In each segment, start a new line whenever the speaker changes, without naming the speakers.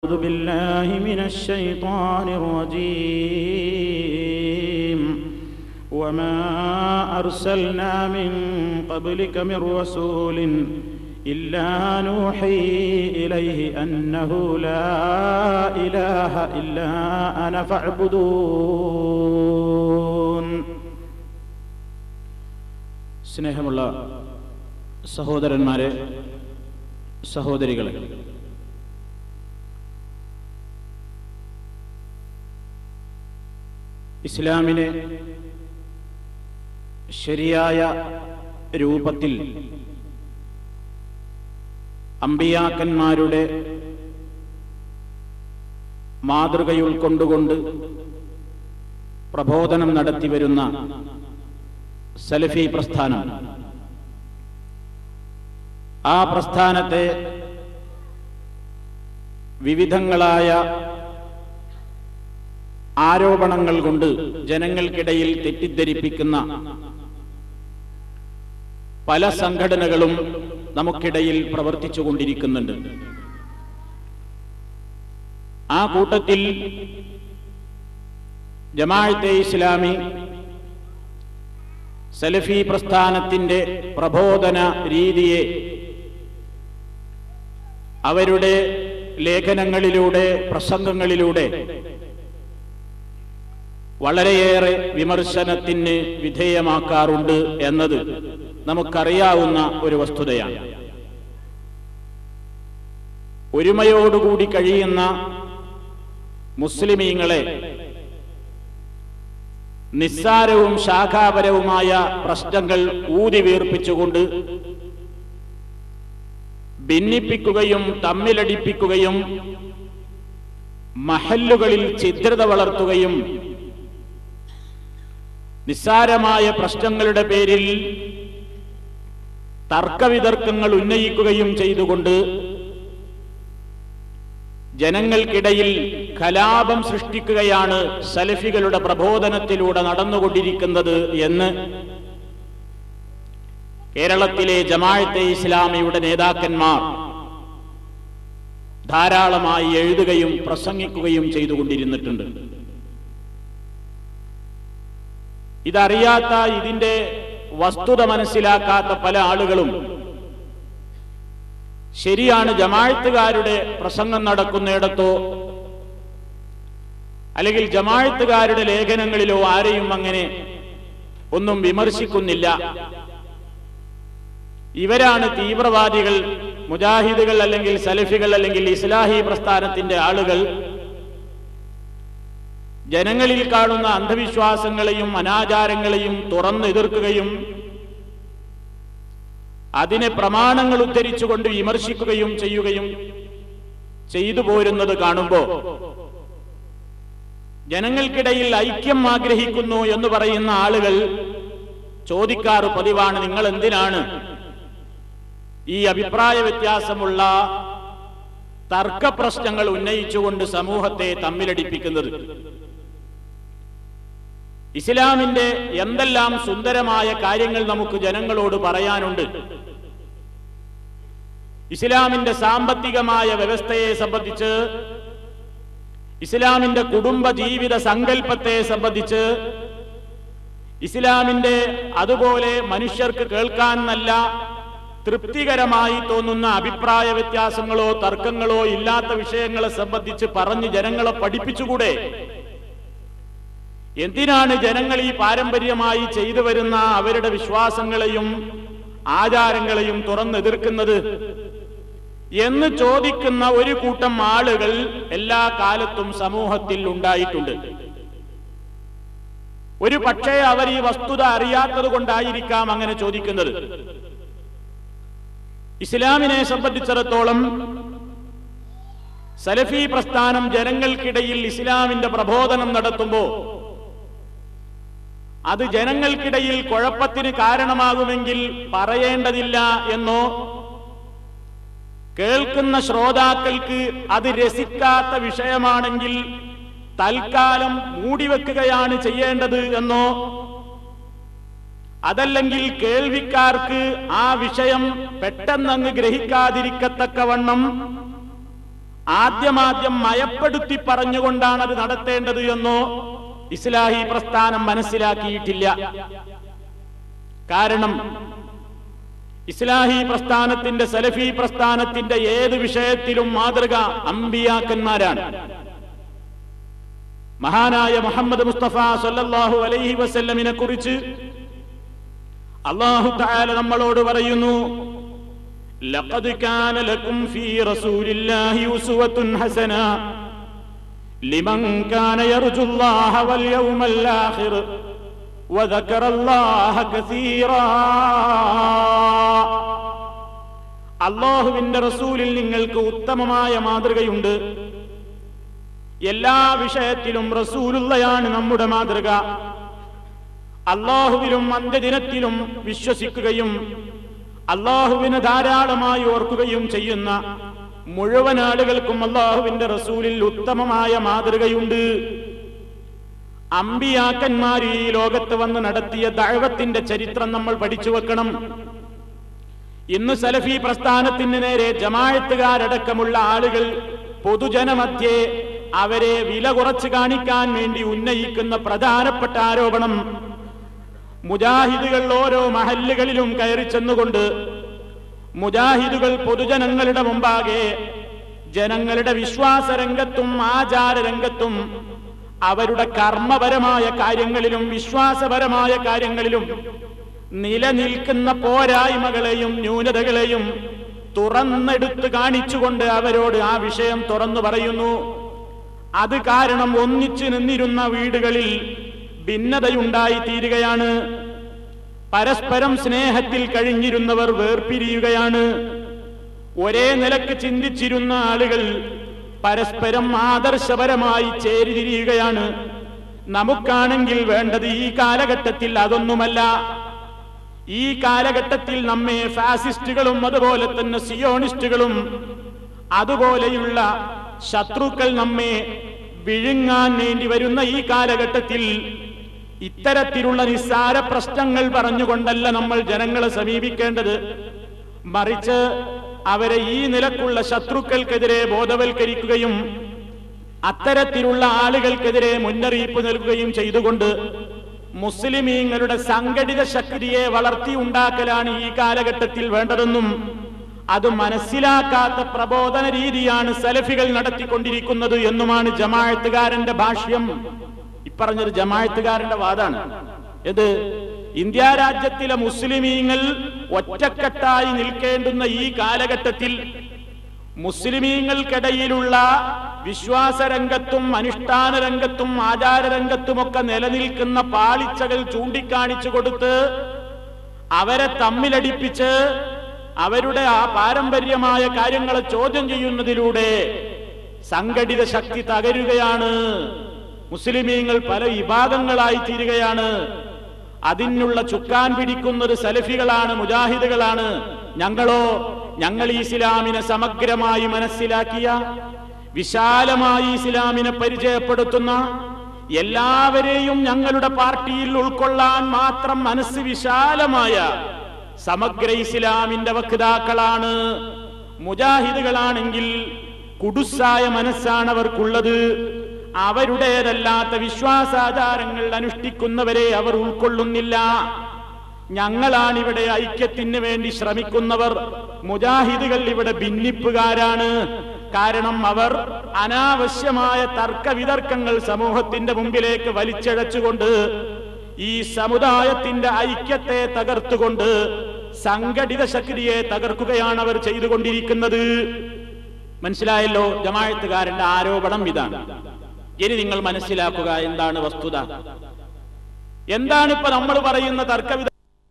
أعوذ بالله من الشيطان الرجيم وما أرسلنا من قبلك من رسول إلا نوحي إليه أنه لا إله إلا أنا فاعبدون സ്നേഹമുള്ള സഹോദരന്മാരെ സഹോദരികളെ ഇസ്ലാമിനെ ശരിയായ രൂപത്തിൽ അമ്പിയാക്കന്മാരുടെ മാതൃക ഉൾക്കൊണ്ടുകൊണ്ട് പ്രബോധനം നടത്തിവരുന്ന സലഫി പ്രസ്ഥാനം ആ പ്രസ്ഥാനത്തെ വിവിധങ്ങളായ ആരോപണങ്ങൾ കൊണ്ട് ജനങ്ങൾക്കിടയിൽ തെറ്റിദ്ധരിപ്പിക്കുന്ന പല സംഘടനകളും നമുക്കിടയിൽ പ്രവർത്തിച്ചു കൊണ്ടിരിക്കുന്നുണ്ട് ആ കൂട്ടത്തിൽ ജമാഅത്തെ ഇസ്ലാമി സലഫി പ്രസ്ഥാനത്തിന്റെ പ്രബോധന രീതിയെ അവരുടെ ലേഖനങ്ങളിലൂടെ പ്രസംഗങ്ങളിലൂടെ വളരെയേറെ വിമർശനത്തിന് വിധേയമാക്കാറുണ്ട് എന്നത് നമുക്കറിയാവുന്ന ഒരു വസ്തുതയാണ് ഒരുമയോടുകൂടി കഴിയുന്ന മുസ്ലിമീങ്ങളെ നിസ്സാരവും ശാഖാപരവുമായ പ്രശ്നങ്ങൾ ഊതി വീർപ്പിച്ചുകൊണ്ട് ഭിന്നിപ്പിക്കുകയും തമ്മിലടിപ്പിക്കുകയും മഹല്ലുകളിൽ ഛിദ്രത വളർത്തുകയും നിസ്സാരമായ പ്രശ്നങ്ങളുടെ പേരിൽ തർക്കവിതർക്കങ്ങൾ ഉന്നയിക്കുകയും ചെയ്തുകൊണ്ട് ജനങ്ങൾക്കിടയിൽ കലാപം സൃഷ്ടിക്കുകയാണ് സലഫികളുടെ പ്രബോധനത്തിലൂടെ നടന്നുകൊണ്ടിരിക്കുന്നത് എന്ന് കേരളത്തിലെ ജമാഅത്തെ ഇസ്ലാമിയുടെ നേതാക്കന്മാർ ധാരാളമായി എഴുതുകയും പ്രസംഗിക്കുകയും ചെയ്തുകൊണ്ടിരുന്നിട്ടുണ്ട് ഇതറിയാത്ത ഇതിന്റെ വസ്തുത മനസ്സിലാക്കാത്ത പല ആളുകളും ശരിയാണ് ജമാഴത്തുകാരുടെ പ്രസംഗം നടക്കുന്നിടത്തോ അല്ലെങ്കിൽ ജമാഴത്തുകാരുടെ ലേഖനങ്ങളിലോ ആരെയും അങ്ങനെ ഒന്നും വിമർശിക്കുന്നില്ല ഇവരാണ് തീവ്രവാദികൾ മുജാഹിദുകൾ അല്ലെങ്കിൽ സലഫികൾ അല്ലെങ്കിൽ ഇസ്ലാഹി പ്രസ്ഥാനത്തിന്റെ ആളുകൾ ജനങ്ങളിൽ കാണുന്ന അന്ധവിശ്വാസങ്ങളെയും അനാചാരങ്ങളെയും തുറന്നെതിർക്കുകയും അതിനെ പ്രമാണങ്ങൾ ഉദ്ധരിച്ചുകൊണ്ട് വിമർശിക്കുകയും ചെയ്യുകയും ചെയ്തു പോരുന്നത് കാണുമ്പോ ജനങ്ങൾക്കിടയിൽ ഐക്യം ആഗ്രഹിക്കുന്നു എന്ന് പറയുന്ന ആളുകൾ ചോദിക്കാറ് പതിവാണ് നിങ്ങൾ എന്തിനാണ് ഈ അഭിപ്രായ വ്യത്യാസമുള്ള തർക്ക പ്രശ്നങ്ങൾ ഉന്നയിച്ചുകൊണ്ട് സമൂഹത്തെ തമ്മിലടിപ്പിക്കുന്നത് ഇസ്ലാമിന്റെ എന്തെല്ലാം സുന്ദരമായ കാര്യങ്ങൾ നമുക്ക് ജനങ്ങളോട് പറയാനുണ്ട് ഇസ്ലാമിന്റെ സാമ്പത്തികമായ വ്യവസ്ഥയെ സംബന്ധിച്ച് ഇസ്ലാമിന്റെ കുടുംബ ജീവിത സങ്കല്പത്തെ സംബന്ധിച്ച് ഇസ്ലാമിന്റെ അതുപോലെ മനുഷ്യർക്ക് കേൾക്കാൻ നല്ല തൃപ്തികരമായി തോന്നുന്ന അഭിപ്രായ വ്യത്യാസങ്ങളോ തർക്കങ്ങളോ ഇല്ലാത്ത വിഷയങ്ങളെ സംബന്ധിച്ച് പറഞ്ഞ് ജനങ്ങളെ പഠിപ്പിച്ചുകൂടെ എന്തിനാണ് ജനങ്ങൾ ഈ പാരമ്പര്യമായി ചെയ്തു വരുന്ന അവരുടെ വിശ്വാസങ്ങളെയും ആചാരങ്ങളെയും തുറന്നെതിർക്കുന്നത് എന്ന് ചോദിക്കുന്ന ഒരു കൂട്ടം ആളുകൾ എല്ലാ കാലത്തും സമൂഹത്തിൽ ഉണ്ടായിട്ടുണ്ട് ഒരു പക്ഷേ അവർ ഈ വസ്തുത അറിയാത്തത് കൊണ്ടായിരിക്കാം അങ്ങനെ ചോദിക്കുന്നത് ഇസ്ലാമിനെ സംബന്ധിച്ചിടത്തോളം സലഫി പ്രസ്ഥാനം ജനങ്ങൾക്കിടയിൽ ഇസ്ലാമിന്റെ പ്രബോധനം നടത്തുമ്പോ അത് ജനങ്ങൾക്കിടയിൽ കുഴപ്പത്തിന് കാരണമാകുമെങ്കിൽ പറയേണ്ടതില്ല എന്നോ കേൾക്കുന്ന ശ്രോതാക്കൾക്ക് അത് രസിക്കാത്ത വിഷയമാണെങ്കിൽ തൽക്കാലം മൂടിവെക്കുകയാണ് ചെയ്യേണ്ടത് എന്നോ അതല്ലെങ്കിൽ കേൾവിക്കാർക്ക് ആ വിഷയം പെട്ടെന്നങ്ങ് ഗ്രഹിക്കാതിരിക്കത്തക്കവണ്ണം ആദ്യമാദ്യം മയപ്പെടുത്തി പറഞ്ഞുകൊണ്ടാണ് അത് നടത്തേണ്ടത് എന്നോ ഇസ്ലാഹി പ്രസ്ഥാനം മനസ്സിലാക്കിയിട്ടില്ല കാരണം ഇസ്ലാഹി പ്രസ്ഥാനത്തിന്റെ സലഫി പ്രസ്ഥാനത്തിന്റെ ഏത് വിഷയത്തിലും മാതൃക അമ്പിയാക്കന്മാരാണ് മഹാനായ മുഹമ്മദ് മുസ്തഫ സല്ലല്ലാഹു അലൈഹി വസല്ലമിനെ കുറിച്ച് അള്ളാഹു തആല നമ്മളോട് പറയുന്നു ലഖദ് കാന ലക്കും ഫീ റസൂലില്ലാഹി ഉസ്വത്തുൻ ഹസന ലിമൻ കാന യർജുല്ലാഹ വൽ യൗമൽ ആഖിർ وذكر الله كثيرا അള്ളാഹുവിന്റെ റസൂലിൽ നിങ്ങൾക്ക് ഉത്തമമായ മാതൃകയുണ്ട് എല്ലാ വിഷയത്തിലും റസൂലുള്ളയാണ് നമ്മുടെ മാതൃക അള്ളാഹുവിലും അന്ത്യദിനത്തിലും വിശ്വസിക്കുകയും അള്ളാഹുവിന് ധാരാളമായി ഓർക്കുകയും ചെയ്യുന്ന മുഴുവൻ ആളുകൾക്കും അള്ളാഹുവിന്റെ റസൂലിൽ ഉത്തമമായ മാതൃകയുണ്ട് അമ്പിയാക്കന്മാർ ഈ ലോകത്ത് വന്ന് നടത്തിയ ദഴവത്തിന്റെ ചരിത്രം നമ്മൾ പഠിച്ചു വെക്കണം ഇന്ന് സലഫി പ്രസ്ഥാനത്തിന് നേരെ ജമായത്തുകാരടക്കമുള്ള ആളുകൾ പൊതുജനമധ്യേ അവരെ വില കുറച്ച് കാണിക്കാൻ വേണ്ടി ഉന്നയിക്കുന്ന പ്രധാനപ്പെട്ട ആരോപണം മുജാഹിദുകൾ ഓരോ മഹല്ലുകളിലും കയറി ചെന്നുകൊണ്ട് മുജാഹിദുകൾ പൊതുജനങ്ങളുടെ മുമ്പാകെ ജനങ്ങളുടെ വിശ്വാസ രംഗത്തും ആചാര രംഗത്തും അവരുടെ കർമ്മപരമായ കാര്യങ്ങളിലും വിശ്വാസപരമായ കാര്യങ്ങളിലും നിലനിൽക്കുന്ന പോരായ്മകളെയും ന്യൂനതകളെയും തുറന്നെടുത്ത് കാണിച്ചുകൊണ്ട് അവരോട് ആ വിഷയം തുറന്നു പറയുന്നു അത് കാരണം ഒന്നിച്ചു നിന്നിരുന്ന വീടുകളിൽ ഭിന്നതയുണ്ടായി തീരുകയാണ് പരസ്പരം സ്നേഹത്തിൽ കഴിഞ്ഞിരുന്നവർ വേർപിരിയുകയാണ് ഒരേ നിലക്ക് ചിന്തിച്ചിരുന്ന ആളുകൾ പരസ്പരം ആദർശപരമായി ചേരിതിരിയുകയാണ് നമുക്കാണെങ്കിൽ വേണ്ടത് ഈ കാലഘട്ടത്തിൽ അതൊന്നുമല്ല ഈ കാലഘട്ടത്തിൽ നമ്മെ ഫാസിസ്റ്റുകളും അതുപോലെ തന്നെ സിയോണിസ്റ്റുകളും അതുപോലെയുള്ള ശത്രുക്കൾ നമ്മെ വിഴുങ്ങാൻ വേണ്ടി വരുന്ന ഈ കാലഘട്ടത്തിൽ ഇത്തരത്തിലുള്ള നിസ്സാര പ്രശ്നങ്ങൾ പറഞ്ഞുകൊണ്ടല്ല നമ്മൾ ജനങ്ങളെ സമീപിക്കേണ്ടത് മറിച്ച് അവരെ ഈ നിലക്കുള്ള ശത്രുക്കൾക്കെതിരെ ബോധവൽക്കരിക്കുകയും അത്തരത്തിലുള്ള ആളുകൾക്കെതിരെ മുന്നറിയിപ്പ് നൽകുകയും ചെയ്തുകൊണ്ട് മുസ്ലിമീങ്ങളുടെ സംഘടിത ശക്തിയെ വളർത്തി ഉണ്ടാക്കലാണ് ഈ കാലഘട്ടത്തിൽ വേണ്ടതെന്നും അത് മനസ്സിലാക്കാത്ത പ്രബോധന രീതിയാണ് സലഫികൾ നടത്തിക്കൊണ്ടിരിക്കുന്നത് എന്നുമാണ് ജമാഅത്തുകാരന്റെ ഭാഷ്യം ഇപ്പറഞ്ഞൊരു ജമാഅത്തുകാരന്റെ വാദാണ് ഇത് ഇന്ത്യ രാജ്യത്തിലെ മുസ്ലിമീങ്ങൾ ഒറ്റക്കെട്ടായി നിൽക്കേണ്ടുന്ന ഈ കാലഘട്ടത്തിൽ മുസ്ലിമീങ്ങൾക്കിടയിലുള്ള വിശ്വാസ രംഗത്തും അനുഷ്ഠാന രംഗത്തും ആചാര രംഗത്തുമൊക്കെ നിലനിൽക്കുന്ന പാളിച്ചകൾ ചൂണ്ടിക്കാണിച്ചു കൊടുത്ത് അവരെ തമ്മിലടിപ്പിച്ച് അവരുടെ ആ പാരമ്പര്യമായ കാര്യങ്ങളെ ചോദ്യം ചെയ്യുന്നതിലൂടെ സംഘടിത ശക്തി തകരുകയാണ് മുസ്ലിമീങ്ങൾ പല വിഭാഗങ്ങളായി തീരുകയാണ് അതിനുള്ള ചുക്കാൻ പിടിക്കുന്നത് സലഫികളാണ് മുജാഹിദുകളാണ് ഞങ്ങളോ ഞങ്ങൾ ഈ ഇസ്ലാമിനെ സമഗ്രമായി മനസ്സിലാക്കിയ വിശാലമായി ഇസ്ലാമിനെ പരിചയപ്പെടുത്തുന്ന എല്ലാവരെയും ഞങ്ങളുടെ പാർട്ടിയിൽ ഉൾക്കൊള്ളാൻ മാത്രം മനസ്സ് വിശാലമായ സമഗ്ര ഇസ്ലാമിന്റെ വക്താക്കളാണ് മുജാഹിദുകളാണെങ്കിൽ കുടുസായ മനസ്സാണ് അവർക്കുള്ളത് അവരുടേതല്ലാത്ത വിശ്വാസാചാരങ്ങൾ അനുഷ്ഠിക്കുന്നവരെ അവർ ഉൾക്കൊള്ളുന്നില്ല ഞങ്ങളാണ് ഇവിടെ ഐക്യത്തിന് വേണ്ടി ശ്രമിക്കുന്നവർ മുജാഹിദുകൾ ഇവിടെ ഭിന്നിപ്പുകാരാണ് കാരണം അവർ അനാവശ്യമായ തർക്കവിതർക്കങ്ങൾ സമൂഹത്തിന്റെ മുമ്പിലേക്ക് വലിച്ചഴച്ചുകൊണ്ട് ഈ സമുദായത്തിന്റെ ഐക്യത്തെ തകർത്തുകൊണ്ട് സംഘടിത ശക്തിയെ തകർക്കുകയാണ് അവർ ചെയ്തുകൊണ്ടിരിക്കുന്നത് മനസ്സിലായല്ലോ ജമാഴത്തുകാരന്റെ ആരോപണം ഇതാണ് ഇനി നിങ്ങൾ മനസ്സിലാക്കുക എന്താണ് വസ്തുത എന്താണ് ഇപ്പൊ നമ്മൾ പറയുന്ന തർക്കവിത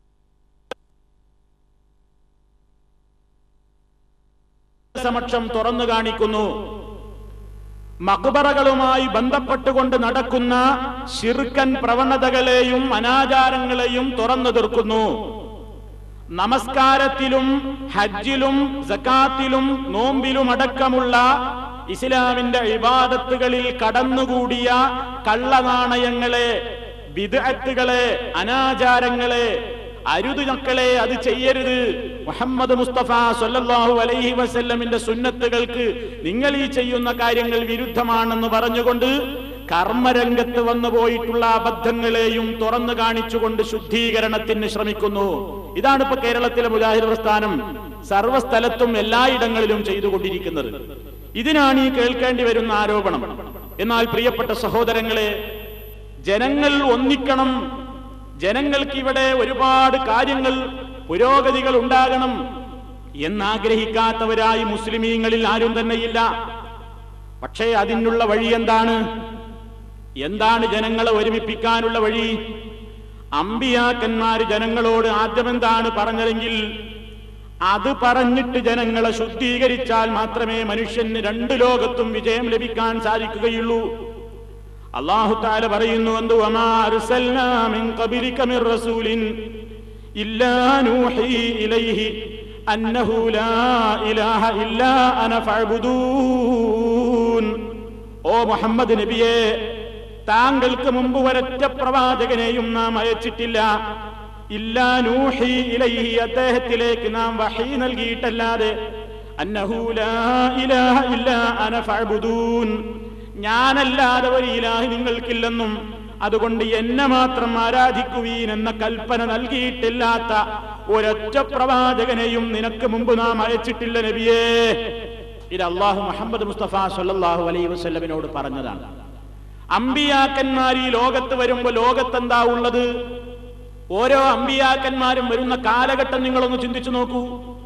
സമക്ഷം തുറന്നു കാണിക്കുന്നു മക്ബറകളുമായി ബന്ധപ്പെട്ടുകൊണ്ട് നടക്കുന്ന ശിർക്കൻ പ്രവണതകളെയും അനാചാരങ്ങളെയും തുറന്നു തീർക്കുന്നു നമസ്കാരത്തിലും ഹജ്ജിലും സക്കാത്തിലും നോമ്പിലും അടക്കമുള്ള ഇസ്ലാമിന്റെ ഇബാദത്തുകളിൽ കടന്നുകൂടിയ കള്ളനാണയങ്ങളെ വിദഗ്ധകളെ അനാചാരങ്ങളെ അരുത് മക്കളെ അത് ചെയ്യരുത് മുഹമ്മദ് മുസ്തഫ സല്ലല്ലാഹു അലൈഹി വസല്ലമിന്റെ സുന്നത്തുകൾക്ക് നിങ്ങൾ ഈ ചെയ്യുന്ന കാര്യങ്ങൾ വിരുദ്ധമാണെന്ന് പറഞ്ഞുകൊണ്ട് കർമ്മരംഗത്ത് വന്നു പോയിട്ടുള്ള അബദ്ധങ്ങളെയും തുറന്നു കാണിച്ചുകൊണ്ട് ശുദ്ധീകരണത്തിന് ശ്രമിക്കുന്നു ഇതാണ് ഇപ്പൊ കേരളത്തിലെ മുജാഹിദ് പ്രസ്ഥാനം സർവ്വസ്ഥലത്തും എല്ലായിടങ്ങളിലും ചെയ്തുകൊണ്ടിരിക്കുന്നത് ഇതിനാണ് ഈ കേൾക്കേണ്ടി വരുന്ന ആരോപണം എന്നാൽ പ്രിയപ്പെട്ട സഹോദരങ്ങളെ ജനങ്ങൾ ഒന്നിക്കണം ജനങ്ങൾക്ക് ഇവിടെ ഒരുപാട് കാര്യങ്ങൾ പുരോഗതികൾ ഉണ്ടാകണം എന്നാഗ്രഹിക്കാത്തവരായി മുസ്ലിമീങ്ങളിൽ ആരും തന്നെയില്ല പക്ഷേ അതിനുള്ള വഴി എന്താണ് എന്താണ് ജനങ്ങളെ ഒരുമിപ്പിക്കാനുള്ള വഴി അമ്പിയാക്കന്മാര് ജനങ്ങളോട് ആദ്യം എന്താണ് പറഞ്ഞതെങ്കിൽ അത് പറഞ്ഞിട്ട് ജനങ്ങളെ ശുദ്ധീകരിച്ചാൽ മാത്രമേ മനുഷ്യന് രണ്ട് ലോകത്തും വിജയം ലഭിക്കാൻ സാധിക്കുകയുള്ളൂ അള്ളാഹു താല പറയുന്നു എന്ത് വമാ അർസൽനാ മിൻ ഖബലിക മിർ റസൂലിൻ ഇല്ലാ നൂഹി ഇലൈഹി അന്നഹു ലാ ഇലാഹ ഇല്ലാ അന ഫഅബ്ദൂൻ ഓ മുഹമ്മദ് നബിയെ താങ്കൾക്ക് മുമ്പ് ഒരൊറ്റ പ്രവാചകനെയും നാം അയച്ചിട്ടില്ല ഇല്ലാ നൂഹി ഇലൈഹി അദ്ദേഹത്തിലേക്ക് നാം വഹി നൽകിയിട്ടല്ലാതെ അന്നഹു ലാ ഇലാഹ ഇല്ലാ അന ഫഅബ്ദൂൻ ഞാനല്ലാതെ ഒരു ഇലാഹി നിങ്ങൾക്കില്ലെന്നും അതുകൊണ്ട് എന്നെ മാത്രം ആരാധിക്കുവീൻ എന്ന കൽപ്പന നൽകിയിട്ടില്ലാത്ത ഒരൊറ്റ പ്രവാചകനെയും നിനക്ക് മുമ്പ് നാം അയച്ചിട്ടില്ല നബിയേ ഇത് അള്ളാഹു മുഹമ്മദ് മുസ്തഫ സല്ലല്ലാഹു അലൈഹി വസല്ലമിനോട് പറഞ്ഞതാണ് അമ്പിയാക്കന്മാർ ഈ ലോകത്ത് വരുമ്പോ ലോകത്ത് എന്താ ഉള്ളത് ഓരോ അമ്പിയാക്കന്മാരും വരുന്ന കാലഘട്ടം നിങ്ങളൊന്ന് ചിന്തിച്ചു നോക്കൂ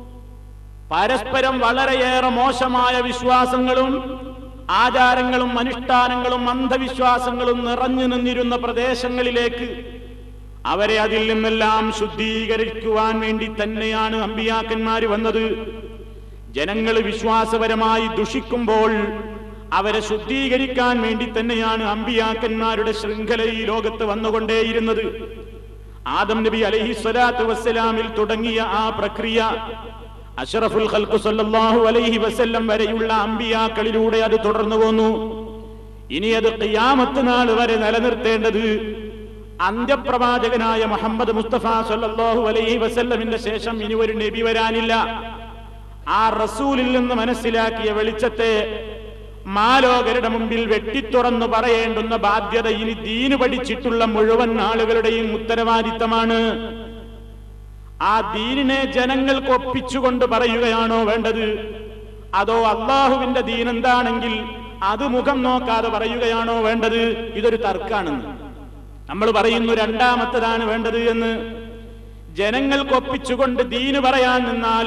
പരസ്പരം വളരെയേറെ മോശമായ വിശ്വാസങ്ങളും ആചാരങ്ങളും അനുഷ്ഠാനങ്ങളും അന്ധവിശ്വാസങ്ങളും നിറഞ്ഞു നിന്നിരുന്ന പ്രദേശങ്ങളിലേക്ക് അവരെ അതിൽ നിന്നെല്ലാം ശുദ്ധീകരിക്കുവാൻ വേണ്ടി തന്നെയാണ് അമ്പിയാക്കന്മാർ വന്നത് ജനങ്ങൾ വിശ്വാസപരമായി ദുഷിക്കുമ്പോൾ അവരെ ശുദ്ധീകരിക്കാൻ വേണ്ടി തന്നെയാണ് അമ്പിയാക്കന്മാരുടെ ശൃംഖല ഈ ലോകത്ത് വന്നുകൊണ്ടേയിരുന്നത് ആദം നബി അലൈഹി സ്വലാത്തു വസ്സലാമിൽ തുടങ്ങിയ ആ പ്രക്രിയ അഷറഫുൽ ഖൽഖു സല്ലല്ലാഹു അലൈഹി വസല്ലം വരെയുള്ള അമ്പിയാക്കളിലൂടെ അത് തുടർന്നു പോന്നു ഇനി അത് ഖിയാമത്ത് നാൾ വരെ നിലനിർത്തേണ്ടത് അന്ത്യപ്രവാചകനായ മുഹമ്മദ് മുസ്തഫ സല്ലല്ലാഹു അലൈഹി വസല്ലമിന്റെ ശേഷം ഇനി ഒരു നബി വരാനില്ല ആ റസൂലിൽ നിന്ന് മനസ്സിലാക്കിയ വെളിച്ചത്തെ മാലോകരുടെ മുമ്പിൽ വെട്ടിത്തുറന്നു പറയേണ്ടുന്ന ബാധ്യത ഇനി ദീന് പഠിച്ചിട്ടുള്ള മുഴുവൻ ആളുകളുടെയും ഉത്തരവാദിത്തമാണ് ആ ദീനിനെ ജനങ്ങൾക്ക് ഒപ്പിച്ചുകൊണ്ട് പറയുകയാണോ വേണ്ടത് അതോ അള്ളാഹുവിന്റെ ദീൻ എന്താണെങ്കിൽ അത് മുഖം നോക്കാതെ പറയുകയാണോ വേണ്ടത് ഇതൊരു തർക്കാണെന്ന് നമ്മൾ പറയുന്നു രണ്ടാമത്തതാണ് വേണ്ടത് എന്ന് ജനങ്ങൾക്ക് ഒപ്പിച്ചുകൊണ്ട് ദീന് പറയാൻ നിന്നാൽ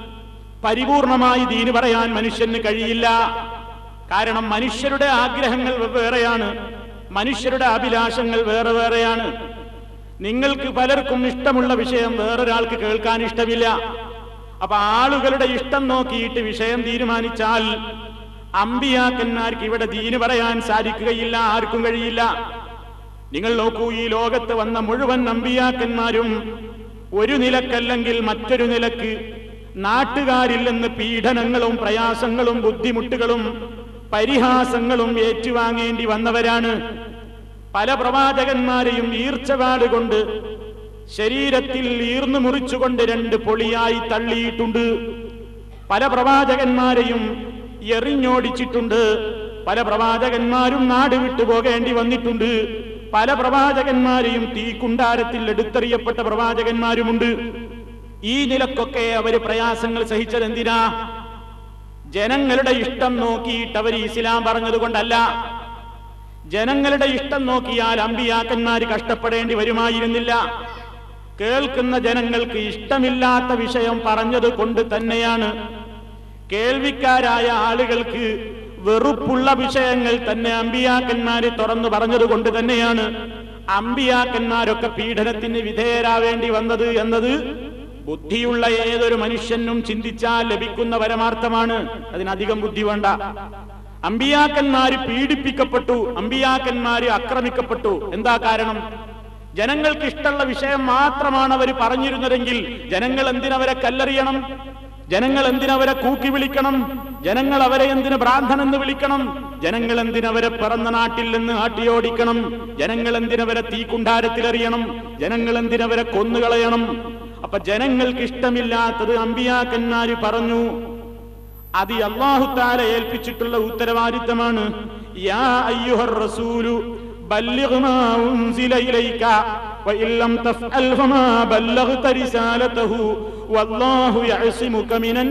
പരിപൂർണമായി ദീന് പറയാൻ മനുഷ്യന് കഴിയില്ല കാരണം മനുഷ്യരുടെ ആഗ്രഹങ്ങൾ വേറെയാണ് മനുഷ്യരുടെ അഭിലാഷങ്ങൾ വേറെ വേറെയാണ് നിങ്ങൾക്ക് പലർക്കും ഇഷ്ടമുള്ള വിഷയം വേറൊരാൾക്ക് കേൾക്കാൻ ഇഷ്ടമില്ല അപ്പൊ ആളുകളുടെ ഇഷ്ടം നോക്കിയിട്ട് വിഷയം തീരുമാനിച്ചാൽ അമ്പിയാക്കന്മാർക്ക് ഇവിടെ ദീന് പറയാൻ സാധിക്കുകയില്ല ആർക്കും കഴിയില്ല നിങ്ങൾ നോക്കൂ ഈ ലോകത്ത് വന്ന മുഴുവൻ അമ്പിയാക്കന്മാരും ഒരു നിലക്കല്ലെങ്കിൽ മറ്റൊരു നിലക്ക് നാട്ടുകാരിൽ നിന്ന് പീഡനങ്ങളും പ്രയാസങ്ങളും ബുദ്ധിമുട്ടുകളും പരിഹാസങ്ങളും ഏറ്റുവാങ്ങേണ്ടി വന്നവരാണ് പല പ്രവാചകന്മാരെയും ഈർച്ചവാട് കൊണ്ട് ശരീരത്തിൽ ഈർന്നു മുറിച്ചുകൊണ്ട് രണ്ട് പൊളിയായി തള്ളിയിട്ടുണ്ട് പല പ്രവാചകന്മാരെയും എറിഞ്ഞോടിച്ചിട്ടുണ്ട് പല പ്രവാചകന്മാരും നാട് വിട്ടു പോകേണ്ടി വന്നിട്ടുണ്ട് പല പ്രവാചകന്മാരെയും തീക്കുണ്ടാരത്തിൽ എടുത്തെറിയപ്പെട്ട പ്രവാചകന്മാരുമുണ്ട് ഈ നിലക്കൊക്കെ അവര് പ്രയാസങ്ങൾ സഹിച്ചത് എന്തിനാ ജനങ്ങളുടെ ഇഷ്ടം നോക്കിയിട്ട് അവർ ഇസ്ലാം പറഞ്ഞതുകൊണ്ടല്ല ജനങ്ങളുടെ ഇഷ്ടം നോക്കിയാൽ അമ്പിയാക്കന്മാര് കഷ്ടപ്പെടേണ്ടി വരുമായിരുന്നില്ല കേൾക്കുന്ന ജനങ്ങൾക്ക് ഇഷ്ടമില്ലാത്ത വിഷയം പറഞ്ഞത് കൊണ്ട് തന്നെയാണ് കേൾവിക്കാരായ ആളുകൾക്ക് വെറുപ്പുള്ള വിഷയങ്ങൾ തന്നെ അമ്പിയാക്കന്മാര് തുറന്നു പറഞ്ഞത് കൊണ്ട് തന്നെയാണ് അമ്പിയാക്കന്മാരൊക്കെ പീഡനത്തിന് വിധേയരാവേണ്ടി വന്നത് എന്നത് ബുദ്ധിയുള്ള ഏതൊരു മനുഷ്യനും ചിന്തിച്ചാൽ ലഭിക്കുന്ന പരമാർത്ഥമാണ് അതിനധികം ബുദ്ധി വേണ്ട അമ്പിയാക്കന്മാര് പീഡിപ്പിക്കപ്പെട്ടു അമ്പിയാക്കന്മാര് ആക്രമിക്കപ്പെട്ടു എന്താ കാരണം ജനങ്ങൾക്ക് ഇഷ്ടമുള്ള വിഷയം മാത്രമാണ് അവർ പറഞ്ഞിരുന്നതെങ്കിൽ ജനങ്ങൾ എന്തിനവരെ കല്ലെറിയണം ജനങ്ങൾ എന്തിനവരെ കൂക്കി വിളിക്കണം ജനങ്ങൾ അവരെ എന്തിന് ഭ്രാന്തനെന്ന് വിളിക്കണം ജനങ്ങൾ എന്തിനവരെ പിറന്ന നാട്ടിൽ നിന്ന് ആട്ടിയോടിക്കണം ജനങ്ങൾ എന്തിനവരെ തീക്കുണ്ടാരത്തിലെറിയണം ജനങ്ങൾ എന്തിനവരെ കൊന്നുകളയണം അപ്പൊ ജനങ്ങൾക്ക് ഇഷ്ടമില്ലാത്തത് അമ്പിയാക്കന്മാര് പറഞ്ഞു അത് അള്ളാഹു താല ഏൽപ്പിച്ചിട്ടുള്ള ഉത്തരവാദിത്തമാണ് യാ അയ്യുഹർ റസൂലു ബല്ലിഗ് മാ ഉൻസില ഇലൈക വഇൻ ലം തഫ്അൽ ഫമാ ബല്ലഗ്ത റിസാലതഹു വല്ലാഹു യഅസിമുക മിനൻ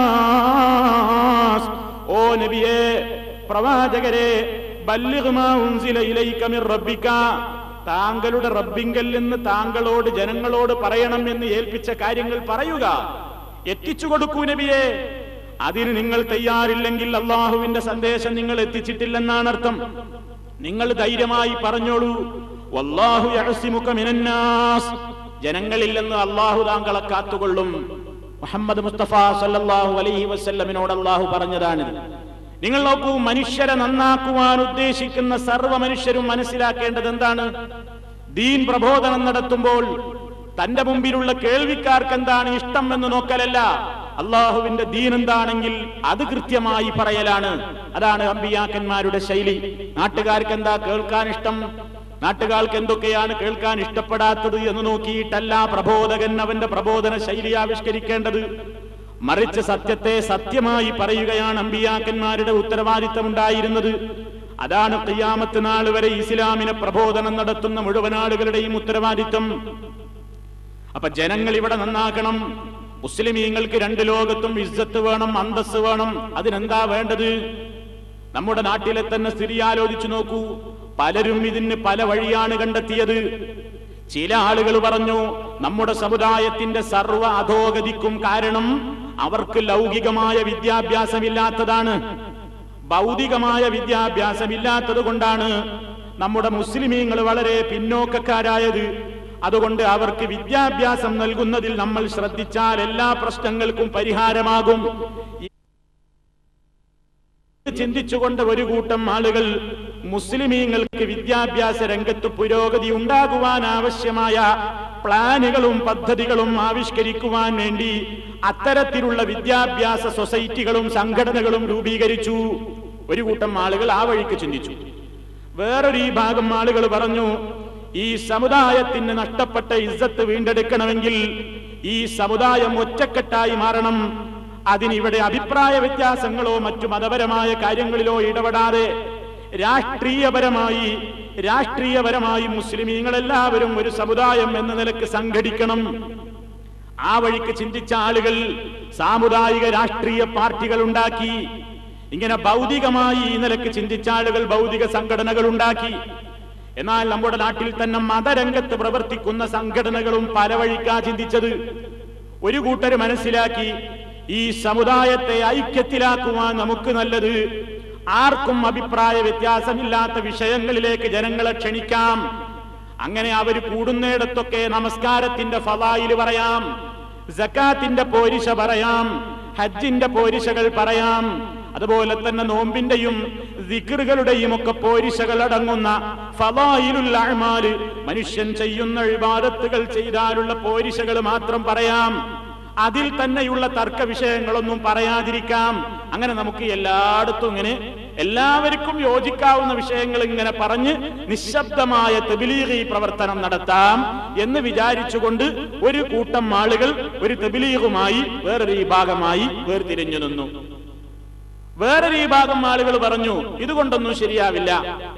നാസ് ഓ നബിയേ പ്രവാചകരെ ബല്ലിഗ് മാ ഉൻസില ഇലൈക മിർ റബ്ബിക താങ്കളുടെ റബ്ബിങ്കൽ നിന്ന് താങ്കളോട് ജനങ്ങളോട് പറയണം എന്ന് ഏൽപ്പിച്ച കാര്യങ്ങൾ പറയുക എത്തിച്ചു കൊടുക്കൂ നബിയെ അതിന് നിങ്ങൾ തയ്യാറില്ലെങ്കിൽ അള്ളാഹുവിന്റെ സന്ദേശം നിങ്ങൾ എത്തിച്ചിട്ടില്ലെന്നാണ് അർത്ഥം നിങ്ങൾ ധൈര്യമായി പറഞ്ഞോളൂ വല്ലാഹു യഅസിമുക മിനന്നാസ് ജനങ്ങളിൽ നിന്ന് അള്ളാഹു താങ്കളെ കാത്തുകൊള്ളും മുഹമ്മദ് മുസ്തഫ സല്ലല്ലാഹു അലൈഹി വസല്ലമിനോട് അള്ളാഹു പറഞ്ഞതാണിത് നിങ്ങൾ നോക്കൂ മനുഷ്യരെ നന്നാക്കുവാൻ ഉദ്ദേശിക്കുന്ന സർവ്വ മനുഷ്യരും മനസ്സിലാക്കേണ്ടത് എന്താണ് ദീൻ പ്രബോധനം നടത്തുമ്പോൾ തന്റെ മുമ്പിലുള്ള കേൾവിക്കാർക്ക് എന്താണ് ഇഷ്ടം എന്ന് നോക്കലല്ല അള്ളാഹുവിന്റെ ദീൻ എന്താണെങ്കിൽ അത് കൃത്യമായി പറയലാണ് അതാണ് അമ്പിയാക്കന്മാരുടെ ശൈലി നാട്ടുകാർക്ക് എന്താ കേൾക്കാൻ ഇഷ്ടം നാട്ടുകാർക്ക് എന്തൊക്കെയാണ് കേൾക്കാൻ ഇഷ്ടപ്പെടാത്തത് എന്ന് നോക്കിയിട്ടല്ല പ്രബോധകൻ അവന്റെ പ്രബോധന ശൈലി ആവിഷ്കരിക്കേണ്ടത് മറിച്ച് സത്യത്തെ സത്യമായി പറയുകയാണ് അമ്പിയാക്കന്മാരുടെ ഉത്തരവാദിത്തം ഉണ്ടായിരുന്നത് അതാണ് ഖിയാമത്ത് നാൾ വരെ ഇസ്ലാമിനെ പ്രബോധനം നടത്തുന്ന മുഴുവൻ ആളുകളുടെയും ഉത്തരവാദിത്തം അപ്പൊ ജനങ്ങൾ ഇവിടെ നന്നാക്കണം മുസ്ലിമീങ്ങൾക്ക് രണ്ട് ലോകത്തും ഇസ്സത്ത് വേണം അന്തസ് വേണം അതിനെന്താ വേണ്ടത് നമ്മുടെ നാട്ടിലെ തന്നെ സ്ഥിതി ആലോചിച്ചു നോക്കൂ പലരും ഇതിന് പല വഴിയാണ് കണ്ടെത്തിയത് ചില ആളുകൾ പറഞ്ഞു നമ്മുടെ സമുദായത്തിന്റെ സർവ്വ അധോഗതിക്കും കാരണം അവർക്ക് ലൗകികമായ വിദ്യാഭ്യാസമില്ലാത്തതാണ് ഭൗതികമായ വിദ്യാഭ്യാസമില്ലാത്തത് കൊണ്ടാണ് നമ്മുടെ മുസ്ലിമീങ്ങൾ വളരെ പിന്നോക്കക്കാരായത് അതുകൊണ്ട് അവർക്ക് വിദ്യാഭ്യാസം നൽകുന്നതിൽ നമ്മൾ ശ്രദ്ധിച്ചാൽ എല്ലാ പ്രശ്നങ്ങൾക്കും പരിഹാരമാകും ചിന്തിച്ചുകൊണ്ട് ഒരു കൂട്ടം ആളുകൾ മുസ്ലിമീങ്ങൾക്ക് വിദ്യാഭ്യാസ രംഗത്ത് പുരോഗതി ഉണ്ടാകുവാൻ ആവശ്യമായ പ്ലാനുകളും പദ്ധതികളും ആവിഷ്കരിക്കുവാൻ വേണ്ടി അത്തരത്തിലുള്ള വിദ്യാഭ്യാസ സൊസൈറ്റികളും സംഘടനകളും രൂപീകരിച്ചു ഒരു കൂട്ടം ആളുകൾ ആ വഴിക്ക് ചിന്തിച്ചു വേറൊരു ഈ ഭാഗം ആളുകൾ പറഞ്ഞു ഈ സമുദായത്തിന് നഷ്ടപ്പെട്ട ഇസ്സത്ത് വീണ്ടെടുക്കണമെങ്കിൽ ഈ സമുദായം ഒറ്റക്കെട്ടായി മാറണം അതിനിവിടെ അഭിപ്രായ വ്യത്യാസങ്ങളോ മറ്റു മതപരമായ കാര്യങ്ങളിലോ ഇടപെടാതെ രാഷ്ട്രീയപരമായി രാഷ്ട്രീയപരമായി മുസ്ലിമീങ്ങളെല്ലാവരും ഒരു സമുദായം എന്ന നിലക്ക് സംഘടിക്കണം ആ വഴിക്ക് ചിന്തിച്ച ആളുകൾ സാമുദായിക രാഷ്ട്രീയ പാർട്ടികൾ ഉണ്ടാക്കി ഇങ്ങനെ ഭൗതികമായി ഈ നിലക്ക് ചിന്തിച്ച ആളുകൾ ഭൗതിക സംഘടനകൾ ഉണ്ടാക്കി എന്നാൽ നമ്മുടെ നാട്ടിൽ തന്നെ മതരംഗത്ത് പ്രവർത്തിക്കുന്ന സംഘടനകളും പല വഴിക്കാ ചിന്തിച്ചത് ഒരു കൂട്ടര് മനസ്സിലാക്കി ഈ സമുദായത്തെ ഐക്യത്തിലാക്കുവാൻ നമുക്ക് നല്ലത് ആർക്കും അഭിപ്രായ വ്യത്യാസമില്ലാത്ത വിഷയങ്ങളിലേക്ക് ജനങ്ങളെ ക്ഷണിക്കാം അങ്ങനെ അവർ കൂടുന്നിടത്തൊക്കെ നമസ്കാരത്തിന്റെ ഫലായില് പറയാം ജക്കാത്തിന്റെ പോരിശ പറയാം ഹജ്ജിന്റെ പോരിശകൾ പറയാം അതുപോലെ തന്നെ നോമ്പിന്റെയും ദിക്കറുകളുടെയും ഒക്കെ പോരിശകൾ അടങ്ങുന്ന ഫലായിലുള്ള അഴ്മാല് മനുഷ്യൻ ചെയ്യുന്ന ഇബാദത്തുകൾ ചെയ്താലുള്ള പോരിശകൾ മാത്രം പറയാം അതിൽ തന്നെയുള്ള തർക്ക വിഷയങ്ങളൊന്നും പറയാതിരിക്കാം അങ്ങനെ നമുക്ക് എല്ലായിടത്തും ഇങ്ങനെ എല്ലാവർക്കും യോജിക്കാവുന്ന വിഷയങ്ങൾ ഇങ്ങനെ പറഞ്ഞ് നിശബ്ദമായ തെബിലീഗി പ്രവർത്തനം നടത്താം എന്ന് വിചാരിച്ചുകൊണ്ട് ഒരു കൂട്ടം ആളുകൾ ഒരു തെബിലീഗുമായി വേറൊരു വിഭാഗമായി വേർതിരിഞ്ഞു നിന്നു വേറൊരു വിഭാഗം ആളുകൾ പറഞ്ഞു ഇതുകൊണ്ടൊന്നും ശരിയാവില്ല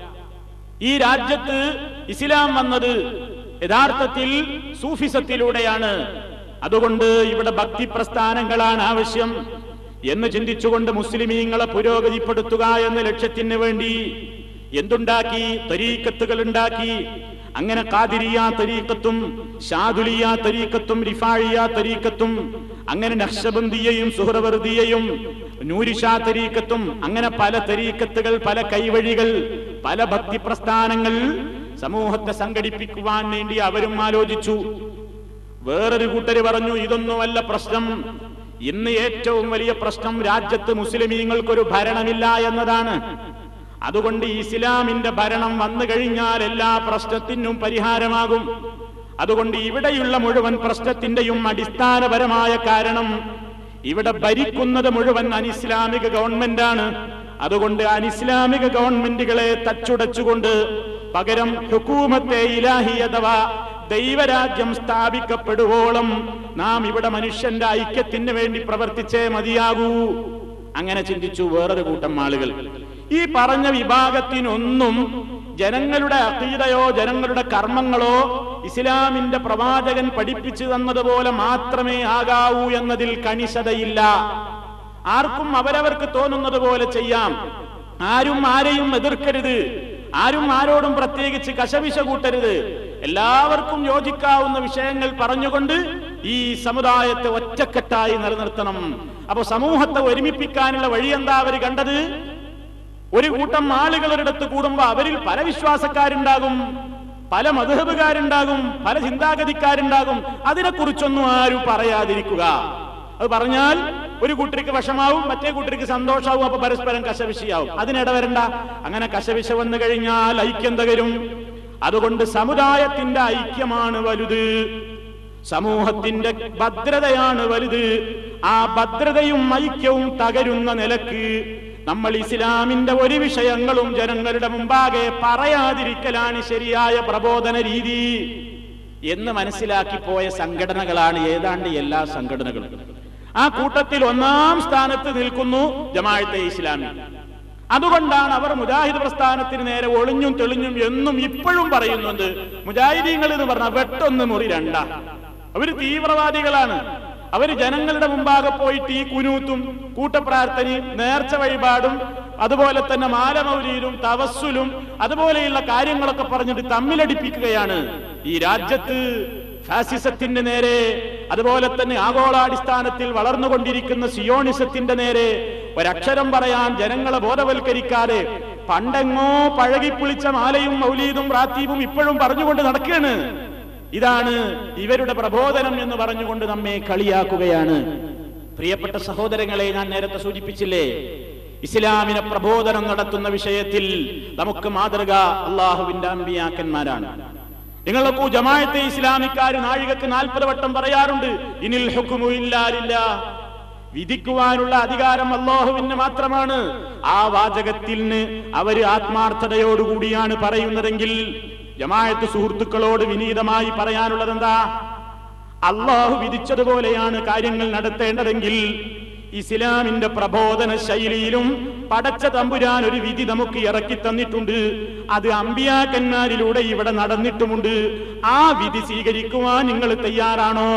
ഈ രാജ്യത്ത് ഇസ്ലാം വന്നത് യഥാർത്ഥത്തിൽ സൂഫിസത്തിലൂടെയാണ് അതുകൊണ്ട് ഇവിടെ ഭക്തി പ്രസ്ഥാനങ്ങളാണ് ആവശ്യം എന്ന് ചിന്തിച്ചുകൊണ്ട് മുസ്ലിമീങ്ങളെ പുരോഗതിപ്പെടുത്തുക എന്ന ലക്ഷ്യത്തിന് വേണ്ടി എന്തുണ്ടാക്കി തരീക്കത്തുകൾ ഉണ്ടാക്കി അങ്ങനെ കാതിരിയ തരീക്കത്തും ഷാദുലിയ തരീക്കത്തും റിഫാഴിയ തരീക്കത്തും അങ്ങനെ നക്ഷബന്ദിയെയും സുഹൃവർദിയെയും നൂരിഷാ തരീക്കത്തും അങ്ങനെ പല തരീക്കത്തുകൾ പല കൈവഴികൾ പല ഭക്തി പ്രസ്ഥാനങ്ങൾ സമൂഹത്തെ സംഘടിപ്പിക്കുവാൻ വേണ്ടി അവരും ആലോചിച്ചു വേറൊരു കൂട്ടര് പറഞ്ഞു ഇതൊന്നുമല്ല പ്രശ്നം ഇന്ന് ഏറ്റവും വലിയ പ്രശ്നം രാജ്യത്ത് മുസ്ലിമീങ്ങൾക്കൊരു ഭരണമില്ല എന്നതാണ് അതുകൊണ്ട് ഇസ്ലാമിന്റെ ഭരണം വന്നു കഴിഞ്ഞാൽ എല്ലാ പ്രശ്നത്തിനും പരിഹാരമാകും അതുകൊണ്ട് ഇവിടെയുള്ള മുഴുവൻ പ്രശ്നത്തിന്റെയും അടിസ്ഥാനപരമായ കാരണം ഇവിടെ ഭരിക്കുന്നത് മുഴുവൻ അനിസ്ലാമിക ഗവൺമെന്റാണ് അതുകൊണ്ട് അനിസ്ലാമിക ഗവൺമെന്റുകളെ തച്ചുടച്ചുകൊണ്ട് പകരം ഹുക്കൂമത്തെ ഇലാഹി അഥവാ ദൈവരാജ്യം സ്ഥാപിക്കപ്പെടുവോളം നാം ഇവിടെ മനുഷ്യന്റെ ഐക്യത്തിന് വേണ്ടി പ്രവർത്തിച്ചേ മതിയാകൂ അങ്ങനെ ചിന്തിച്ചു വേറൊരു കൂട്ടം ആളുകൾ ഈ പറഞ്ഞ വിഭാഗത്തിനൊന്നും ജനങ്ങളുടെ അഖീദയോ ജനങ്ങളുടെ കർമ്മങ്ങളോ ഇസ്ലാമിന്റെ പ്രവാചകൻ പഠിപ്പിച്ചു തന്നതുപോലെ മാത്രമേ ആകാവൂ എന്നതിൽ കണിശതയില്ല ആർക്കും അവരവർക്ക് തോന്നുന്നത് പോലെ ചെയ്യാം ആരും ആരെയും എതിർക്കരുത് ആരും ആരോടും പ്രത്യേകിച്ച് കശവിശ കൂട്ടരുത് എല്ലാവർക്കും യോജിക്കാവുന്ന വിഷയങ്ങൾ പറഞ്ഞുകൊണ്ട് ഈ സമുദായത്തെ ഒറ്റക്കെട്ടായി നിലനിർത്തണം അപ്പൊ സമൂഹത്തെ ഒരുമിപ്പിക്കാനുള്ള വഴി എന്താ അവർ കണ്ടത് ഒരു കൂട്ടം ആളുകൾ ഒരിടത്ത് കൂടുമ്പോ അവരിൽ പല വിശ്വാസക്കാരുണ്ടാകും പല മധുഹബുകാരുണ്ടാകും പല ചിന്താഗതിക്കാരുണ്ടാകും അതിനെക്കുറിച്ചൊന്നും ആരും പറയാതിരിക്കുക അത് പറഞ്ഞാൽ ഒരു കൂട്ടർക്ക് വശമാവും മറ്റേ കൂട്ടർക്ക് സന്തോഷാവും അപ്പൊ പരസ്പരം കശവിശയാവും അതിനിടവരണ്ട അങ്ങനെ കശവിശ വന്നു കഴിഞ്ഞാൽ ഐക്യം തകരും അതുകൊണ്ട് സമുദായത്തിന്റെ ഐക്യമാണ് വലുത് സമൂഹത്തിന്റെ ഭദ്രതയാണ് വലുത് ആ ഭദ്രതയും ഐക്യവും തകരുന്ന നിലക്ക് നമ്മൾ ഇസ്ലാമിന്റെ ഒരു വിഷയങ്ങളും ജനങ്ങളുടെ മുമ്പാകെ പറയാതിരിക്കലാണ് ശരിയായ പ്രബോധന രീതി എന്ന് മനസ്സിലാക്കി പോയ സംഘടനകളാണ് ഏതാണ്ട് എല്ലാ സംഘടനകളും ആ കൂട്ടത്തിൽ ഒന്നാം സ്ഥാനത്ത് നിൽക്കുന്നു ജമാഅത്തെ ഇസ്ലാമി അതുകൊണ്ടാണ് അവർ മുജാഹിദ് പ്രസ്ഥാനത്തിന് നേരെ ഒളിഞ്ഞും തെളിഞ്ഞും എന്നും ഇപ്പോഴും പറയുന്നുണ്ട് മുജാഹിദീങ്ങൾ എന്ന് പറഞ്ഞ വെട്ടൊന്ന് മുറി രണ്ടാ അവര് തീവ്രവാദികളാണ് അവര് ജനങ്ങളുടെ മുമ്പാകെ പോയിട്ട് ഈ കുനൂത്തും കൂട്ടപ്രാർത്ഥനയും നേർച്ച വഴിപാടും അതുപോലെ തന്നെ മാലമൗലിയിലും തവസ്സുലും അതുപോലെയുള്ള കാര്യങ്ങളൊക്കെ പറഞ്ഞിട്ട് തമ്മിലടിപ്പിക്കുകയാണ് ഈ രാജ്യത്ത് ഫാസിസത്തിന്റെ നേരെ അതുപോലെ തന്നെ ആഗോളാടിസ്ഥാനത്തിൽ വളർന്നുകൊണ്ടിരിക്കുന്ന സിയോണിസത്തിന്റെ നേരെ ഒരക്ഷരം പറയാൻ ജനങ്ങളെ ബോധവൽക്കരിക്കാതെ പണ്ടെങ്ങോ പഴകിപ്പുളിച്ച മാലയും മൗലീദും റാത്തീബും ഇപ്പോഴും പറഞ്ഞുകൊണ്ട് നടക്കുകയാണ് ഇതാണ് ഇവരുടെ പ്രബോധനം എന്ന് പറഞ്ഞുകൊണ്ട് നമ്മെ കളിയാക്കുകയാണ് പ്രിയപ്പെട്ട സഹോദരങ്ങളെ ഞാൻ നേരത്തെ സൂചിപ്പിച്ചില്ലേ ഇസ്ലാമിനെ പ്രബോധനം നടത്തുന്ന വിഷയത്തിൽ നമുക്ക് മാതൃക അള്ളാഹുവിന്റെ അമ്പിയാക്കന്മാരാണ് നിങ്ങൾ നോക്കൂ ജമാഅത്തെ ഇസ്ലാമിക്കാർ നാഴികക്ക് നാൽപ്പത് വട്ടം പറയാറുണ്ട് ഇനിൽ ഹുക്കുമു ഇല്ലാലില്ല വിധിക്കുവാനുള്ള അധികാരം അള്ളാഹുവിന് മാത്രമാണ് ആ വാചകത്തിന് അവര് ആത്മാർത്ഥതയോടുകൂടിയാണ് പറയുന്നതെങ്കിൽ ജമാഅത്ത് സുഹൃത്തുക്കളോട് വിനീതമായി പറയാനുള്ളത് എന്താ അള്ളാഹു വിധിച്ചതുപോലെയാണ് കാര്യങ്ങൾ നടത്തേണ്ടതെങ്കിൽ ഇസ്ലാമിന്റെ പ്രബോധന ശൈലിയിലും പടച്ച തമ്പുരാൻ ഒരു വിധി നമുക്ക് ഇറക്കി തന്നിട്ടുണ്ട് അത് അമ്പിയാക്കന്മാരിലൂടെ ഇവിടെ നടന്നിട്ടുമുണ്ട് ആ വിധി സ്വീകരിക്കുവാൻ നിങ്ങൾ തയ്യാറാണോ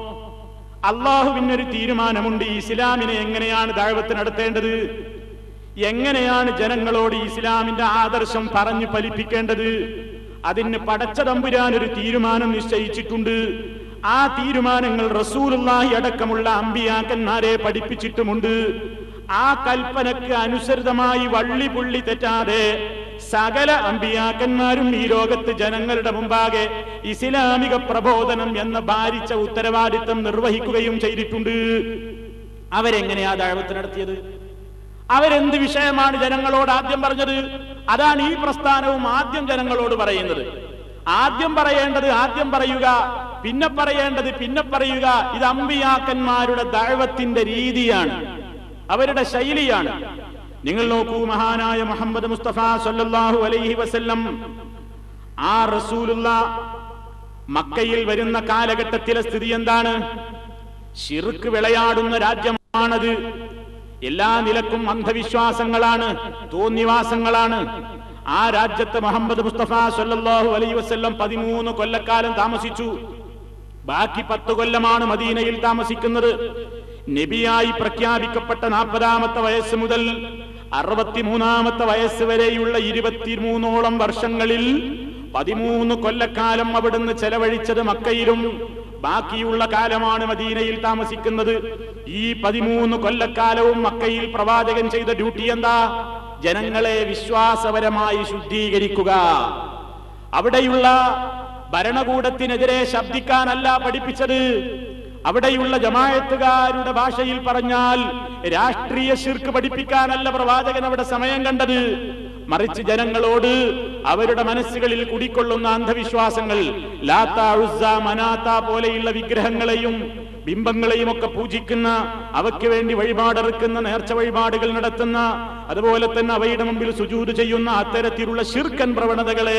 അള്ളാഹുവിനൊരു തീരുമാനമുണ്ട് ഈ ഇസ്ലാമിനെ എങ്ങനെയാണ് ദാഴ്വത്ത് നടത്തേണ്ടത് എങ്ങനെയാണ് ജനങ്ങളോട് ഈ ഇസ്ലാമിന്റെ ആദർശം പറഞ്ഞു ഫലിപ്പിക്കേണ്ടത് അതിന് പടച്ച തമ്പുരാൻ ഒരു തീരുമാനം നിശ്ചയിച്ചിട്ടുണ്ട് ആ തീരുമാനങ്ങൾ റസൂലുള്ളാഹി അടക്കമുള്ള അമ്പിയാക്കന്മാരെ പഠിപ്പിച്ചിട്ടുമുണ്ട് ആ കൽപ്പനക്ക് അനുസൃതമായി വള്ളി പുള്ളി തെറ്റാതെ സകല അമ്പിയാക്കന്മാരും ഈ ലോകത്ത് ജനങ്ങളുടെ മുമ്പാകെ ഇസ്ലാമിക പ്രബോധനം എന്ന ഭാരിച്ച ഉത്തരവാദിത്തം നിർവഹിക്കുകയും ചെയ്തിട്ടുണ്ട് അവരെങ്ങനെയാ ദാഴ്വത്ത് നടത്തിയത് അവരെന്ത് വിഷയമാണ് ജനങ്ങളോട് ആദ്യം പറഞ്ഞത് അതാണ് ഈ പ്രസ്ഥാനവും ആദ്യം ജനങ്ങളോട് പറയുന്നത് ആദ്യം പറയേണ്ടത് ആദ്യം പറയുക പിന്നെ പറയേണ്ടത് പിന്നെ പറയുക ഇത് അമ്പിയാക്കന്മാരുടെ ദൈവത്തിന്റെ രീതിയാണ് അവരുടെ ശൈലിയാണ് നിങ്ങൾ നോക്കൂ മഹാനായ മുഹമ്മദ് മുസ്തഫ സല്ലല്ലാഹു അലൈഹി വസല്ലം ആ റസൂലുള്ള മക്കയിൽ വരുന്ന കാലഘട്ടത്തിലെ സ്ഥിതി എന്താണ് ശിർക്ക് വിളയാടുന്ന രാജ്യമാണത് എല്ലാ നിലക്കും അന്ധവിശ്വാസങ്ങളാണ് തോന്നിവാസങ്ങളാണ് ആ രാജ്യത്ത് മുഹമ്മദ് മുസ്തഫ സല്ലല്ലാഹു അലൈഹി വസല്ലം പതിമൂന്ന് കൊല്ലക്കാലം താമസിച്ചു ബാക്കി പത്ത് കൊല്ലമാണ് മദീനയിൽ താമസിക്കുന്നത് നബിയായി പ്രഖ്യാപിക്കപ്പെട്ട നാൽപ്പതാമത്തെ വയസ്സ് മുതൽ അറുപത്തിമൂന്നാമത്തെ വയസ്സ് വരെയുള്ള ഇരുപത്തിമൂന്നോളം വർഷങ്ങളിൽ പതിമൂന്ന് കൊല്ലക്കാലം അവിടുന്ന് ചെലവഴിച്ചത് മക്കയിലും ബാക്കിയുള്ള കാലമാണ് മദീനയിൽ താമസിക്കുന്നത് ഈ പതിമൂന്ന് കൊല്ലക്കാലവും മക്കയിൽ പ്രവാചകൻ ചെയ്ത ഡ്യൂട്ടി എന്താ ജനങ്ങളെ വിശ്വാസപരമായി ശുദ്ധീകരിക്കുക അവിടെയുള്ള ഭരണകൂടത്തിനെതിരെ ശബ്ദിക്കാനല്ല പഠിപ്പിച്ചത് അവിടെയുള്ള ജമായത്തുകാരുടെ ഭാഷയിൽ പറഞ്ഞാൽ രാഷ്ട്രീയ ശിർക്ക് പഠിപ്പിക്കാനല്ല പ്രവാചകൻ അവിടെ സമയം കണ്ടത് മറിച്ച് ജനങ്ങളോട് അവരുടെ മനസ്സുകളിൽ കുടിക്കൊള്ളുന്ന അന്ധവിശ്വാസങ്ങൾ ലാത്ത ഉസ്സ മനാത്ത പോലെയുള്ള വിഗ്രഹങ്ങളെയും ബിംബങ്ങളെയും ഒക്കെ പൂജിക്കുന്ന അവയ്ക്ക് വേണ്ടി വഴിപാടെറുക്കുന്ന നേർച്ച വഴിപാടുകൾ നടത്തുന്ന അതുപോലെ തന്നെ അവയുടെ മുമ്പിൽ സുജൂത് ചെയ്യുന്ന അത്തരത്തിലുള്ള ശിർക്കൻ പ്രവണതകളെ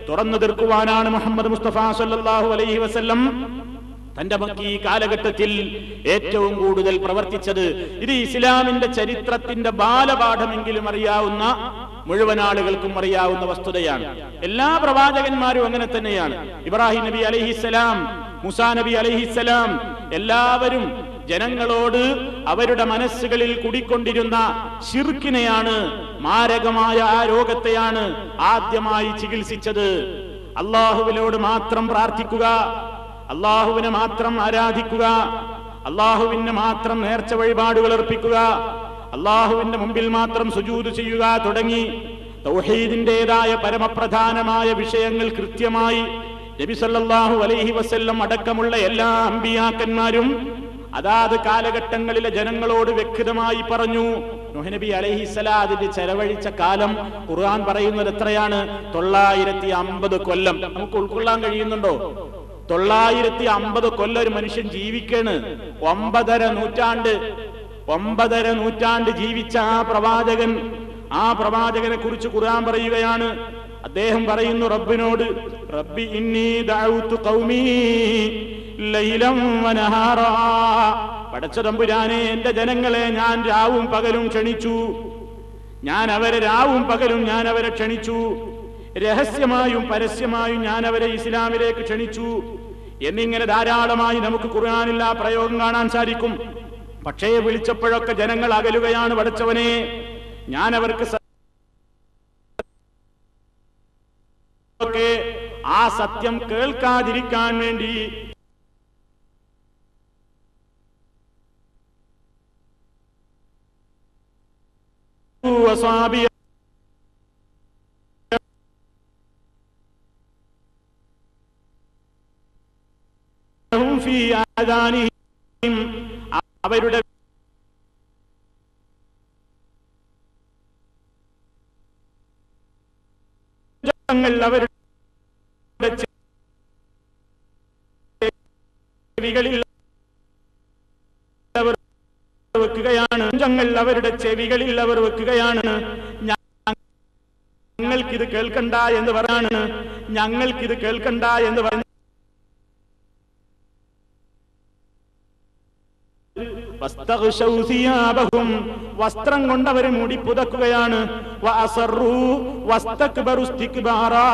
തുറന്നു തീർക്കുവാനാണ് മുഹമ്മദ് മുസ്തഫ സല്ലല്ലാഹു അലൈഹി വസല്ലം തന്റെ മക്കീ കാലഘട്ടത്തിൽ ഏറ്റവും കൂടുതൽ പ്രവർത്തിച്ചത് ഇത് ഇസ്ലാമിന്റെ ചരിത്രത്തിന്റെ ബാലപാഠമെങ്കിലും അറിയാവുന്ന മുഴുവൻ ആളുകൾക്കും അറിയാവുന്ന വസ്തുതയാണ് എല്ലാ പ്രവാചകന്മാരും അങ്ങനെ തന്നെയാണ് ഇബ്രാഹിം നബി അലൈഹിസ്സലാം മുസാ നബി അലൈഹിസ്സലാം എല്ലാവരും ജനങ്ങളോട് അവരുടെ മനസ്സുകളിൽ കുടിക്കൊണ്ടിരുന്ന ഷിർക്കിനെയാണ് മാരകമായ ആ രോഗത്തെയാണ് ആദ്യമായി ചികിത്സിച്ചത് അള്ളാഹുവിനോട് മാത്രം പ്രാർത്ഥിക്കുക അള്ളാഹുവിനെ മാത്രം ആരാധിക്കുക അള്ളാഹുവിന് മാത്രം നേർച്ച വഴിപാടുകൾ അർപ്പിക്കുക അള്ളാഹുവിന്റെ മുമ്പിൽ മാത്രം സുജൂത് ചെയ്യുക തുടങ്ങി തൗഹീദിന്റേതായ പരമപ്രധാനമായ വിഷയങ്ങൾ കൃത്യമായി നബി സല്ലല്ലാഹു അലൈഹി വസല്ലം അടക്കമുള്ള എല്ലാ അമ്പിയാക്കന്മാരും അതാത് കാലഘട്ടങ്ങളിലെ ജനങ്ങളോട് വ്യക്തമായി പറഞ്ഞു നൂഹ് നബി അലൈഹിസ്സലാം അതിന്റെ ചെലവഴിച്ച കാലം ഖുർആൻ പറയുന്നത് എത്രയാണ് തൊള്ളായിരത്തി അമ്പത് കൊല്ലം നമുക്ക് ഉൾക്കൊള്ളാൻ കഴിയുന്നുണ്ടോ തൊള്ളായിരത്തി അമ്പത് കൊല്ലം ഒരു മനുഷ്യൻ ജീവിക്കാണ് ഒമ്പതര നൂറ്റാണ്ട് ഒമ്പതര നൂറ്റാണ്ട് ജീവിച്ച ആ പ്രവാചകൻ ആ പ്രവാചകനെ കുറിച്ച് ഖുർആൻ പറയുകയാണ് അദ്ദേഹം പറയുന്നു റബ്ബിനോട് റബ്ബി ഇന്നി ദഅഉതു ഖൗമി ലൈലം വനഹാറാ പടച്ച തമ്പുരാനെ എന്റെ ജനങ്ങളെ ഞാൻ രാവും പകലും ക്ഷണിച്ചു ഞാൻ അവരെ രാവും പകലും ഞാൻ അവരെ ക്ഷണിച്ചു രഹസ്യമായും പരസ്യമായും ഞാൻ അവരെ ഇസ്ലാമിലേക്ക് ക്ഷണിച്ചു എന്നിങ്ങനെ ധാരാളമായി നമുക്ക് ഖുർആനിൽ ആ പ്രയോഗം കാണാൻ സാധിക്കും പക്ഷേ വിളിച്ചപ്പോഴൊക്കെ ജനങ്ങൾ അകലുകയാണ് പഠിച്ചവനെ ഞാൻ അവർക്ക് സ- ഒക്കെ ആ സത്യം കേൾക്കാതിരിക്കാൻ വേണ്ടി وصابي لهم في آذانهم അവരുടെ ങ്ങൾ അവരുടെ ചെവികളിൽ അവർ വെക്കുകയാണ് ഞങ്ങൾ അവരുടെ ചെവികളിൽ അവർ വെക്കുകയാണ് ഞ- ഞങ്ങൾക്കിത് കേൾക്കണ്ട എന്ന് പറയാണ് ഞങ്ങൾക്കിത് കേൾക്കണ്ട എന്ന് പറഞ്ഞു വസ്തഗ്ശൗ സിയാബഹും. വസ്ത്രം കൊണ്ടവർ മൂടി പുതക്കുകയാണ് വഅസറൂ വസ്തക്ബറു ഇസ്തിക്ബാറാ.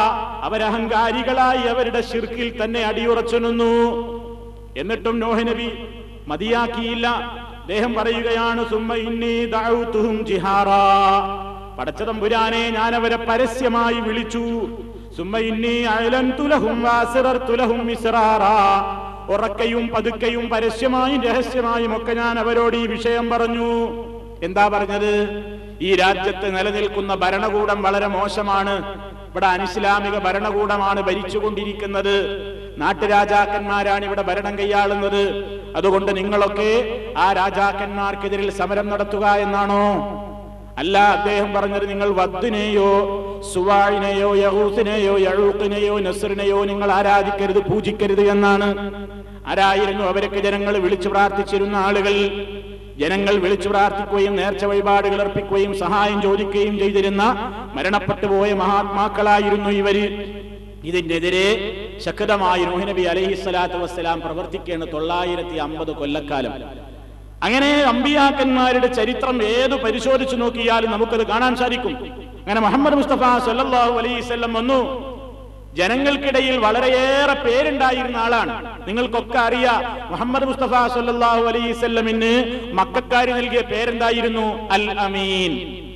അവരഹങ്കാരികളായി അവരുടെ ഷിർക്കിൽ തന്നെ അടിയുറച്ചു നിന്നു എന്നിട്ടും നോഹ് നബി മതിയാക്കിയില്ല അദ്ദേഹം പറയുകയാണ് സുമ്മ ഇന്നി ദഅഉതുഹും ജിഹാറാ പടച്ചതമ്പുരാനെ ഞാൻ അവരെ പരസ്യമായി വിളിച്ചു സുമ്മ ഇന്നി അയലൻതു ലഹും വാസിറർതു ലഹും ഇസ്റാറാ ഉറക്കയും പതുക്കയും പരസ്യമായും രഹസ്യമായും ഒക്കെ ഞാൻ അവരോട് ഈ വിഷയം പറഞ്ഞു എന്താ പറഞ്ഞത് ഈ രാജ്യത്ത് നിലനിൽക്കുന്ന ഭരണകൂടം വളരെ മോശമാണ് ഇവിടെ അനിസ്ലാമിക ഭരണകൂടമാണ് ഭരിച്ചുകൊണ്ടിരിക്കുന്നത് നാട്ടുരാജാക്കന്മാരാണ് ഇവിടെ ഭരണം കൈയാളുന്നത് അതുകൊണ്ട് നിങ്ങളൊക്കെ ആ രാജാക്കന്മാർക്കെതിരിൽ സമരം നടത്തുക എന്നാണോ അല്ല അദ്ദേഹം പറഞ്ഞത് നിങ്ങൾ വദ്ദിനെയോ സുവാഴിനെയോ യഹൂസിനെയോ യഴൂക്കിനെയോ നസറിനെയോ നിങ്ങൾ ആരാധിക്കരുത് പൂജിക്കരുത് എന്നാണ് ആരായിരുന്നു അവരൊക്കെ ജനങ്ങൾ വിളിച്ചു പ്രാർത്ഥിച്ചിരുന്ന ആളുകൾ ജനങ്ങൾ വിളിച്ചു പ്രാർത്ഥിക്കുകയും നേർച്ച വഴിപാടുകൾ അർപ്പിക്കുകയും സഹായം ചോദിക്കുകയും ചെയ്തിരുന്ന മരണപ്പെട്ടു പോയ മഹാത്മാക്കളായിരുന്നു ഇവര് ഇതിനെതിരെ ശക്തമായി നൂഹ് നബി അലൈഹി സ്വലാത്തു വസ്സലാം പ്രവർത്തിക്കുകയാണ് തൊള്ളായിരത്തി അമ്പത് കൊല്ലക്കാലം അങ്ങനെ അമ്പിയാക്കന്മാരുടെ ചരിത്രം ഏത് പരിശോധിച്ചു നോക്കിയാലും നമുക്കത് കാണാൻ സാധിക്കും അങ്ങനെ മുഹമ്മദ് മുസ്തഫ സല്ലല്ലാഹു അലൈഹി വസല്ലം വന്നു ജനങ്ങൾക്കിടയിൽ വളരെയേറെ പേരുണ്ടായിരുന്ന ആളാണ് നിങ്ങൾക്കൊക്കെ അറിയാം മുഹമ്മദ് മുസ്തഫ സല്ലല്ലാഹു അലൈഹി വസല്ലമിന് മക്കാര് നൽകിയ പേരെന്തായിരുന്നു അൽ അമീൻ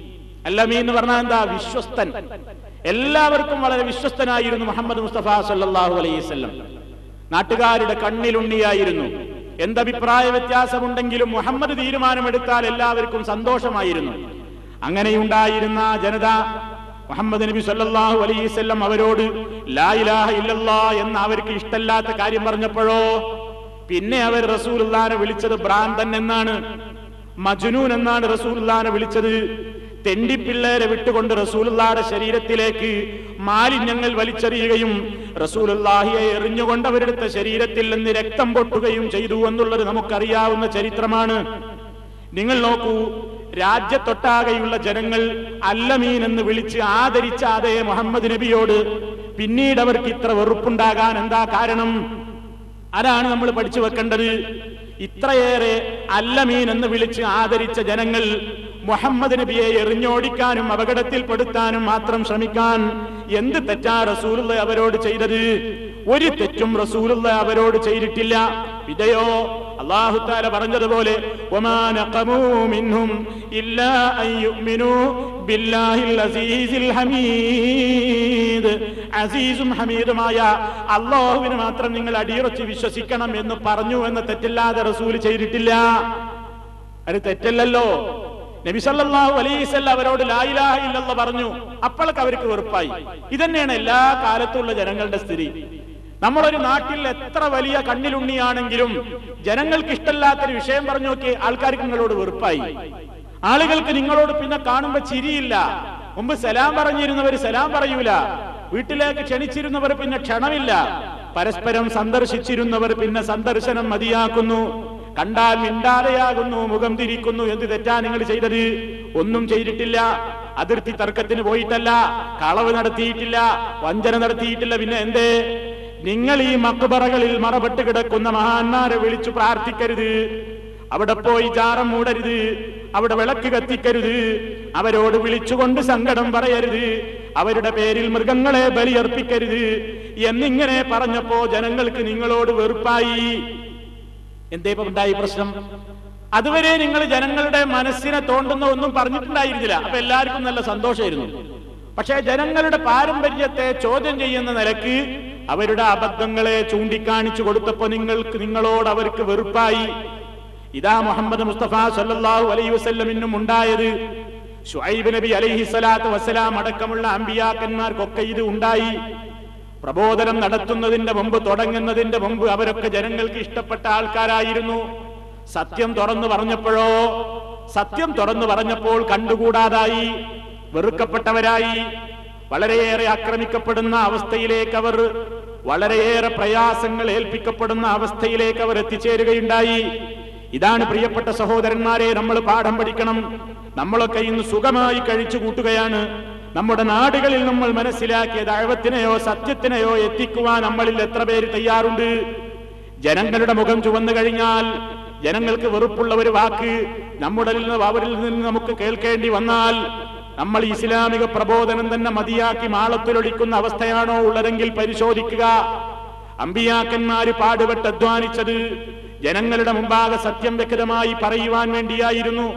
അൽ അമീൻ എന്ന് പറഞ്ഞാൽ എന്താ വിശ്വസ്തൻ എല്ലാവർക്കും വളരെ വിശ്വസ്തനായിരുന്നു മുഹമ്മദ് മുസ്തഫ സല്ലല്ലാഹു അലൈഹി വസല്ലം നാട്ടുകാരുടെ കണ്ണിലുണ്ണിയായിരുന്നു എന്തഭിപ്രായ വ്യത്യാസമുണ്ടെങ്കിലും മുഹമ്മദ് തീരുമാനമെടുത്താൽ എല്ലാവർക്കും സന്തോഷമായിരുന്നു അങ്ങനെയുണ്ടായിരുന്ന ജനത മുഹമ്മദ് നബി സല്ലല്ലാഹു അലൈഹി വസല്ലം അവരോട് ലാ ഇലാഹ ഇല്ലല്ലാ എന്ന് അവർക്ക് ഇഷ്ടല്ലാത്ത കാര്യം പറഞ്ഞപ്പോഴോ പിന്നെ അവർ റസൂലുള്ളാനെ വിളിച്ചത് ഭ്രാന്തൻ എന്നാണ് മജ്നൂൻ എന്നാണ് റസൂലുള്ളാനെ വിളിച്ചത് തെണ്ടിപ്പിള്ളേരെ വിട്ടുകൊണ്ട് റസൂലുള്ളായുടെ ശരീരത്തിലേക്ക് മാലിന്യങ്ങൾ വലിച്ചെറിയുകയും റസൂലുള്ളാഹിയെ എറിഞ്ഞുകൊണ്ട് അവരെടുത്ത ശരീരത്തിൽ നിന്ന് രക്തം പൊട്ടുകയും ചെയ്തു എന്നുള്ളത് നമുക്കറിയാവുന്ന ചരിത്രമാണ് നിങ്ങൾ നോക്കൂ രാജ്യത്തൊട്ടാകെയുള്ള ജനങ്ങൾ അല്ലമീൻ എന്ന് വിളിച്ച് ആദരിച്ച അതേ മുഹമ്മദ് നബിയോട് പിന്നീട് അവർക്ക് ഇത്ര വെറുപ്പുണ്ടാകാൻ എന്താ കാരണം അതാണ് നമ്മൾ പഠിച്ചു വെക്കേണ്ടത് ഇത്രയേറെ അല്ലമീൻ എന്ന് വിളിച്ച് ആദരിച്ച ജനങ്ങൾ മുഹമ്മദ് നബിയെ എറിഞ്ഞോടിക്കാനും അപകടത്തിൽപ്പെടുത്താനും മാത്രം ശ്രമിക്കാൻ എന്ത് തെറ്റാ റസൂലുള്ള അവരോട് ചെയ്തത് ഒരു തെറ്റും റസൂലുള്ള അവരോട് ചെയ്തിട്ടില്ല ഇതയോ അള്ളാഹു താല പറഞ്ഞതുപോലെ "വമാ നഖമൂ മിൻഹും ഇല്ലാ അൻ യുഅ്മിനൂ ബില്ലാഹിൽ അസീസിൽ ഹമീദ് അസീസും ഹമീദുമായ അള്ളാഹുവിന് മാത്രം നിങ്ങൾ അടിയുറച്ച് വിശ്വസിക്കണം എന്ന് പറഞ്ഞു എന്ന് തെറ്റില്ലാതെ റസൂൽ ചെയ്തിട്ടില്ല അത് തെറ്റല്ലല്ലോ നബി സല്ലല്ലാഹു അലൈഹി വസല്ലം അവരോട് ലാ ഇലാഹ ഇല്ലല്ലാഹ് പറഞ്ഞു അപ്പോഴൊക്കെ അവർക്ക് വെറുപ്പായി ഇതന്നെയാണ് എല്ലാ കാലത്തുള്ള ജനങ്ങളുടെ സ്ഥിതി നമ്മളൊരു നാട്ടിൽ എത്ര വലിയ കണ്ണിലുണ്ണിയാണെങ്കിലും ജനങ്ങൾക്ക് ഇഷ്ടമില്ലാത്തൊരു വിഷയം പറഞ്ഞു നോക്കി ആൾക്കാർക്ക് നിങ്ങളോട് വെറുപ്പായി ആളുകൾക്ക് നിങ്ങളോട് പിന്നെ കാണുമ്പോ ചിരിയില്ല മുമ്പ് സലാം പറഞ്ഞിരുന്നവർ സലാം പറയൂല വീട്ടിലേക്ക് ക്ഷണിച്ചിരുന്നവർ പിന്നെ ക്ഷണമില്ല പരസ്പരം സന്ദർശിച്ചിരുന്നവർ പിന്നെ സന്ദർശനം മതിയാക്കുന്നു കണ്ടാൽ മിണ്ടാതെയാകുന്നു മുഖം തിരിക്കുന്നു എന്ത് തെറ്റാ നിങ്ങൾ ചെയ്തത് ഒന്നും ചെയ്തിട്ടില്ല അതിർത്തി തർക്കത്തിന് പോയിട്ടല്ല കളവ് നടത്തിയിട്ടില്ല വഞ്ചന നടത്തിയിട്ടില്ല പിന്നെ എന്തേ നിങ്ങൾ ഈ മക്കുബറകളിൽ മറപ്പെട്ട് കിടക്കുന്ന മഹാന്മാരെ വിളിച്ചു പ്രാർത്ഥിക്കരുത് അവിടെ പോയി ജാറം മൂടരുത് അവിടെ വിളക്ക് കത്തിക്കരുത് അവരോട് വിളിച്ചുകൊണ്ട് സങ്കടം പറയരുത് അവരുടെ പേരിൽ മൃഗങ്ങളെ ബലിയർപ്പിക്കരുത് എന്നിങ്ങനെ പറഞ്ഞപ്പോ ജനങ്ങൾക്ക് നിങ്ങളോട് വെറുപ്പായി എന്തേ ഇപ്പൊ ഉണ്ടായി പ്രശ്നം അതുവരെ നിങ്ങൾ ജനങ്ങളുടെ മനസ്സിനെ തോണ്ടുന്ന ഒന്നും പറഞ്ഞിട്ടുണ്ടായിരുന്നില്ല അപ്പൊ എല്ലാവർക്കും നല്ല സന്തോഷമായിരുന്നു പക്ഷേ ജനങ്ങളുടെ പാരമ്പര്യത്തെ ചോദ്യം ചെയ്യുന്ന നിലക്ക് അവരുടെ അബദ്ധങ്ങളെ ചൂണ്ടിക്കാണിച്ചു കൊടുത്തപ്പോ നിങ്ങൾക്ക് നിങ്ങളോട് അവർക്ക് വെറുപ്പായി ഇതാ മുഹമ്മദ് മുസ്തഫ സല്ലല്ലാഹു അലൈഹി വസല്ലമിനും ഉണ്ടായത് ഷുഐബ് നബി അലൈഹി സ്വലാത്തു വസ്സലാം അടക്കമുള്ള അമ്പിയാക്കന്മാർക്കൊക്കെ ഇത് ഉണ്ടായി പ്രബോധനം നടത്തുന്നതിന്റെ മുമ്പ് തുടങ്ങുന്നതിന്റെ മുമ്പ് അവരൊക്കെ ജനങ്ങൾക്ക് ഇഷ്ടപ്പെട്ട ആൾക്കാരായിരുന്നു സത്യം തുറന്നു പറഞ്ഞപ്പോഴോ സത്യം തുറന്നു പറഞ്ഞപ്പോൾ കണ്ടുകൂടാതായി വെറുക്കപ്പെട്ടവരായി വളരെയേറെ ആക്രമിക്കപ്പെടുന്ന അവസ്ഥയിലേക്ക് അവർ വളരെയേറെ പ്രയാസങ്ങൾ ഏൽപ്പിക്കപ്പെടുന്ന അവസ്ഥയിലേക്ക് അവർ എത്തിച്ചേരുകയുണ്ടായി ഇതാണ് പ്രിയപ്പെട്ട സഹോദരന്മാരെ നമ്മൾ പാഠം പഠിക്കണം നമ്മളൊക്കെ ഇന്ന് സുഖമായി കഴിച്ചു കൂട്ടുകയാണ് നമ്മുടെ നാടുകളിൽ നമ്മൾ മനസ്സിലാക്കിയ ദൈവത്തിനെയോ സത്യത്തിനെയോ എത്തിക്കുവാൻ നമ്മളിൽ എത്ര പേര് തയ്യാറുണ്ട് ജനങ്ങളുടെ മുഖം ചുവന്നു കഴിഞ്ഞാൽ ജനങ്ങൾക്ക് വെറുപ്പുള്ള ഒരു വാക്ക് നമ്മുടെ നിന്ന് അവരിൽ നിന്ന് നമുക്ക് കേൾക്കേണ്ടി വന്നാൽ നമ്മൾ ഇസ്ലാമിക പ്രബോധനം തന്നെ മതിയാക്കി മാളത്തിലൊടിക്കുന്ന അവസ്ഥയാണോ ഉള്ളതെങ്കിൽ പരിശോധിക്കുക അമ്പിയാക്കന്മാര് പാടുപെട്ട് അധ്വാനിച്ചത് ജനങ്ങളുടെ മുമ്പാകെ സത്യം വ്യക്തമായി പറയുവാൻ വേണ്ടിയായിരുന്നു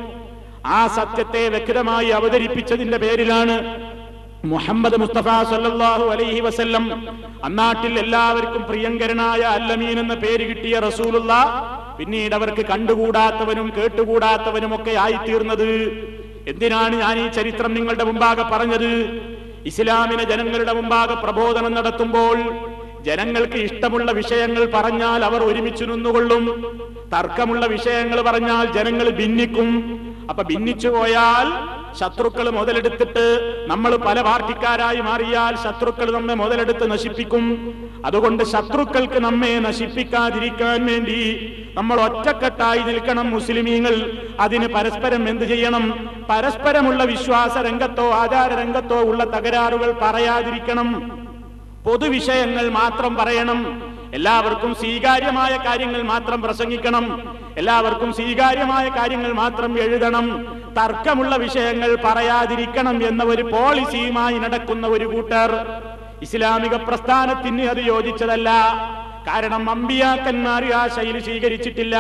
ആ സത്യത്തെ വ്യക്തമായി അവതരിപ്പിച്ചതിന്റെ പേരിലാണ് മുഹമ്മദ് മുസ്തഫ സല്ലല്ലാഹു അലൈഹി വസല്ലം അന്നാട്ടിൽ എല്ലാവർക്കും പ്രിയങ്കരനായ അല്ലമീൻ എന്ന പേര് കിട്ടിയ റസൂലുള്ള പിന്നീട് അവർക്ക് കണ്ടുകൂടാത്തവനും കേട്ടുകൂടാത്തവനും ഒക്കെ ആയിത്തീർന്നത് എന്തിനാണ് ഞാൻ ഈ ചരിത്രം നിങ്ങളുടെ മുമ്പാകെ പറഞ്ഞത് ഇസ്ലാമിനെ ജനങ്ങളുടെ മുമ്പാകെ പ്രബോധനം നടത്തുമ്പോൾ ജനങ്ങൾക്ക് ഇഷ്ടമുള്ള വിഷയങ്ങൾ പറഞ്ഞാൽ അവർ ഒരുമിച്ച് നിന്നുകൊള്ളും തർക്കമുള്ള വിഷയങ്ങൾ പറഞ്ഞാൽ ജനങ്ങൾ ഭിന്നിക്കും അപ്പൊ ഭിന്നിച്ചു പോയാൽ ശത്രുക്കൾ മുതലെടുത്തിട്ട് നമ്മൾ പല പാർട്ടിക്കാരായി മാറിയാൽ ശത്രുക്കൾ നമ്മെ മുതലെടുത്ത് നശിപ്പിക്കും അതുകൊണ്ട് ശത്രുക്കൾക്ക് നമ്മെ നശിപ്പിക്കാതിരിക്കാൻ വേണ്ടി നമ്മൾ ഒറ്റക്കെട്ടായി നിൽക്കണം മുസ്ലിമീങ്ങൾ അതിന് പരസ്പരം എന്ത് ചെയ്യണം പരസ്പരമുള്ള വിശ്വാസ രംഗത്തോ ആചാര രംഗത്തോ ഉള്ള തകരാറുകൾ പറയാതിരിക്കണം പൊതുവിഷയങ്ങൾ മാത്രം പറയണം എല്ലാവർക്കും സ്വീകാര്യമായ കാര്യങ്ങൾ മാത്രം പ്രസംഗിക്കണം എല്ലാവർക്കും സ്വീകാര്യമായ കാര്യങ്ങൾ മാത്രം എഴുതണം തർക്കമുള്ള വിഷയങ്ങൾ പറയാതിരിക്കണം എന്ന ഒരു പോളിസിയുമായി നടക്കുന്ന ഒരു കൂട്ടർ ഇസ്ലാമിക പ്രസ്ഥാനത്തിന് അത് യോജിച്ചതല്ല കാരണം അമ്പിയാക്കന്മാർ ആ ശൈലി സ്വീകരിച്ചിട്ടില്ല